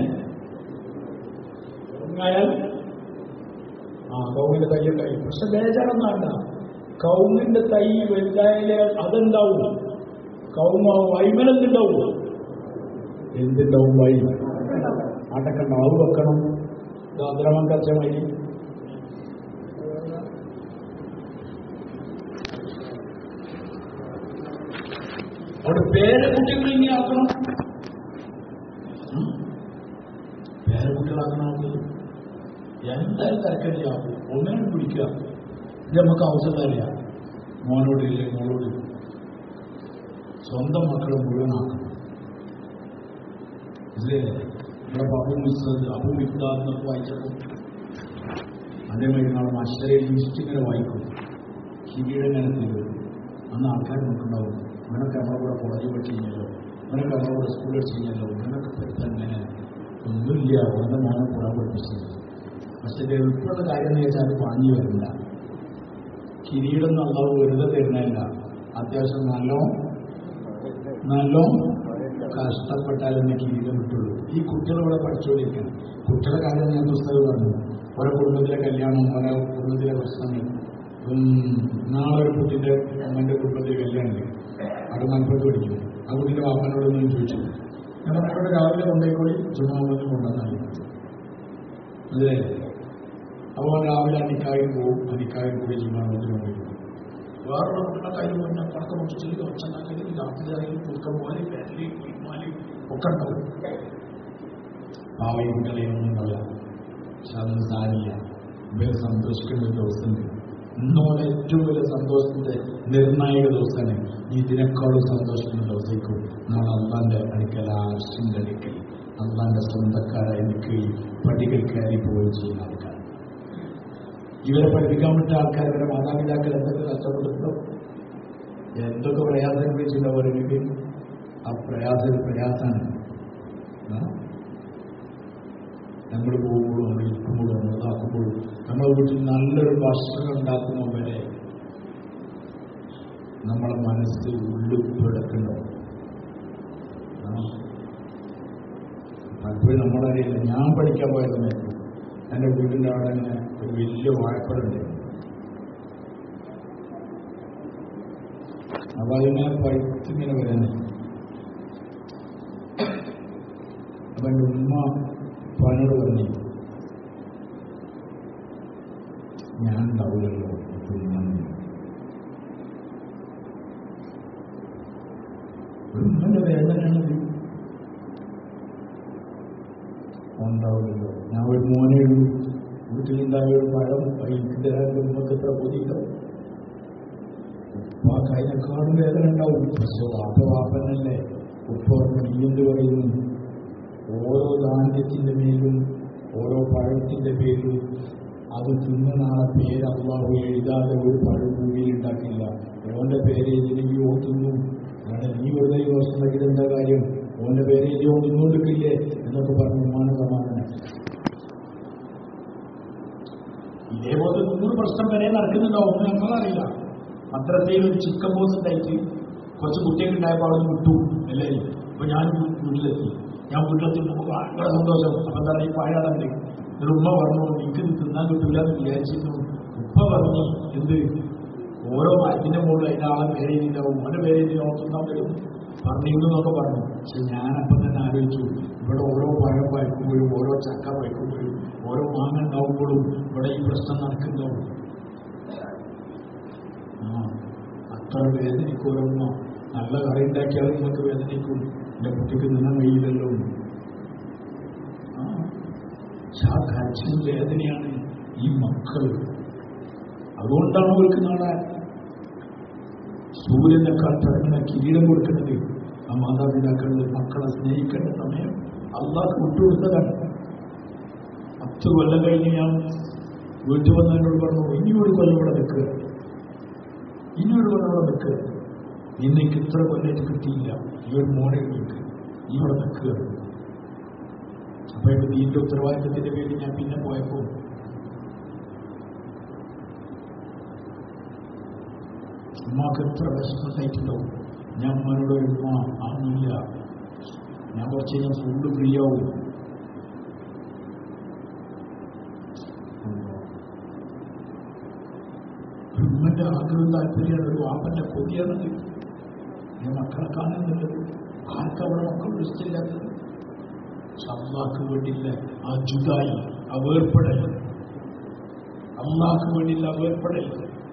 ആയാൽ ആ കൗങ്ങിന്റെ തൈ ഉണ്ടായി പക്ഷെ ബേജാറൊന്നും വേണ്ട കൗങ്ങിന്റെ തൈ വലുതായാലേ അതെന്താവും കൗമാവും വൈമനെന്തുണ്ടാവും എന്തുണ്ടാവും വൈ അടക്കണ്ട അത് വെക്കണം ദ്രവം കച്ചമായി അവിടെ പേരക്കുട്ടികൾ ഇനി ആക്കണം പേരക്കുട്ടികളാക്കണം എന്തായാലും തിരക്കില്ല ഒന്നിനും പിടിക്കുക ഇത് നമുക്ക് ആവശ്യം അറിയാം മോനോടില്ലേ മോളോട് സ്വന്തം മക്കളെ മുഴുവനാക്കണം ഇല്ലേ ഇവിടെ അബു മിസ്സത് അബു മിക്താന്നൊക്കെ വായിച്ചപ്പോൾ അതേമാതിരി നാളെ മഷരെ ലിസ്റ്റ് ഇങ്ങനെ വായിക്കും കിരീടങ്ങനെ തീരും അന്ന് ആൾക്കാർ നോക്കുന്നുണ്ടാവും ഇവനൊക്കെ നമ്മളെ കൂടെ കോളേജിൽ പഠിച്ചു കഴിഞ്ഞല്ലോ ഇവനൊക്കെ നമ്മളെ കൂടെ സ്കൂളിൽ പഠിച്ചു കഴിഞ്ഞല്ലോ ഇവനൊക്കെ പഠിച്ചാൽ ഇങ്ങനെ ഒന്നുമില്ല ഓന്റെ മോനെ കൂടെ പഠിപ്പിച്ചത് പക്ഷെ ഇത് എളുപ്പമുള്ള കാര്യം എന്ന് വെച്ചാൽ അത് വാങ്ങി വരില്ല കിരീടം എന്നുള്ളത് വെറുതെ തരുന്നില്ല അത്യാവശ്യം നല്ലോ നല്ലോ കഷ്ടപ്പെട്ടാൽ എന്നെ കിരീടം കിട്ടുള്ളൂ ഈ കുട്ടികളിവിടെ പഠിച്ചുകൊണ്ടിരിക്കണം കുട്ടികളുടെ കാര്യം ഞാൻ പുസ്തകം പറഞ്ഞു ഓരോ കുടുംബത്തിലെ കല്യാണം ഓരോ കുടുംബത്തിലെ പ്രശ്നങ്ങൾ ഉം, നാളെ ഒരു കുട്ടിന്റെ അമ്മന്റെ കുടുംബത്തിലെ കല്യാണം അത് മലപ്പുറത്ത് പഠിക്കും ആ കുട്ടിന്റെ വാപ്പനോട് ഞാൻ ചോദിച്ചു ഞാൻ പറഞ്ഞവിടെ രാവിലെ കൊണ്ടേക്കോളി ചുമ്മാവത്തിന് കൊണ്ടുവന്നാലും അല്ലേ അപ്പോൾ രാവിലെ അനിക്കായും പോവും അനിക്കായും കൂടി ചുമ്മാവത്തിന് കൊണ്ടുപോയി വേറൊരു കുട്ടിയുടെ കാര്യം പറഞ്ഞാൽ പടക്കം മുട്ടിച്ചില്ല ഒച്ചണ്ടാക്കല് രാത്രിയായാലും കുറുക്കം പോലെ പേരലി കുളിമാലി ഒക്കെ ഉണ്ടാവും പാവയും കുട്ടികളെയൊന്നും ഉണ്ടാവില്ല പക്ഷെ അതൊന്നും സാരില്ല ഇവർ സന്തോഷിക്കേണ്ട ഒരു ദിവസമുണ്ട് ഇന്നോടെ ഏറ്റവും വലിയ സന്തോഷത്തിന്റെ നിർണായക ദിവസമാണ് ഇതിനേക്കാളും സന്തോഷിക്കുന്ന ദിവസേക്കും നാളെ അള്ളാന്റെ അടുക്കൽ ആർഷിന്റെ അടുക്കൽ അള്ളാന്റെ സ്വന്തക്കാരായി നിൽക്കുകയും പടികൾ കയറി പോവുകയും ചെയ്യുന്ന ആൾക്കാർ ഇവരെ പഠിപ്പിക്കാൻ വിട്ട ആൾക്കാർ ഇവരെ മാതാപിതാക്കൾ എന്തൊക്കെ കഷ്ടപ്പെട്ടിട്ടുണ്ടോ എന്തൊക്കെ പ്രയാസം വിളിച്ചിട്ടുണ്ടവർക്ക് ആ പ്രയാസം ഒരു പ്രയാസമാണ് നമ്മൾ പോകുമ്പോഴും നമ്മൾ ഇരിക്കുമ്പോഴും നമ്മൾ ഇതാക്കുമ്പോഴും നമ്മുടെ വീട്ടിൽ നല്ലൊരു ഭക്ഷണം ഉണ്ടാക്കുന്ന വരെ നമ്മളെ മനസ്സ് ഉള്ളിപ്പിടക്കണ്ടോ പലപ്പോഴും നമ്മളറിയില്ല ഞാൻ പഠിക്കാൻ പോയ സമയത്ത് എൻ്റെ വീടിൻ്റെ അവിടെ ഇങ്ങനെ ഒരു വലിയ വാഴപ്പഴുണ്ട് അപ്പൊ അതിങ്ങനെ പഴുത്തിങ്ങനെ വരാനേ അപ്പൊ എൻ്റെ ഉമ്മ പനോട് പറഞ്ഞു ഞാൻ ഉണ്ടാവില്ലല്ലോ തിന്നാൻ ഒരു ഉമ്മന്റെ വേദനയാണത് ഉണ്ടാവില്ലല്ലോ ഞാൻ ഒരു മോനെ ഉള്ളൂ വീട്ടിലുണ്ടായ ഒരു പഴം എനിക്ക് തരാൻ ഉമ്മക്ക് എത്ര കൊതിയുണ്ടാവും ഉപ്പ അതിനെക്കാളും വേദന ഉണ്ടാവും പക്ഷെ വാപ്പ വാപ്പനല്ലേ ഉപ്പ നീ എന്ത് പറയുന്നു ഓരോ ധാന്യത്തിന്റെ മേലും ഓരോ പഴത്തിന്റെ പേരും അത് തിന്ന നാളെ പേര് അള്ളാഹു എഴുതാതെ ഒരു പഴം ഭൂമിയിൽ ഉണ്ടാക്കില്ല ഓന്റെ പേര് എഴുതിയെങ്കിൽ ഓ തിന്നു കാരണം നീ വെറുതെ ഈ വർഷം ഉണ്ടാക്കിയത് എന്താ കാര്യം ഓന്റെ പേര് എഴുതി ഓൻ തിന്നുകൊണ്ടിരിക്കില്ലേ എന്നൊക്കെ പറഞ്ഞ് ഉമ്മാന സമാധാനം ഇതേപോലെ നൂറ് പ്രശ്നം വരെ നടക്കുന്നുണ്ടോ ഒന്നും ഞങ്ങളറിയില്ല മദ്രസയിൽ ഒരു ചിക്കൻ ബോസ് ഉണ്ടായിട്ട് കുറച്ച് കുട്ടികൾ ഉണ്ടായപ്പോൾ അവിടെ വിട്ടു എല്ലാവരും അപ്പൊ ഞാൻ വീട്ടിലെത്തി ഞാൻ വീട്ടിലെത്തി നമുക്ക് ഭയങ്കര സന്തോഷം അപ്പൊ എന്താ ഈ പാഴാടുണ്ട് ഒരു ഉമ്മ പറഞ്ഞു എനിക്ക് ഇത് തിന്നാൻ കിട്ടില്ല എന്ന് വിചാരിച്ചിരുന്നു ഉപ്പ പറഞ്ഞു എന്ത് ഓരോ മരത്തിന്റെ മുകളിൽ അതിന്റെ ആളെ പേരെഴുതിണ്ടാവും അവന്റെ പേരെഴുതിണ്ടാവും തിന്നാൻ വരും പറഞ്ഞിരുന്നു എന്നൊക്കെ പറഞ്ഞു പക്ഷെ ഞാനപ്പം തന്നെ ആലോചിച്ചു ഇവിടെ ഓരോ പഴം വയ്ക്കുമ്പോഴും ഓരോ ചക്ക വയ്ക്കുമ്പോഴും ഓരോ മാങ്ങ ഉണ്ടാവുമ്പോഴും ഇവിടെ ഈ പ്രശ്നം നടക്കുന്നുണ്ടാവും ആ അത്ര വേദനിക്കും ഓരോമ്മ നല്ല കറി ഉണ്ടാക്കിയാലും നിങ്ങൾക്ക് വേദനിക്കും എന്റെ കുട്ടിക്ക് നിന്ന കഴിയില്ലല്ലോ ആ പക്ഷെ ആ കരച്ചിൽ വേദനയാണ് ഈ മക്കൾ അതുകൊണ്ടാണ് അവർക്ക് നാളെ സൂര്യനേക്കാൾ തിളങ്ങുന്ന കിരീടം കൊടുക്കുന്നത് ആ മാതാപിതാക്കൾ മക്കളെ സ്നേഹിക്കേണ്ട സമയം അള്ളാഹ് വിട്ടുകൊടുത്തതാണ് പത്ത് കൊല്ലം കഴിഞ്ഞ് ഞാൻ വീട്ടിൽ വന്നതിനോട് പറഞ്ഞു ഇനി ഒരു കൊല്ലം ഇവിടെ നിൽക്കുക ഇനി ഒരു കൊല്ലം ഇവിടെ നിൽക്കുക നിന്നേക്ക് ഇത്ര കൊല്ലം കിട്ടിയില്ല ഈ ഒരു മോനെ നിൽക്കുക ഈ ഇവിടെ നിൽക്കുക അപ്പൊ ഇപ്പൊ നീന്റെ ഉത്തരവാദിത്തത്തിന്റെ പേരിൽ ഞാൻ പിന്നെ പോയപ്പോ ഉമ്മാക്ക് എത്ര വിഷമത്തായിട്ടുണ്ടാവും ഞാൻ ഉമ്മാനോട് ഒരു ഉമ്മ ആവുന്നില്ല ഞാൻ കുറച്ച് കഴിഞ്ഞാൽ ഫുഡ് ഫ്രീ ആവും ഉമ്മന്റെ ആഗ്രഹം താല്പര്യമാണ് ഒരു വാപ്പന്റെ കൊതിയാണത് ഞാൻ മക്കളെ കാണുന്നുള്ളത് ആർക്കവിടെ മക്കൾ ഇഷ്ടമില്ലാത്തത് അള്ളാഹ്ക്ക് വേണ്ടിയില്ല ആ ജുദായി ആ വേർപ്പെടൽ അള്ളാഹ്ക്ക് വേണ്ടിയില്ല ആ വേർപ്പെടൽ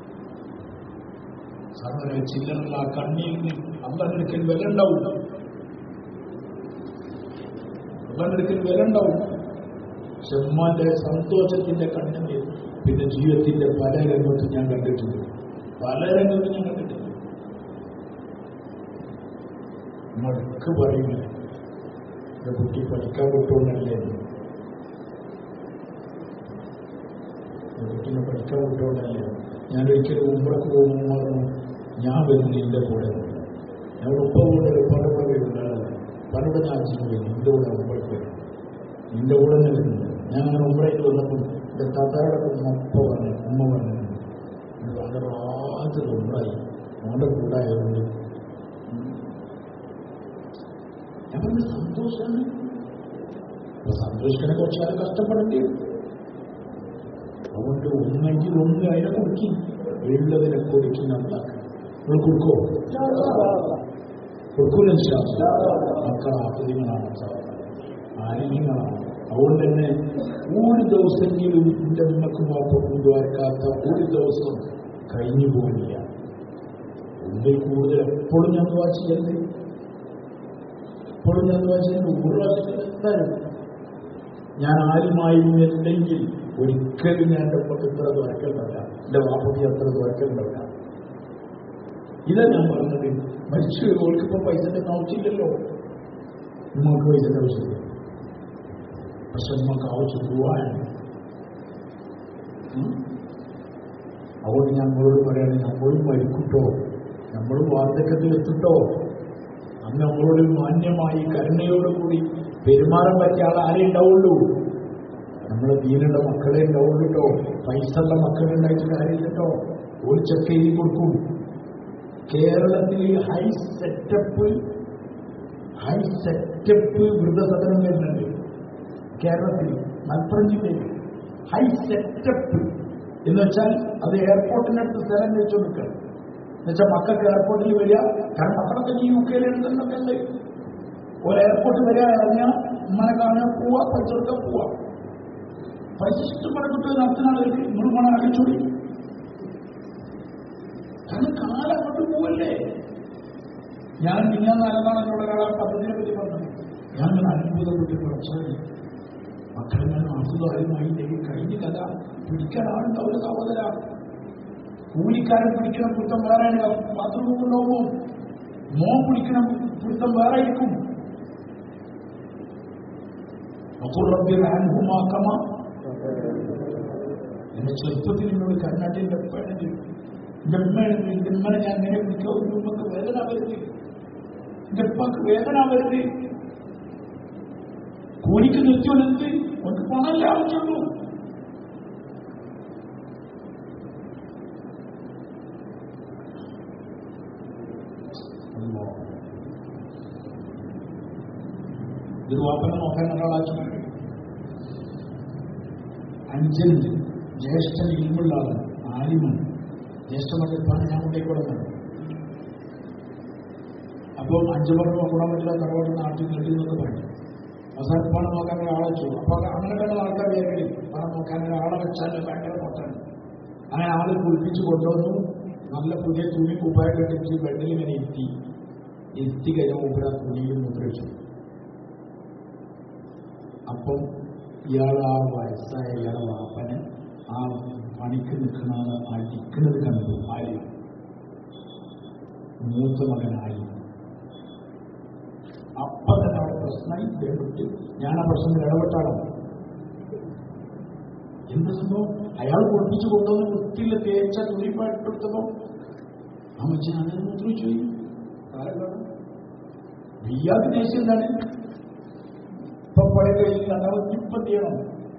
സാധാരണ ചില്ലറല്ല ആ കണ്ണീരിന് അള്ളാഹിനെടുക്കൽ വില ഉണ്ടാവും അള്ളാഹിനെടുക്കൽ വില ഉണ്ടാവും പക്ഷെ ചെമ്മാന്റെ സന്തോഷത്തിന്റെ കണ്ണുനീർ പിന്നെ ജീവിതത്തിന്റെ പല രംഗത്തും ഞാൻ കണ്ടിട്ടുണ്ട് പല രംഗത്തും ഞാൻ കണ്ടിട്ടുണ്ട് മടുക്ക് പറയുന്നു എന്റെ കുട്ടി പഠിക്കാൻ വിട്ടോണ്ടല്ലേ എന്റെ കുട്ടീനെ പഠിക്കാൻ വിട്ടോണ്ടല്ലേ ഞാൻ ഒരിക്കലും ഉമ്രക്ക് പോകുമ്പോൾ പറഞ്ഞു ഞാൻ വരുന്നു നിന്റെ കൂടെ ഞാൻ ഉപ്പ കൂടെ ഉപ്പാടെ കൂടെ വരുന്നതാണ് പലവിടെ ഞാൻ അച്ഛനും വരും നിന്റെ കൂടെ ഉമ്മക്ക് വരും നിന്റെ കൂടെ തന്നെ വരുന്നത് ഞാൻ അങ്ങനെ ഉമ്രയിട്ട് വന്നപ്പോൾ എന്റെ താത്താരുടെ ഉമ്മ ഉപ്പ പറഞ്ഞു ഉമ്മ പറഞ്ഞു ഇത് വളരെ ആദ്യം ഉമ്രായി മോന്റെ കൂടെ ആയതുകൊണ്ട് ഞാൻ പറഞ്ഞു സന്തോഷമാണ് അപ്പൊ സന്തോഷിക്കണെ കുറച്ചാൽ കഷ്ടപ്പെടേണ്ടി വരും. അതുകൊണ്ട് ഒന്നെങ്കിൽ ഒന്ന് അതിനെ കൊടുക്കും ഉള്ളതിനെ കൊടുക്കും നന്നാക്കും നിങ്ങൾ കൊടുക്കോ കൊടുക്കൂല മക്കൾ ആദ്യങ്ങളാണ് ആലിന്യങ്ങളാണ് അതുകൊണ്ട് തന്നെ ഒരു ദിവസമെങ്കിലും എന്റെ ഉമ്മക്കും വാപ്പക്കും ദ്വാരക്കാത്ത ഒരു ദിവസം കഴിഞ്ഞു പോകില്ല ഒന്നിൽ കൂടുതൽ എപ്പോഴും ഞാൻ ദ്വാ ചെയ്യല്ലേ എപ്പോഴും ഞാൻ ദ്വാ ചെയ്യുന്നു ഒരു പ്രാവശ്യത്തിൽ എന്തായാലും ഞാൻ ആരുമായിരുന്നില്ലെങ്കിൽ ഒരിക്കലും ഞാൻ എൻ്റെ ഉമ്മക്ക് ഇത്ര തുറക്കലുണ്ടാവില്ല എൻ്റെ വാപ്പയ്ക്ക് അത്ര തുറക്കലുണ്ടാവില്ല ഇതാ ഞാൻ പറഞ്ഞത് മരിച്ചു ഓൾക്കിപ്പോ പൈസന്റെ ആവശ്യമില്ലല്ലോ ഉമ്മക്ക് പൈസന്റെ ആവശ്യമില്ല പക്ഷെ ഉമ്മക്ക് ആവശ്യം പോവാൻ അതുകൊണ്ട് ഞങ്ങളോട് പറയാണ് നമ്മളും മരിക്കൂട്ടോ നമ്മളും വാർദ്ധക്യത്തിൽ എത്തിട്ടോ അന്ന് നമ്മളോട് മാന്യമായി കരുണയോടുകൂടി പെരുമാറാൻ പറ്റിയ ആൾ ആരേ ഉണ്ടാവുള്ളൂ നമ്മളെ ദീനുള്ള മക്കളെ ഉണ്ടാവുള്ളൂ കേട്ടോ പൈസ ഉള്ള മക്കളുണ്ടായിട്ട് കാര്യമില്ലട്ടോ ഒരു ചെക്ക് എഴുതി കൊടുക്കും കേരളത്തിൽ ഹൈ സെറ്റപ്പ് ഹൈ സെറ്റപ്പ് വൃദ്ധസദനം വരുന്നുണ്ട് കേരളത്തിൽ മലപ്പുറം ജില്ലയിൽ ഹൈ സെറ്റപ്പ് എന്ന് വെച്ചാൽ അത് എയർപോർട്ടിനടുത്ത് സ്ഥലം വെച്ചു കൊടുക്കുക എന്നുവെച്ചാൽ മക്കൾക്ക് എയർപോർട്ടിൽ വരിക കാരണം മക്കളൊക്കെ ഈ യു കെയിൽ എഴുതുന്നൊക്കെ ഉണ്ട് ഒരു എയർപോർട്ടിൽ വരിക ഇറങ്ങിയ ഉമ്മനെ കാണാൻ പോവാ പൈസ കൊടുക്കാൻ പോവാ പൈസ ഇഷ്ടപ്പെട്ട കുട്ടികൾ നടത്തുന്ന ആളുകൾക്ക് നിങ്ങൾ പണം അടിച്ചോടി കാരണം കാലം അങ്ങോട്ട് പോവല്ലേ ഞാൻ ഞാൻ നല്ലതാണെന്നുള്ള ഒരാളെ പദ്ധതിയെ പറ്റി പറഞ്ഞു ഞാൻ ഇങ്ങനെ അത്ഭുതപ്പെട്ട് കുറച്ചായി മക്കളെ ഞാൻ നാട്ടുകാരുമായില്ലെങ്കിൽ കഴിഞ്ഞ കഥ പിടിക്കാൻ ആളുണ്ടാവില്ല സഹോദര കൂലിക്കാരൻ പിടിക്കണം കുറ്റം വേറെ ബാത്റൂമിൽ കൊണ്ടുപോകും മോൻ പിടിക്കണം പിടുത്തം വേറെ ആയിരിക്കും അപ്പോൾ റബ്ബി റാൻഹുമാക്കമ എന്റെ ചെറുപ്പത്തിൽ എന്നോട് കർണാടക എന്റെ ഉപ്പയാണെങ്കിൽ എന്റെ ഉമ്മയാണ് എന്റെ ഉമ്മനെ ഞാൻ എങ്ങനെ പിടിക്കാവും എന്റെ ഉമ്മക്ക് വേദന വരുത് എന്റെ ഉപ്പക്ക് വേദന വരുത് കൂലിക്ക് നിർത്തിയോടെന്ത് അവർക്ക് പണമല്ലേ ആവശ്യമുള്ളൂ ഇത് വാപ്പനെ നോക്കാൻ ഒരാളാക്കി അഞ്ചനുണ്ട് ജ്യേഷ്ഠൻ ഇൽമുള്ള ആളാണ് ആലിമാണ് ജ്യേഷ്ഠമൊക്കെ ഇപ്പാണ് ഞാൻ കൊണ്ടേ കൊടുക്കുന്നത് അപ്പോൾ അഞ്ചു പറഞ്ഞു കൂടാൻ പറ്റില്ല തറവാട്ട് നാട്ടിൽ നീട്ടി എന്നൊക്കെ പറഞ്ഞു അവസാനം പണം നോക്കാൻ ഒരാളെ വെച്ചു അപ്പൊ അങ്ങനെ കണ്ട ആൾക്കാർ വിചാരിക്കും പണം നോക്കാൻ ഒരാളെ വെച്ചാൽ ഭയങ്കര നോട്ടാണ് അങ്ങനെ ആള് കുളിപ്പിച്ച് കൊണ്ടുവന്നു നല്ല പുതിയ തുണി കുപ്പായിട്ട് ഇട്ടിട്ട് ബെഡിൽ ഇങ്ങനെ ഇരുത്തി ഇരുത്തി കഴിഞ്ഞ മുമ്പ് ആ തുണിയിൽ മുദ്രവെച്ചു അപ്പം ഇയാൾ ആ വയസ്സായ ഇയാളെ വാപ്പനെ ആ പണിക്ക് നിൽക്കുന്ന അടിക്കുന്നത് കണ്ടു ആര്യ മൂത്ത മകനായി അപ്പൊ തന്നെ അവിടെ പ്രശ്നമായി ഇദ്ദേഹപ്പെട്ട് ഞാൻ ആ പ്രശ്നത്തിൽ ഇടപെട്ടാണ് എന്ത് സംഭവം അയാൾ കുളിപ്പിച്ച് കൊണ്ടുവന്ന് വൃത്തിയില്ല തേച്ച തുണിപ്പായിട്ടെടുത്തപ്പോ അമ്മച്ചൻ അതിന് മുദ്രിച്ചു പോയി ഇയാൾക്ക് ദേശം എന്താണ് ഇപ്പൊ പഴയ കഴിഞ്ഞ് രണ്ടാമത് ഇപ്പം ചെയ്യണം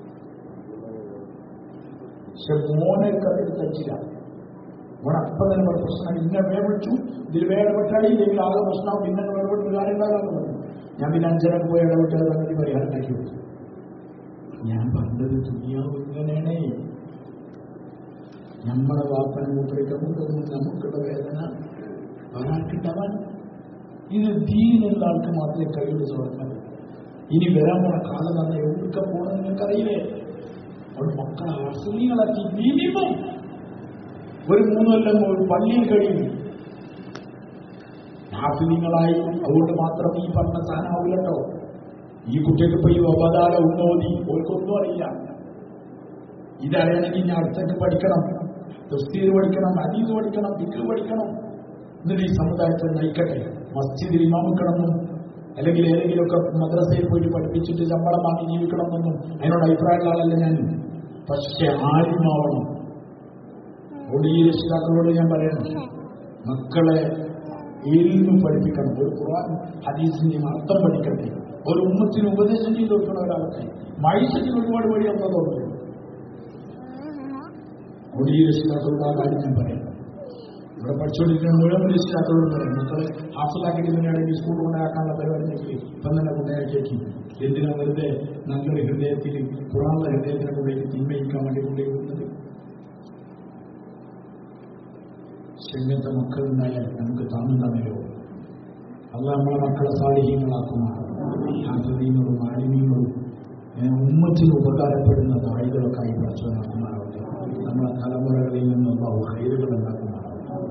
പക്ഷെ മോനെ കണ്ടിട്ട് തച്ചില്ല മോൻ അപ്പം തന്നെ പറഞ്ഞ പ്രശ്നം ഇന്നെ വേവിച്ചു ഇതിൽ വേടപെട്ടാൽ ഇല്ലെങ്കിൽ ആകെ പ്രശ്നം പിന്നെ വേടപെട്ട് കാര്യം ഉണ്ടാകാമെന്ന് പറഞ്ഞു ഞാൻ പിന്നെ അഞ്ചരക്ക് പോയി ഇടപെട്ട സംഗതി പരിഹാരം ഉണ്ടാക്കി കൊടുത്തു ഞാൻ പറഞ്ഞത് ദുനിയാവ് ഇങ്ങനെയാണേ നമ്മളെ വാപ്പനെ മൂത്രയ്ക്കാൻ കൊണ്ടുവന്ന് നമുക്കുള്ള വേദന ഒരാൾക്കുണ്ടാവാൻ ഇത് ദീനുള്ള ആൾക്ക് മാത്രമേ കഴിയുള്ളൂ തുറക്കാൻ ഇനി വരാൻ പോണ കാലം തന്നെ എവിടൊക്കെ പോകണം നിങ്ങൾക്കറിയില്ലേ അവിടെ മക്കളെ അസുഖങ്ങളാക്കി മിനിമം ഒരു മൂന്ന് കൊല്ലം ഒരു പള്ളിയിൽ കഴിയും ഹാഫിലിങ്ങളായി അതുകൊണ്ട് മാത്രം ഈ പറഞ്ഞ സാധനമാവില്ലട്ടോ ഈ കുട്ടിക്ക് ഇപ്പൊ ഈ ഉപതാല ഉന്നോതി ഓർക്കൊന്നും അറിയില്ല ഇതറിയണമെങ്കിൽ ഞാൻ അടുത്തേക്ക് പഠിക്കണം തസ്തീർ പഠിക്കണം അദീസ് പഠിക്കണം ദിക്ർ പഠിക്കണം എന്നിട്ട് ഈ സമുദായത്തെ നയിക്കട്ടെ മസ്ജിദിൽ ഇമാമിക്കണമെന്നും അല്ലെങ്കിൽ ഏതെങ്കിലുമൊക്കെ മദ്രസയിൽ പോയിട്ട് പഠിപ്പിച്ചിട്ട് ശമ്പളം വാങ്ങി ജീവിക്കണമെന്നൊന്നും അതിനോട് അഭിപ്രായമുള്ള ആളല്ല ഞാൻ പക്ഷെ ആലിമാവണം അതുകൊണ്ട് ഈ രക്ഷിതാക്കളോട് ഞാൻ പറയണം മക്കളെ എൽമ് പഠിപ്പിക്കണം ഒരു ഖുർആൻ ഹദീസിന്റെയും അർത്ഥം പഠിക്കട്ടെ ഒരു ഉമ്മത്തിന് ഉപദേശം ചെയ്ത് കൊടുക്കണ ഒരാളെ മൈസത്തിന് ഒരുപാട് വഴി അപ്പൊ തോന്നുന്നു അതുകൊണ്ട് ഈ രക്ഷിതാക്കളോട് ആ കാര്യം ഞാൻ പറയാം ഇവിടെ പഠിച്ചുകൊണ്ടിരിക്കുന്ന മുഴുവൻ രക്ഷിതാക്കളോട് പറയും മക്കളെ ഹാഫിലാക്കിയിട്ട് ഇതിനിടയിൽ സ്കൂൾ കൊണ്ടാക്കാനുള്ള പരിപാടി ഉണ്ടെങ്കിൽ ഇപ്പം തന്നെ കൊണ്ടാക്കി എന്തിനാ വെറുതെ നല്ലൊരു ഹൃദയത്തിൽ പുറാനുള്ള ഹൃദയത്തിനെ കൊണ്ടേക്ക് തിന്മയിക്കാൻ വേണ്ടി കൊണ്ടുപോകുന്നത് ചെങ്ങത്തെ മക്കളുണ്ടായാൽ നമുക്ക് താങ്ങുന്നവരോ അല്ല നമ്മളെ മക്കളെ സാലിഹ്യങ്ങളാക്കുമാറാണ് ഹാജീങ്ങളും ആലിമീങ്ങളും ഉമ്മത്തിന് ഉപകാരപ്പെടുന്ന താഴികളൊക്കെ ആയി പഠിച്ചവനാക്കുമാറാവട്ടെ നമ്മളെ തലമുറകളിൽ നിന്നുള്ള ഹൈറുകൾ ഉണ്ടാക്കുമാറാവട്ടെ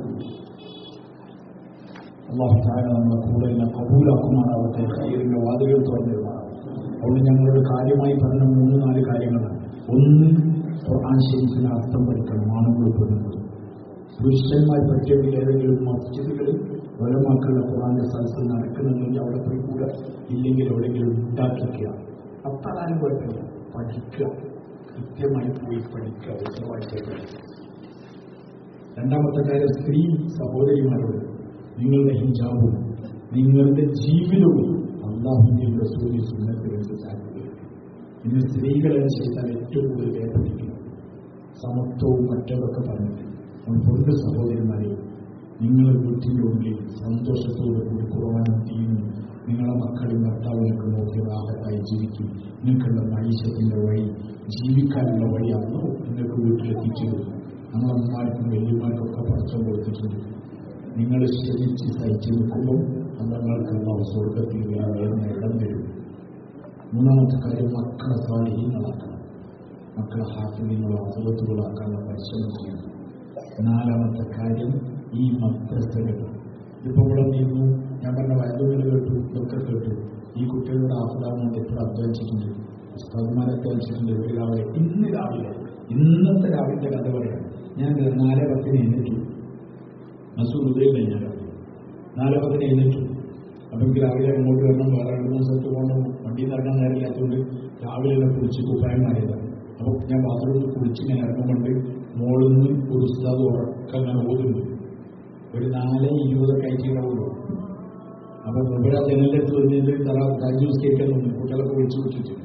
അള്ളാഹു താഴെ നമ്മളെ കൂടെ എല്ലാം കബൂലാക്കുമാറാവട്ടെ ഹൈറിന്റെ വാതിലുകൾ തുറന്നിരുമാറാവട്ടെ അതുകൊണ്ട് ഞങ്ങളോട് കാര്യമായി പറഞ്ഞ മൂന്ന് നാല് കാര്യങ്ങളാണ് ഒന്ന് ഖുർആൻ ശരീഫിന് അർത്ഥം പഠിക്കണം ആണുങ്ങൾ പെണ്ണുങ്ങൾ പുരുഷന്മാർ പറ്റിയെങ്കിൽ ഏതെങ്കിലും മസ്ജിദുകളിൽ ഒലമാക്കളുടെ ഖുറാന്റെ സദസ്സിൽ നടക്കുന്നുണ്ടെങ്കിൽ അവിടെ പോയി കൂടെ ഇല്ലെങ്കിൽ എവിടെയെങ്കിലും ഉണ്ടാക്കിക്കുക അത്രകാലം കുഴപ്പമില്ല പഠിക്കുക കൃത്യമായി പോയി പഠിക്കുക ഉത്തരവാദിത്തം പഠിക്കുക രണ്ടാമത്തെ കാര്യം സ്ത്രീ സഹോദരിമാരോട് നിങ്ങളുടെ ഹിജാബും നിങ്ങളുടെ ജീവിതവും അള്ളാഹുവിന്റെയും റസൂലി സുന്നത്തിനനുസരിച്ചാക്കുക ഇന്ന് സ്ത്രീകളെ ചെയ്താൽ ഏറ്റവും കൂടുതൽ വേദനിക്കും സമത്വവും മറ്റതൊക്കെ പറഞ്ഞിട്ട് പൊതു സഹോദരന്മാരെ നിങ്ങൾ വീട്ടിൻ്റെ ഉള്ളിൽ സന്തോഷത്തോടു കൂടി കുറവാനും തീയും നിങ്ങളെ മക്കളും ഭർത്താവിനൊക്കെ നോക്കി റാഹത്തായി ജീവിക്കും നിങ്ങൾക്കുള്ള മനുഷ്യത്തിൻ്റെ വഴി ജീവിക്കാനുള്ള വഴിയാണോ നിങ്ങൾക്ക് വീട്ടിലെത്തിച്ചത് നമ്മളമ്മമാർക്കും വലിയമാർക്കൊക്കെ പഠിച്ചം കൊടുത്തിട്ടുണ്ട് നിങ്ങൾ ക്ഷമിച്ച് സഹിച്ചു നിൽക്കുമ്പോൾ നമ്മൾക്കുള്ള സ്വർഗത്തിൽ വേറെ ഇടം വരും മൂന്നാമത്തെ കാര്യം മക്കളെ സ്വാധീനങ്ങളാക്കണം മക്കളെ ഹാഫിലിങ്ങളോ അസുഖത്തുകളാക്കാനുള്ള പരിശ്രമം ചെയ്യണം നാലാമത്തെ കാര്യം ഈ മദ്രസകൾ ഇപ്പൊ ഇവിടെ നീങ്ങും ഞാൻ പറഞ്ഞ വയലുകൾ കേട്ടു ഇതൊക്കെ കേട്ടു ഈ കുട്ടികളുടെ ആഹ്ലാദം എത്ര അധ്വാനിച്ചിട്ടുണ്ട് ഉസ്താദ്മാരെ അധ്വാനിച്ചിട്ടുണ്ട് ഒരു രാവിലെ ഇന്ന് രാവിലെ ഇന്നത്തെ രാവിലത്തെ കഥ പറയാം ഞാൻ നാല് പത്തിന് എഴുന്നേറ്റു മസൂർ ഉദയം ഞാൻ നാല് പത്തിന് എഴുന്നേറ്റു അപ്പൊ എനിക്ക് രാവിലെ അങ്ങോട്ട് വരണം വേറെ രണ്ട് മൂന്ന് സ്ഥലത്ത് പോകണം വണ്ടിയിൽ നിന്ന് ഇറങ്ങാൻ നേരമില്ലാത്തതുകൊണ്ട് രാവിലെ എല്ലാം കുളിച്ച് കുപ്പായം മാറിയതാണ് അപ്പൊ ഞാൻ ബാത്റൂമിൽ കുളിച്ച് ഇങ്ങനെ ഇറങ്ങുമ്പോണ്ട് മോളിൽ നിന്ന് ഒരു ഉസ്താദ് ഉറക്കം അങ്ങനെ ഓതുന്നു ഒരു നാല് ഇരുപതൊക്കെ അയച്ചിട്ടുള്ളൂ അപ്പൊ ഇവിടെ ജനലിന്റെ അടുത്ത് വന്നിട്ട് തറ ജ്യൂസ് കേൾക്കാൻ തോന്നി കുട്ടികളൊക്കെ വിളിച്ചു വിട്ടിട്ട്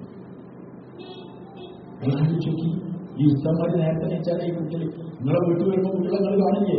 ഞാൻ ചോദിച്ചു ഈ ഉസ്താന്മാർ നേരത്തെ വെച്ചാൽ ഈ കുട്ടികൾ നിങ്ങളെ വീട്ടിൽ വരുമ്പോൾ കുട്ടികളെ നിങ്ങൾ കാണില്ലേ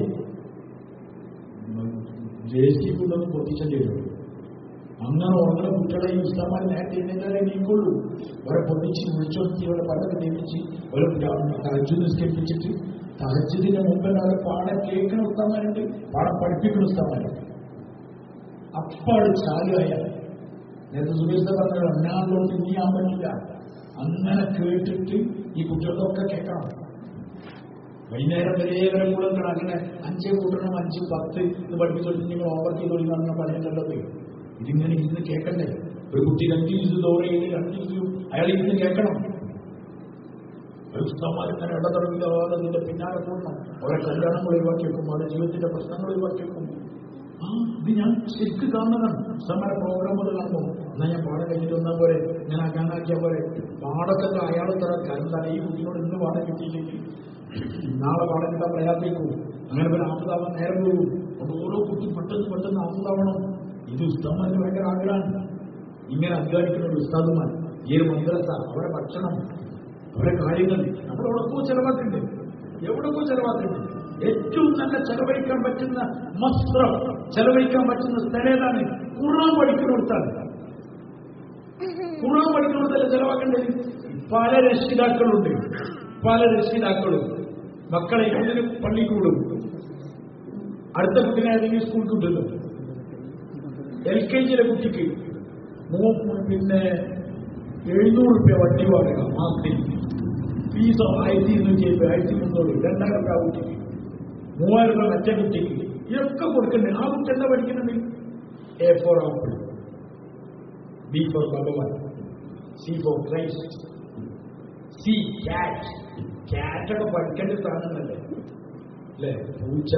ജേഷ്ടി കൊണ്ടൊന്ന് പൊട്ടിച്ചേണ്ടി വരും അങ്ങനെ ഉറങ്ങുന്ന കുട്ടികളെ ഈ ഉസ്താന്മാർ നേരത്തെ എഴുന്നേറ്റാലേ നീക്കുള്ളൂ അവരെ പൊട്ടിച്ച് വിളിച്ചോട്ടി അവരെ പണ്ടൊക്കെ നിയമിച്ച് അവരെ തഹജു നിസ്കരിപ്പിച്ചിട്ട് തഹജുദിന്റെ മുമ്പിൽ അവരെ പാഠം കേൾക്കുന്ന ഉസ്താന്മാരുണ്ട് പാഠം പഠിപ്പിക്കുന്ന ഉസ്താന്മാരുണ്ട് അപ്പാട് ചാലുവായ നേരത്തെ സുരേഷ് പറഞ്ഞ ഒന്നാളിലോട്ട് ഇനി ചെയ്യാൻ പറ്റില്ല അങ്ങനെ കേട്ടിട്ട് ഈ കുട്ടികൾക്കൊക്കെ കേൾക്കണം വൈകുന്നേരം വരെ വരെ കൂടെ നിൽക്കണം അങ്ങനെ അഞ്ച് കൂട്ടണം അഞ്ച് പത്ത് ഇത് പഠിപ്പിച്ചോട്ട് നിങ്ങൾ ഓവർ ചെയ്തോളി പറഞ്ഞ പറയുന്നുള്ളത് ഇതിങ്ങനെ ഇരുന്ന് കേൾക്കണ്ടേ ഒരു കുട്ടി രണ്ട് ദിവസം ദോറയിൽ രണ്ട് ദിവസം അയാൾ ഇരുന്ന് കേൾക്കണം ഒരു ഉസ്താമാർ ഇങ്ങനെ ഇടതുറങ്ങി അതിന്റെ പിന്നാലെ കൂടണം അവരെ കല്യാണങ്ങൾ ഒഴിവാക്കി വെക്കും അവരുടെ ജീവിതത്തിന്റെ പ്രശ്നങ്ങൾ ഒഴിവാക്കി വെക്കും ആ ഇത് ഞാൻ ശരിക്കും കാണുന്നതാണ് ഉസ്താമാരെ പ്രോഗ്രാമുകൾ കാണുമ്പോൾ എന്നാ ഞാൻ പാടം കഴിഞ്ഞിട്ട് വന്നാൽ പോരെ ഞാൻ അഗാനാക്കിയാൽ പോരെ പാടൊക്കെ അയാൾ തരാൻ കാരണം ഈ കുട്ടിയോട് ഇന്ന് പാടം കിട്ടിയില്ലെങ്കിൽ നാളെ പാടം കിട്ടാൻ പ്രയാസേക്കും അങ്ങനെ പിന്നെ ആമതാവാൻ നേരം പോകും അപ്പൊ ഓരോ കുട്ടി പെട്ടെന്ന് പെട്ടെന്ന് ആമതാവണം ഇത് ഉസ്താമാർക്ക് ഭയങ്കര ആഗ്രഹമാണ് ഇങ്ങനെ അധ്വാനിക്കുന്ന ഒരു ഉസ്താദുമാർ ഈ ഒരു മദ്രസ അവരെ ഭക്ഷണം അവരെ കാര്യങ്ങൾ നമ്മൾ എവിടൊക്കെ ചെലവാക്കുന്നുണ്ട് എവിടൊക്കെ ചെലവാക്കുന്നുണ്ട് ഏറ്റവും നല്ല ചെലവഴിക്കാൻ പറ്റുന്ന വസ്ത്രം ചെലവഴിക്കാൻ പറ്റുന്ന സ്ഥലം ഏതാണ് ഖുർആൻ പഠിക്കുന്നിടത്താണ് ഖുർആൻ പഠിക്കുന്നിടത്തല്ല ചെലവാക്കേണ്ടത് പല രക്ഷിതാക്കളുണ്ട് പല രക്ഷിതാക്കളും മക്കളെ ഇതിന് പള്ളിക്കൂടും അടുത്ത കുട്ടിനെ ഏതെങ്കിലും സ്കൂൾ കിട്ടുമല്ലോ എൽ കെ ജിയിലെ കുട്ടിക്ക് മൂ- പിന്നെ എഴുന്നൂറ് റുപ്യ വണ്ടി വാങ്ങുക മാസത്തിൽ ഫീസ് ആയിരത്തി ഇരുന്നൂറ്റി അമ്പത് ആയിരത്തി മുന്നൂറ് രണ്ടായിരം രൂപ ആ കുട്ടിക്ക് മൂവായിരം രൂപ മറ്റേ കുട്ടിക്ക് ഇതൊക്കെ കൊടുക്കണ്ടേ ആ കുട്ടി എന്താ പഠിക്കുന്നുണ്ട് A for apple B for Bhagwan C for Christ C cat ക്യാറ്റൊക്കെ പഠിക്കേണ്ട സാധനമല്ലേ അല്ലേ പൂച്ച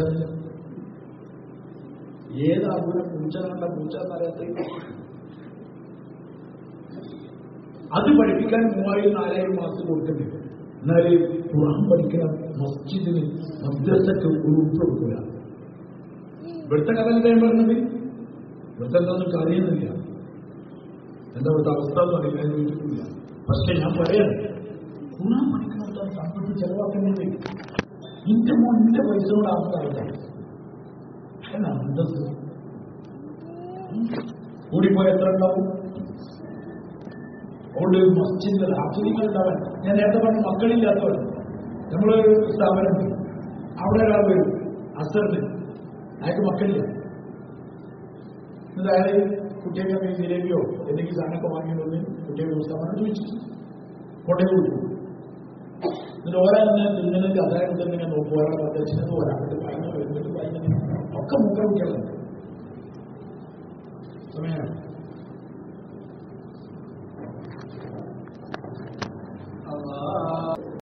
ഏതാ പൂരം പൂച്ച കണ്ട പൂച്ച എന്നറിയാത്ത അത് പഠിപ്പിക്കാൻ മൂവായിരം നാലായിരം മാസം കൊടുക്കുന്നുണ്ട് എന്നാല് ഖുറാൻ പഠിക്കുന്ന മസ്ജിദിന് മദ്രസക്ക് ഒരു ഉപ്പ് കൊടുക്കില്ല ഇവിടുത്തെ കഥ എന്താ ഞാൻ പറഞ്ഞത് ഇവിടുത്തെ എന്താണെന്ന് അറിയുന്നില്ല എന്താ ഇവിടുത്തെ അവസ്ഥ എന്ന് അറിയില്ല ഞാൻ ചോദിച്ചിട്ടില്ല പക്ഷെ ഞാൻ പറയാണ് ഖുറാൻ പഠിക്കുന്നിടത്തോളം സമ്പത്ത് ചെലവാക്കുന്നത് നിന്റെ മോൻ നിന്റെ പൈസയോട് ആൾക്കാരില്ല എന്നാ അന്തസ് കൂടിപ്പോയ എത്ര ഉണ്ടാവും അതുകൊണ്ട് മസ്ജിദിന്റെ ആധുനികൾ ഉണ്ടാവാൻ ഞാൻ നേരത്തെ പറഞ്ഞ മക്കളില്ലാത്തവർ നമ്മളൊരു സ്ഥാപനം അവിടെ ഒരാൾ വരും അസറിന് അയാൾക്ക് മക്കളില്ല എന്നിട്ട് അയാൾ കുട്ടിയൊക്കെ ജിലേബിയോ എന്തെങ്കിലും സാധനമൊക്കെ വാങ്ങിക്കൊണ്ടുവന്ന് കുട്ടിയെ സ്ഥാപനം ചോദിച്ചു കൊണ്ടേ കൊടുക്കും എന്നിട്ട് ഓരോ തിന്നുന്നത് അതായത് തന്നെ നോക്കും ഓരോ പ്രദേശത്ത് ഒരാളുടെ പറയുന്നത് വരുന്നിട്ട് പറയുന്നത് ഒക്കെ മുക്ക കുട്ടികളുണ്ട് സമയമാണ് Allah